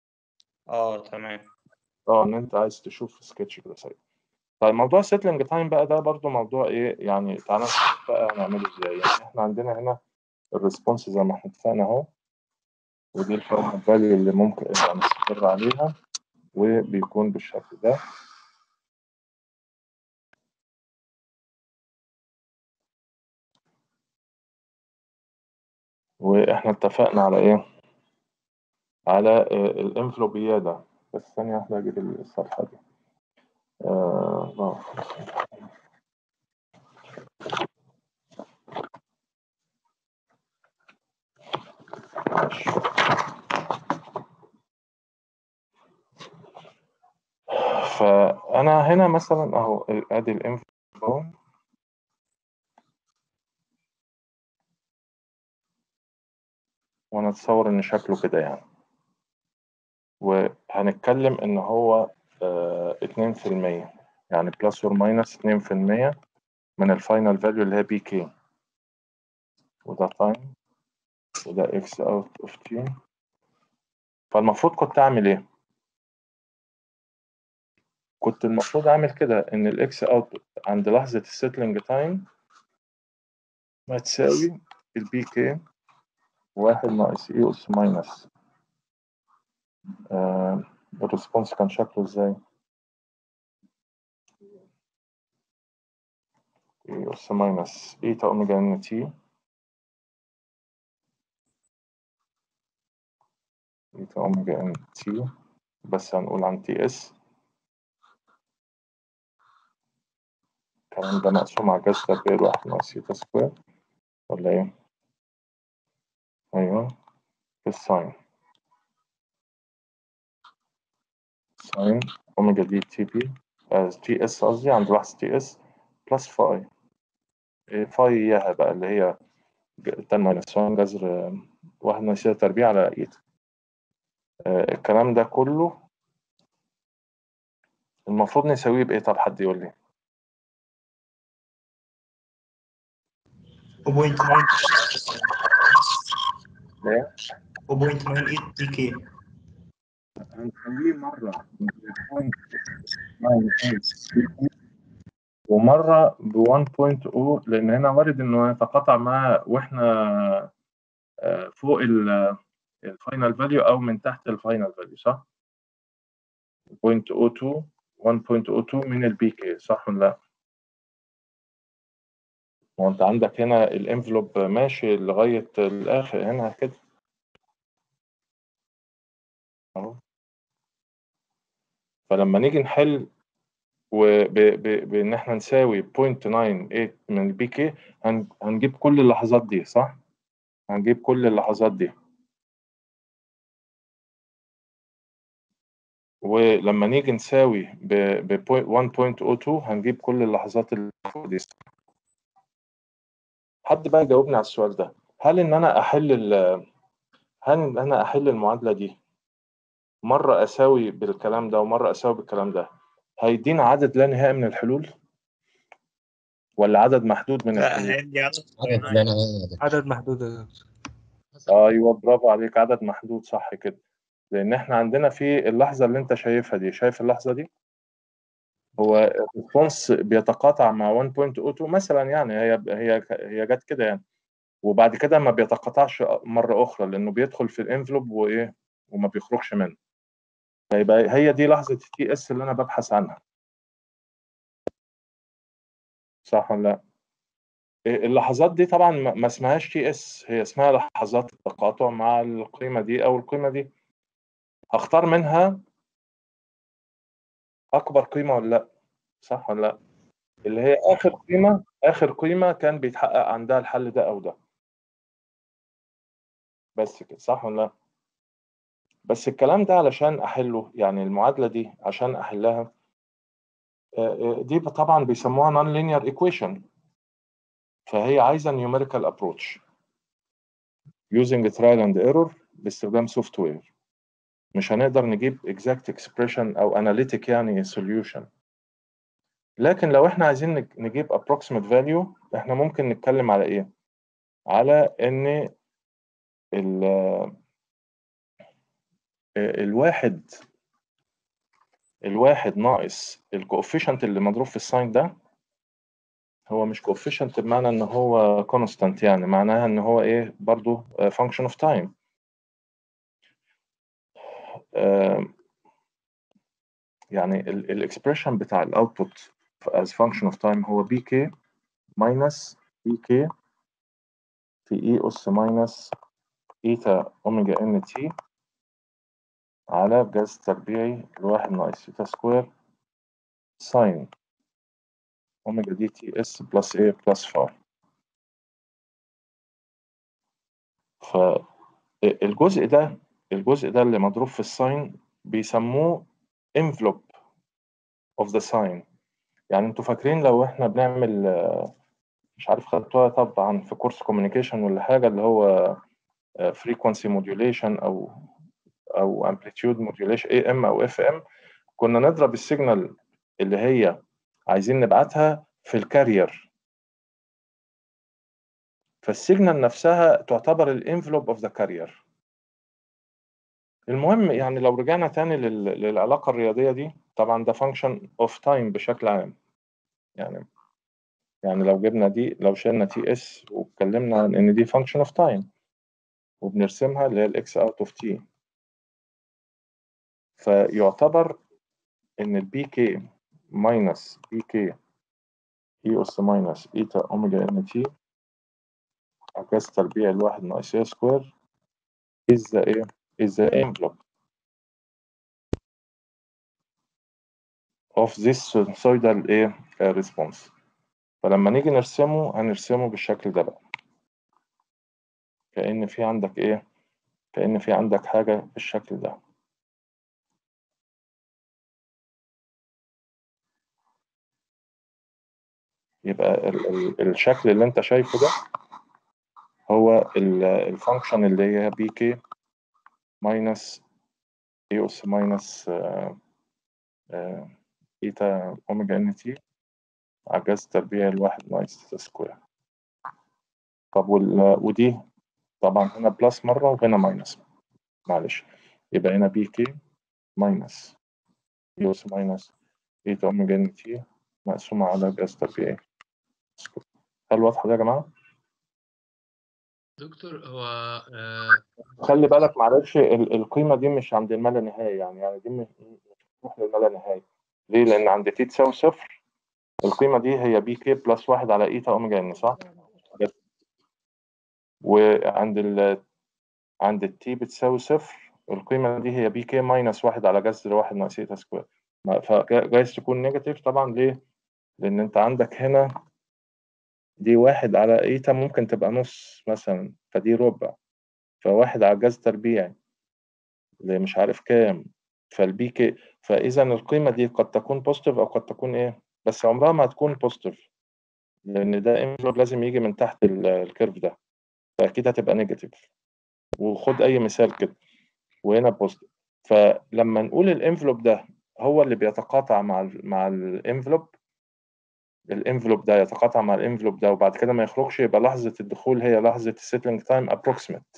Speaker 6: اه تمام
Speaker 1: اه ان انت عايز تشوف سكتش كده سريع طيب موضوع السيتلنج تايم بقى ده برضو موضوع ايه يعني تعالى نشوف بقى نعمله ازاي يعني احنا عندنا هنا الريسبونس زي ما احنا اتفقنا اهو ودي الفاينل فاليو اللي ممكن إحنا نستقر عليها وبيكون بالشكل ده واحنا اتفقنا على ايه على الانفلوبية ده بس ثانية واحدة اجيب الصفحة دي آه آه. ماشي. فانا هنا مثلا اهو ادي الانفلو وانا اتصور ان شكله كده يعني وهنتكلم ان هو اتنين في المية يعني بلس اور ماينس اتنين في المية من الفاينل فاليو اللي هي بي كي وده تايم وده اكس اوت اوف تي فالمفروض كنت اعمل ايه كنت المفروض اعمل كده ان الاكس اوت عند لحظة السيتلينج تايم ما تساوي البي كي واحد ناقص اي اس ماينس آه الريسبونس كان شكله ازاي اي اس ماينس ايتا اوميجا ان تي ايتا اوميجا ان تي بس هنقول عن تي اس الكلام ده مقسوم على جذر تربيع الواحد ناقص ايتا سكوير ولا ايه؟ ايوه في الساين ساين اوميجا دي تي بي تي اس قصدي عند لحظة تي اس بلس فاي فاي اياها بقى اللي هي تان ماينس 1 جذر واحد ناقص ايتا تربيع على ايتا الكلام ده كله المفروض نساويه بايه طب حد يقول لي
Speaker 12: 0.9
Speaker 1: ليه؟
Speaker 12: 0.98 دي كي
Speaker 1: هنسويه مرة ومرة ب 1.0 لأن هنا وارد إنه يتقاطع مع وإحنا فوق الفاينل فاليو أو من تحت الفاينل فاليو صح؟ 0.02 1.02 من البي كي صح ولا لا؟ وأنت عندك هنا الانفلوب ماشي لغاية الآخر هنا كده أهو فلما نيجي نحل وبان احنا نساوي 0.98 من البي كي هنجيب كل اللحظات دي صح؟ هنجيب كل اللحظات دي ولما نيجي نساوي ب 1.02 هنجيب كل اللحظات اللي فوق دي حد بقى يجاوبني على السؤال ده هل ان انا احل هل ان انا احل المعادله دي مره اساوي بالكلام ده ومره اساوي بالكلام ده هيدينا عدد لا نهائي من الحلول ولا عدد محدود من
Speaker 6: لا
Speaker 1: الحلول
Speaker 6: هيدي عدد
Speaker 5: عدد لا نهائي
Speaker 4: عدد محدود يا دكتور.
Speaker 1: ايوه برافو عليك عدد محدود صح كده لان احنا عندنا في اللحظه اللي انت شايفها دي شايف اللحظه دي هو الريسبونس بيتقاطع مع 1.02 مثلا يعني هي هي هي جت كده يعني وبعد كده ما بيتقاطعش مره اخرى لانه بيدخل في الانفلوب وايه وما بيخرجش منه فيبقى هي دي لحظه التي اس اللي انا ببحث عنها صح ولا لا اللحظات دي طبعا ما ما اسمهاش تي اس هي اسمها لحظات التقاطع مع القيمه دي او القيمه دي هختار منها اكبر قيمه ولا لا صح ولا لا اللي هي اخر قيمه اخر قيمه كان بيتحقق عندها الحل ده او ده بس كده صح ولا لا بس الكلام ده علشان احله يعني المعادله دي عشان احلها آه، آه، دي طبعا بيسموها نون لينير ايكويشن فهي عايزه نيوميريكال ابروتش using trial and error باستخدام سوفت وير مش هنقدر نجيب exact expression او analytic يعني solution لكن لو احنا عايزين نج- نجيب approximate value احنا ممكن نتكلم على ايه على ان ال الواحد الواحد ناقص الكوفيشنت اللي مضروب في الساين ده هو مش كوفيشنت بمعنى ان هو كونستانت يعني معناها ان هو ايه برضو فانكشن اوف تايم آم، يعني الاكسبريشن بتاع الاوتبوت as function of time هو بي كي minus بي كي في اي اس minus ايتا اوميجا ان تي على جذر تربيعي الواحد ناقص ايتا سكوير ساين اوميجا دي تي اس بلس ايه بلس فاي فالجزء ده الجزء ده اللي مضروب في الساين بيسموه envelope of the sign يعني انتوا فاكرين لو احنا بنعمل آه، مش عارف خدتوها طبعا في كورس كوميونيكيشن ولا حاجه اللي هو آه، frequency modulation او او amplitude modulation اي ام او اف ام كنا نضرب السيجنال اللي هي عايزين نبعتها في الكارير فالسيجنال نفسها تعتبر الانفلوب اوف ذا كارير المهم يعني لو رجعنا تاني لل- للعلاقة الرياضية دي طبعا ده function of time بشكل عام يعني يعني لو جبنا دي لو شلنا تي اس واتكلمنا عن ان دي function of time وبنرسمها اللي هي الاكس اوت اوف تي فيعتبر ان البي كي ماينس بي كي اي اس ماينس ايتا اوميجا ان تي عكاس تربيع الواحد ناقص اي سكوير is the ايه is the envelope of this sinusoidal ايه آه، response فلما نيجي نرسمه هنرسمه بالشكل ده بقى كأن في عندك ايه كأن في عندك حاجة بالشكل ده يبقى ال ال الشكل اللي انت شايفه ده هو الفانكشن اللي هي بي كي ماينس اي اس ماينس ايتا اوميجا ان تي على جذر تربيع الواحد ناقص سكوير طب وال ودي طبعا هنا بلس مرة وهنا ماينس معلش يبقى هنا بي كي ماينس اي اس ماينس ايتا اوميجا ان تي مقسومة على جذر تربيع سكوير هل واضحة ده يا جماعة؟
Speaker 3: دكتور هو آه،
Speaker 1: خلي بالك معلش ال- القيمة دي مش عند الما لا نهاية يعني يعني دي مش مش بتروح للما لا نهاية ليه؟ لأن عند تي تساوي صفر القيمة دي هي بي كي بلس واحد على ايتا اوميجا ان صح؟ بس. وعند ال عند التي بتساوي صفر القيمة دي هي بي كي ماينس واحد على جذر واحد ناقص ايتا سكوير ما- فجايز تكون نيجاتيف طبعا ليه؟ لأن أنت عندك هنا دي واحد على ايتا ممكن تبقى نص مثلا فدي ربع فواحد على جذر تربيعي اللي مش عارف كام فالبي كي فاذا القيمه دي قد تكون بوزيتيف او قد تكون ايه بس عمرها ما هتكون بوزيتيف لان ده انفلوب لازم يجي من تحت ال- الكيرف ده فاكيد هتبقى نيجاتيف وخد اي مثال كده وهنا بوزيتيف فلما نقول الانفلوب ده هو اللي بيتقاطع مع ال مع الانفلوب الانفلوب ده يتقاطع مع الانفلوب ده وبعد كده ما يخرجش يبقى لحظه الدخول هي لحظه السيتلينج تايم ابروكسيمت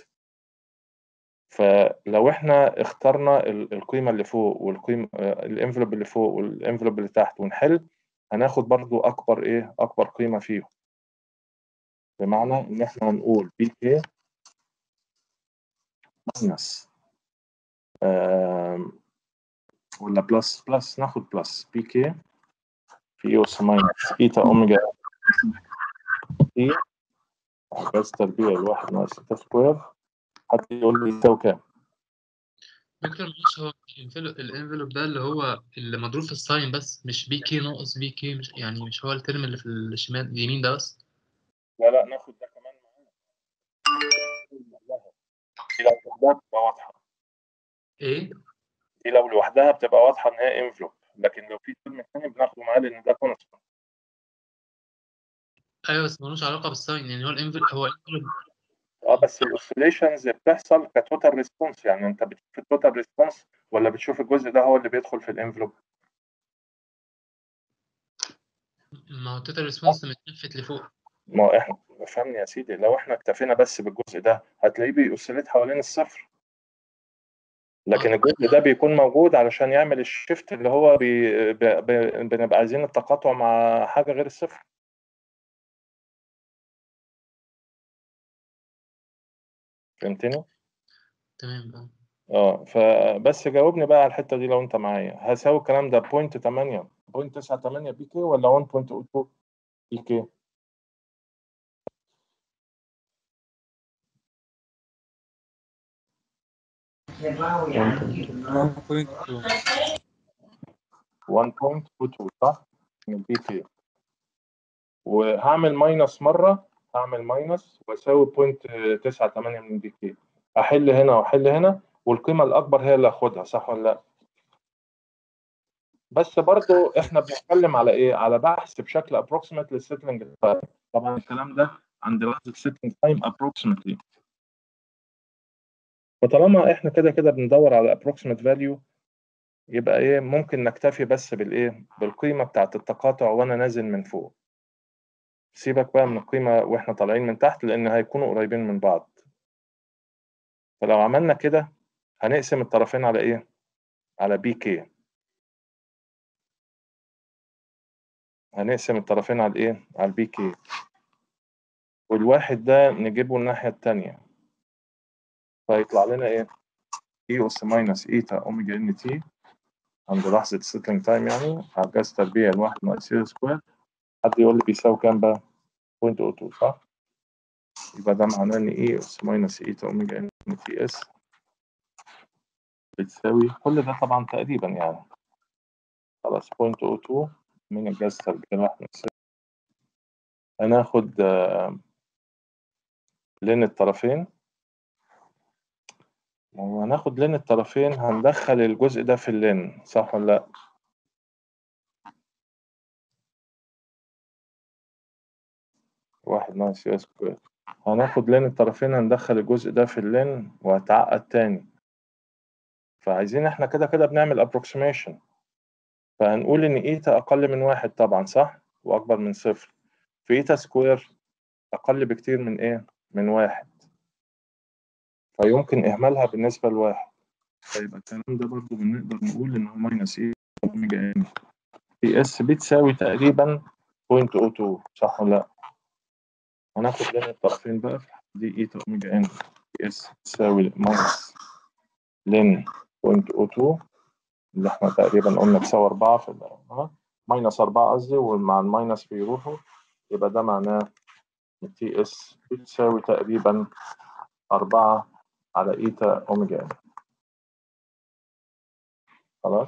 Speaker 1: فلو احنا اخترنا ال- القيمة اللي فوق والقيمة الانفلوب اللي فوق والانفلوب اللي تحت ونحل هناخد برضو أكبر إيه أكبر قيمة فيهم بمعنى إن احنا هنقول بي كي ماينس ولا بلس بلس ناخد بلس بي كي في اي اس ماينس ايتا اوميجا تي بس تربيع الواحد ناقص ايتا سكوير حد يقول لي يساوي كام؟
Speaker 3: دكتور معلش هو الانفلوب ده اللي هو اللي مضروب في الساين بس مش بي كي ناقص بي كي مش يعني مش هو الترم اللي في الشمال اليمين ده بس
Speaker 1: لا لا ناخد ده كمان معانا دي لو لوحدها بتبقى واضحة
Speaker 3: ايه
Speaker 1: دي لو لوحدها بتبقى واضحة إن هي انفلوب لكن لو في ترم تاني بناخده معاه لأن ده كونستنت
Speaker 3: ايوه بس ملوش علاقه بالساين يعني هو الانفلوب هو الانفلوب
Speaker 1: اه بس الاوسيليشنز بتحصل كتوتال ريسبونس يعني انت بتشوف التوتال ريسبونس ولا بتشوف الجزء ده هو اللي بيدخل في الانفلوب
Speaker 3: ما هو التوتال ريسبونس متلفت لفوق
Speaker 1: ما هو احنا فهمني يا سيدي لو احنا اكتفينا بس بالجزء ده هتلاقيه بيوسيليت حوالين الصفر لكن الجزء ده بيكون موجود علشان يعمل الشيفت اللي هو بي... ب... ب... بنبقى عايزين التقاطع مع حاجة غير الصفر فهمتني؟
Speaker 3: تمام اه
Speaker 1: اه فبس جاوبني بقى على الحته دي لو انت معايا هساوي الكلام ده بوينت 8 بوينت 98 بي كي ولا 1.02 بي كي
Speaker 4: One point two.
Speaker 1: 1.22 صح من البي كي وهعمل ماينس مره هعمل ماينس واساوي بوينت 98 من البي كي احل هنا واحل هنا والقيمه الاكبر هي اللي هاخدها صح ولا لا بس برضو احنا بنتكلم على ايه على بحث بشكل approximate للسيتلنج تايم طبعا الكلام ده عند لحظه سيتلنج تايم approximately فطالما احنا كده كده بندور على approximate value يبقى ايه ممكن نكتفي بس بالايه بالقيمه بتاعت التقاطع وانا نازل من فوق سيبك بقى من القيمه واحنا طالعين من تحت لان هيكونوا قريبين من بعض فلو عملنا كده هنقسم الطرفين على ايه على بي كي هنقسم الطرفين على الايه على البي كي والواحد ده نجيبه الناحيه التانية فيطلع لنا ايه اي اس ماينس ايتا اوميجا ان تي عند لحظه السيتلينج تايم يعني على جذر تربيع الواحد ناقص سي سكوير حد يقول لي بيساوي كام بقى 0.02 صح يبقى ده معناه ان اي اس ماينس ايتا اوميجا ان تي اس بتساوي كل ده طبعا تقريبا يعني خلاص 0.02 من الجذر تربيع الواحد ناقص هناخد آه، لين الطرفين وهناخد لين الطرفين هندخل الجزء ده في اللين صح ولا لا واحد ناقص يو سكوير هناخد لين الطرفين هندخل الجزء ده في اللين وهتعقد تاني فعايزين احنا كده كده بنعمل approximation فهنقول ان ايتا اقل من واحد طبعا صح واكبر من صفر في ايتا سكوير اقل بكتير من ايه من واحد فيمكن اهمالها بالنسبه لواحد فيبقى الكلام ده برضو بنقدر نقول ان هو ماينس ايه اوميجا ان بي اس بتساوي تقريبا 0.02 صح ولا لا هناخد لين الطرفين بقى دي ايتا اوميجا ان بي اس تساوي ماينس لين 0.02 اللي احنا تقريبا قلنا تساوي 4 في ال- ها ماينس 4 قصدي ومع الماينس بيروحوا يبقى ده معناه ان تي اس بتساوي تقريبا 4 على ايتا اوميجا ان خلاص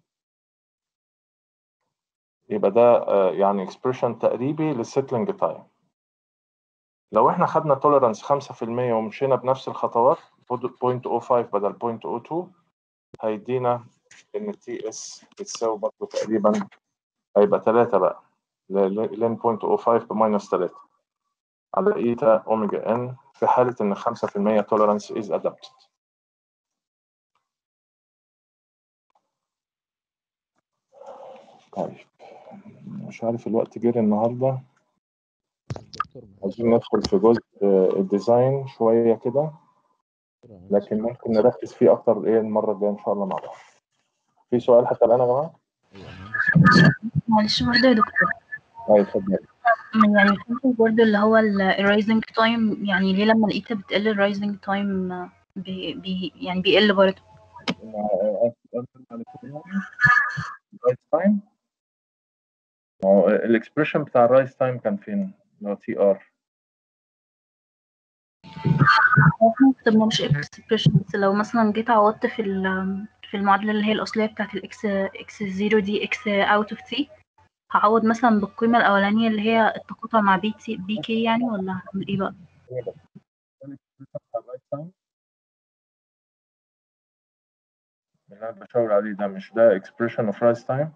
Speaker 1: يبقى ده آه، يعني اكسبريشن تقريبي للسيتلينج تايم لو احنا خدنا توليرانس 5% ومشينا بنفس الخطوات 0.05 بدل 0.02 هيدينا ان التي اس بتساوي برضه تقريبا هيبقى 3 بقى لين 0.05 بماينس 3 على ايتا اوميجا ان في حاله ان 5% توليرانس از ادابتد طيب مش عارف الوقت جري النهارده عايزين ندخل في جزء آه، الديزاين شويه كده لكن ممكن نركز فيه اكتر ايه المره الجايه ان شاء الله مع بعض في سؤال حتى الان يا جماعه
Speaker 15: معلش برضه يا دكتور
Speaker 1: طيب اتفضل
Speaker 15: من يعني فكرة برضه اللي هو الرايزنج تايم يعني ليه لما لقيتها بتقل الرايزنج تايم بي بي يعني بيقل برضه
Speaker 1: رايس تايم ما هو الاكسبريشن بتاع الرايس تايم كان فين؟ اللي هو تي ار
Speaker 15: احنا كتبنا مش اكسبريشن بس لو مثلا جيت عوضت في ال- في المعادلة اللي هي الأصلية بتاعت الاكس اكس زيرو دي اكس اوت اوف تي هعوض مثلا بالقيمة الأولانية اللي هي التقاطع مع بي تي بي كي يعني ولا هعمل ايه بقى؟
Speaker 1: اللي انا بشاور عليه ده مش ده اكسبريشن اوف رايس تايم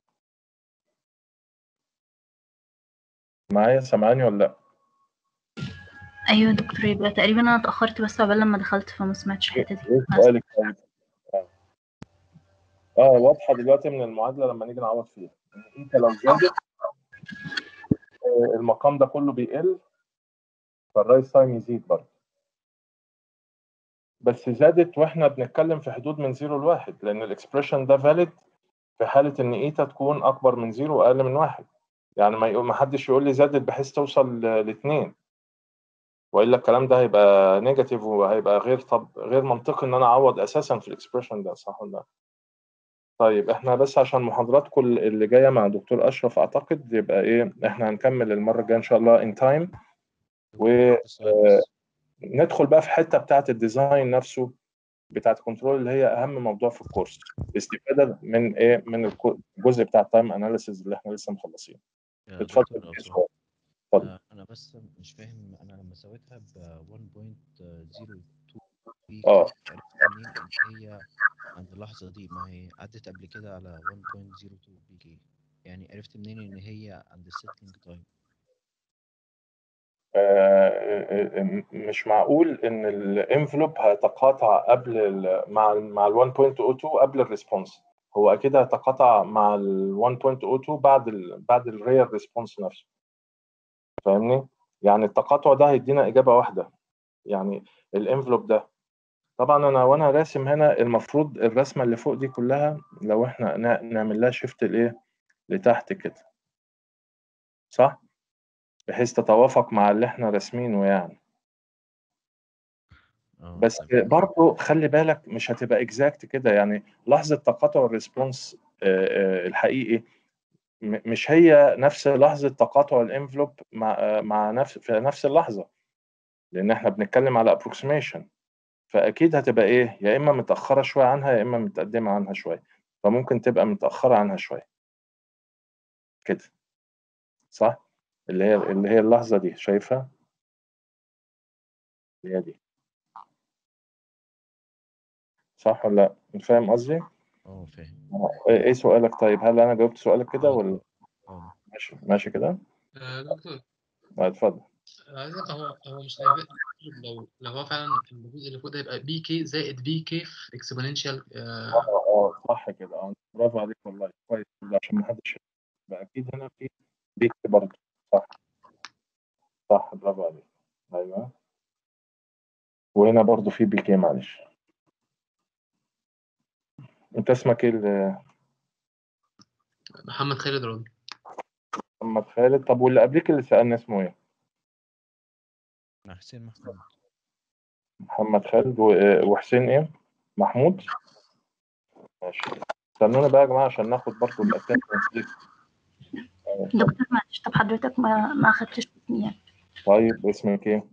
Speaker 1: معايا سامعني ولا لا؟
Speaker 15: أيوة يا دكتور يبقى تقريبا أنا اتأخرت بس عقبال لما دخلت فما سمعتش الحتة دي
Speaker 1: ايه سؤالك طيب؟ اه اه واضحه دلوقتي من المعادله لما نيجي نعوض فيها إن انت لو زادت آه، المقام ده كله بيقل فالرايس تايم يزيد برضه بس زادت واحنا بنتكلم في حدود من زيرو لواحد لان الاكسبريشن ده فاليد في حاله ان ايتا تكون اكبر من زيرو واقل من واحد يعني ما يقول ما حدش يقول لي زادت بحيث توصل ل- لاثنين والا الكلام ده هيبقى نيجاتيف وهيبقى غير طب غير منطقي ان انا اعوض اساسا في الاكسبريشن ده صح ولا لا؟ طيب احنا بس عشان محاضراتكم اللي جايه مع دكتور اشرف اعتقد يبقى ايه احنا هنكمل المره الجايه ان شاء الله ان تايم وندخل بقى في حته بتاعه الديزاين نفسه بتاعه الكنترول اللي هي اهم موضوع في الكورس استفاده من ايه من الكو- الجزء بتاع التايم اناليسيز اللي احنا لسه مخلصين
Speaker 16: يا
Speaker 1: اتفضل
Speaker 16: دكتور لو
Speaker 1: إيه
Speaker 16: سمحت
Speaker 1: سؤال؟ اتفضل
Speaker 16: آه، انا بس مش فاهم انا لما سويتها ب 1.02 بي
Speaker 1: اه
Speaker 16: كي عرفت منين ان هي عند اللحظة دي ما هي عدت قبل كده على 1.02 بي كي يعني عرفت منين ان هي عند السيتلينج تايم
Speaker 1: آه، م- مش معقول ان الانفلوب هيتقاطع قبل ال مع ال مع ال 1.02 قبل الريسبونس هو اكيد هيتقاطع مع ال 1.02 بعد ال بعد الريال ريسبونس نفسه فاهمني يعني التقاطع ده هيدينا اجابه واحده يعني الانفلوب ده طبعا انا وانا راسم هنا المفروض الرسمه اللي فوق دي كلها لو احنا نا- نعمل لها شيفت لايه لتحت كده صح بحيث تتوافق مع اللي احنا راسمينه يعني
Speaker 16: اه
Speaker 1: بس
Speaker 16: تمام
Speaker 1: برضه خلي بالك مش هتبقى اكزاكت كده يعني لحظة تقاطع الريسبونس آه، آه، الحقيقي م- مش هي نفس لحظة تقاطع الانفلوب مع آه، مع نفس في نفس اللحظة لأن احنا بنتكلم على ابروكسيميشن فأكيد هتبقى إيه يا إما متأخرة شوية عنها يا إما متقدمة عنها شوية فممكن تبقى متأخرة عنها شوية كده صح اللي هي اللي هي اللحظة دي شايفها اللي هي دي صح ولا لا فاهم قصدي؟
Speaker 16: اه فاهم
Speaker 1: آه، ايه سؤالك طيب هل انا جاوبت سؤالك كده
Speaker 16: اه
Speaker 1: ولا
Speaker 16: اه
Speaker 1: ماشي ماشي كده
Speaker 3: آه، دكتور
Speaker 1: آه، اتفضل
Speaker 3: عايزك هو هو مش هيبقى لو لو هو فعلا الجزء اللي فوق ده يبقى بي كي زائد بي كي في اكسبوننشال
Speaker 1: اه اه صح كده اه برافو عليك والله كويس كده عشان ما حدش يبقى اكيد هنا في بيك برضه صح صح برافو عليك ايوه وهنا برضه في بيكي معلش انت اسمك ايه ال-
Speaker 3: محمد خالد راضي
Speaker 1: محمد خالد طب واللي قبليك اللي سألني اسمه ايه
Speaker 16: مع حسين محمود
Speaker 1: محمد خالد و- وحسين ايه محمود ماشي استنونا بقى يا جماعه عشان ناخد برضه الاتندنس دي آه،
Speaker 15: دكتور معلش طب حضرتك ما ما أخدتش اسمي يعني
Speaker 1: طيب اسمك ايه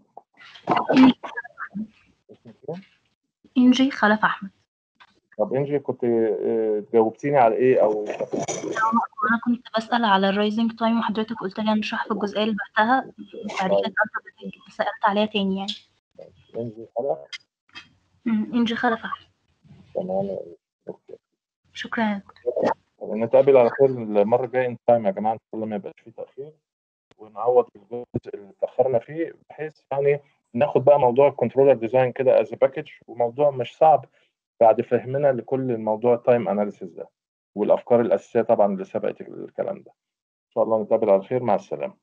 Speaker 1: اسمك ايه
Speaker 15: إنجي خلف أحمد
Speaker 1: طب انجي كنت آه، جاوبتيني على ايه او
Speaker 15: أنا كنت بسأل على الرايزنج تايم وحضرتك قلت لي هنشرح في الجزئية اللي بعدها بعد كده
Speaker 1: طيب
Speaker 15: سألت حضرتك سألت عليها تاني يعني
Speaker 1: انجي خلاص
Speaker 15: أمم، إنجي خلف أحمد
Speaker 1: تمام
Speaker 15: شكرا يا دكتور
Speaker 1: نتقابل على خير المره الجايه ان تايم يا جماعه ان شاء الله ما يبقاش فيه تاخير ونعوض الجزء اللي اتاخرنا فيه بحيث يعني ناخد بقى موضوع الكنترولر ديزاين كده از باكج وموضوع مش صعب بعد فهمنا لكل الموضوع التايم اناليسيس ده والافكار الاساسيه طبعا اللي سبقت الكلام ده ان شاء الله نتقابل على خير مع السلامه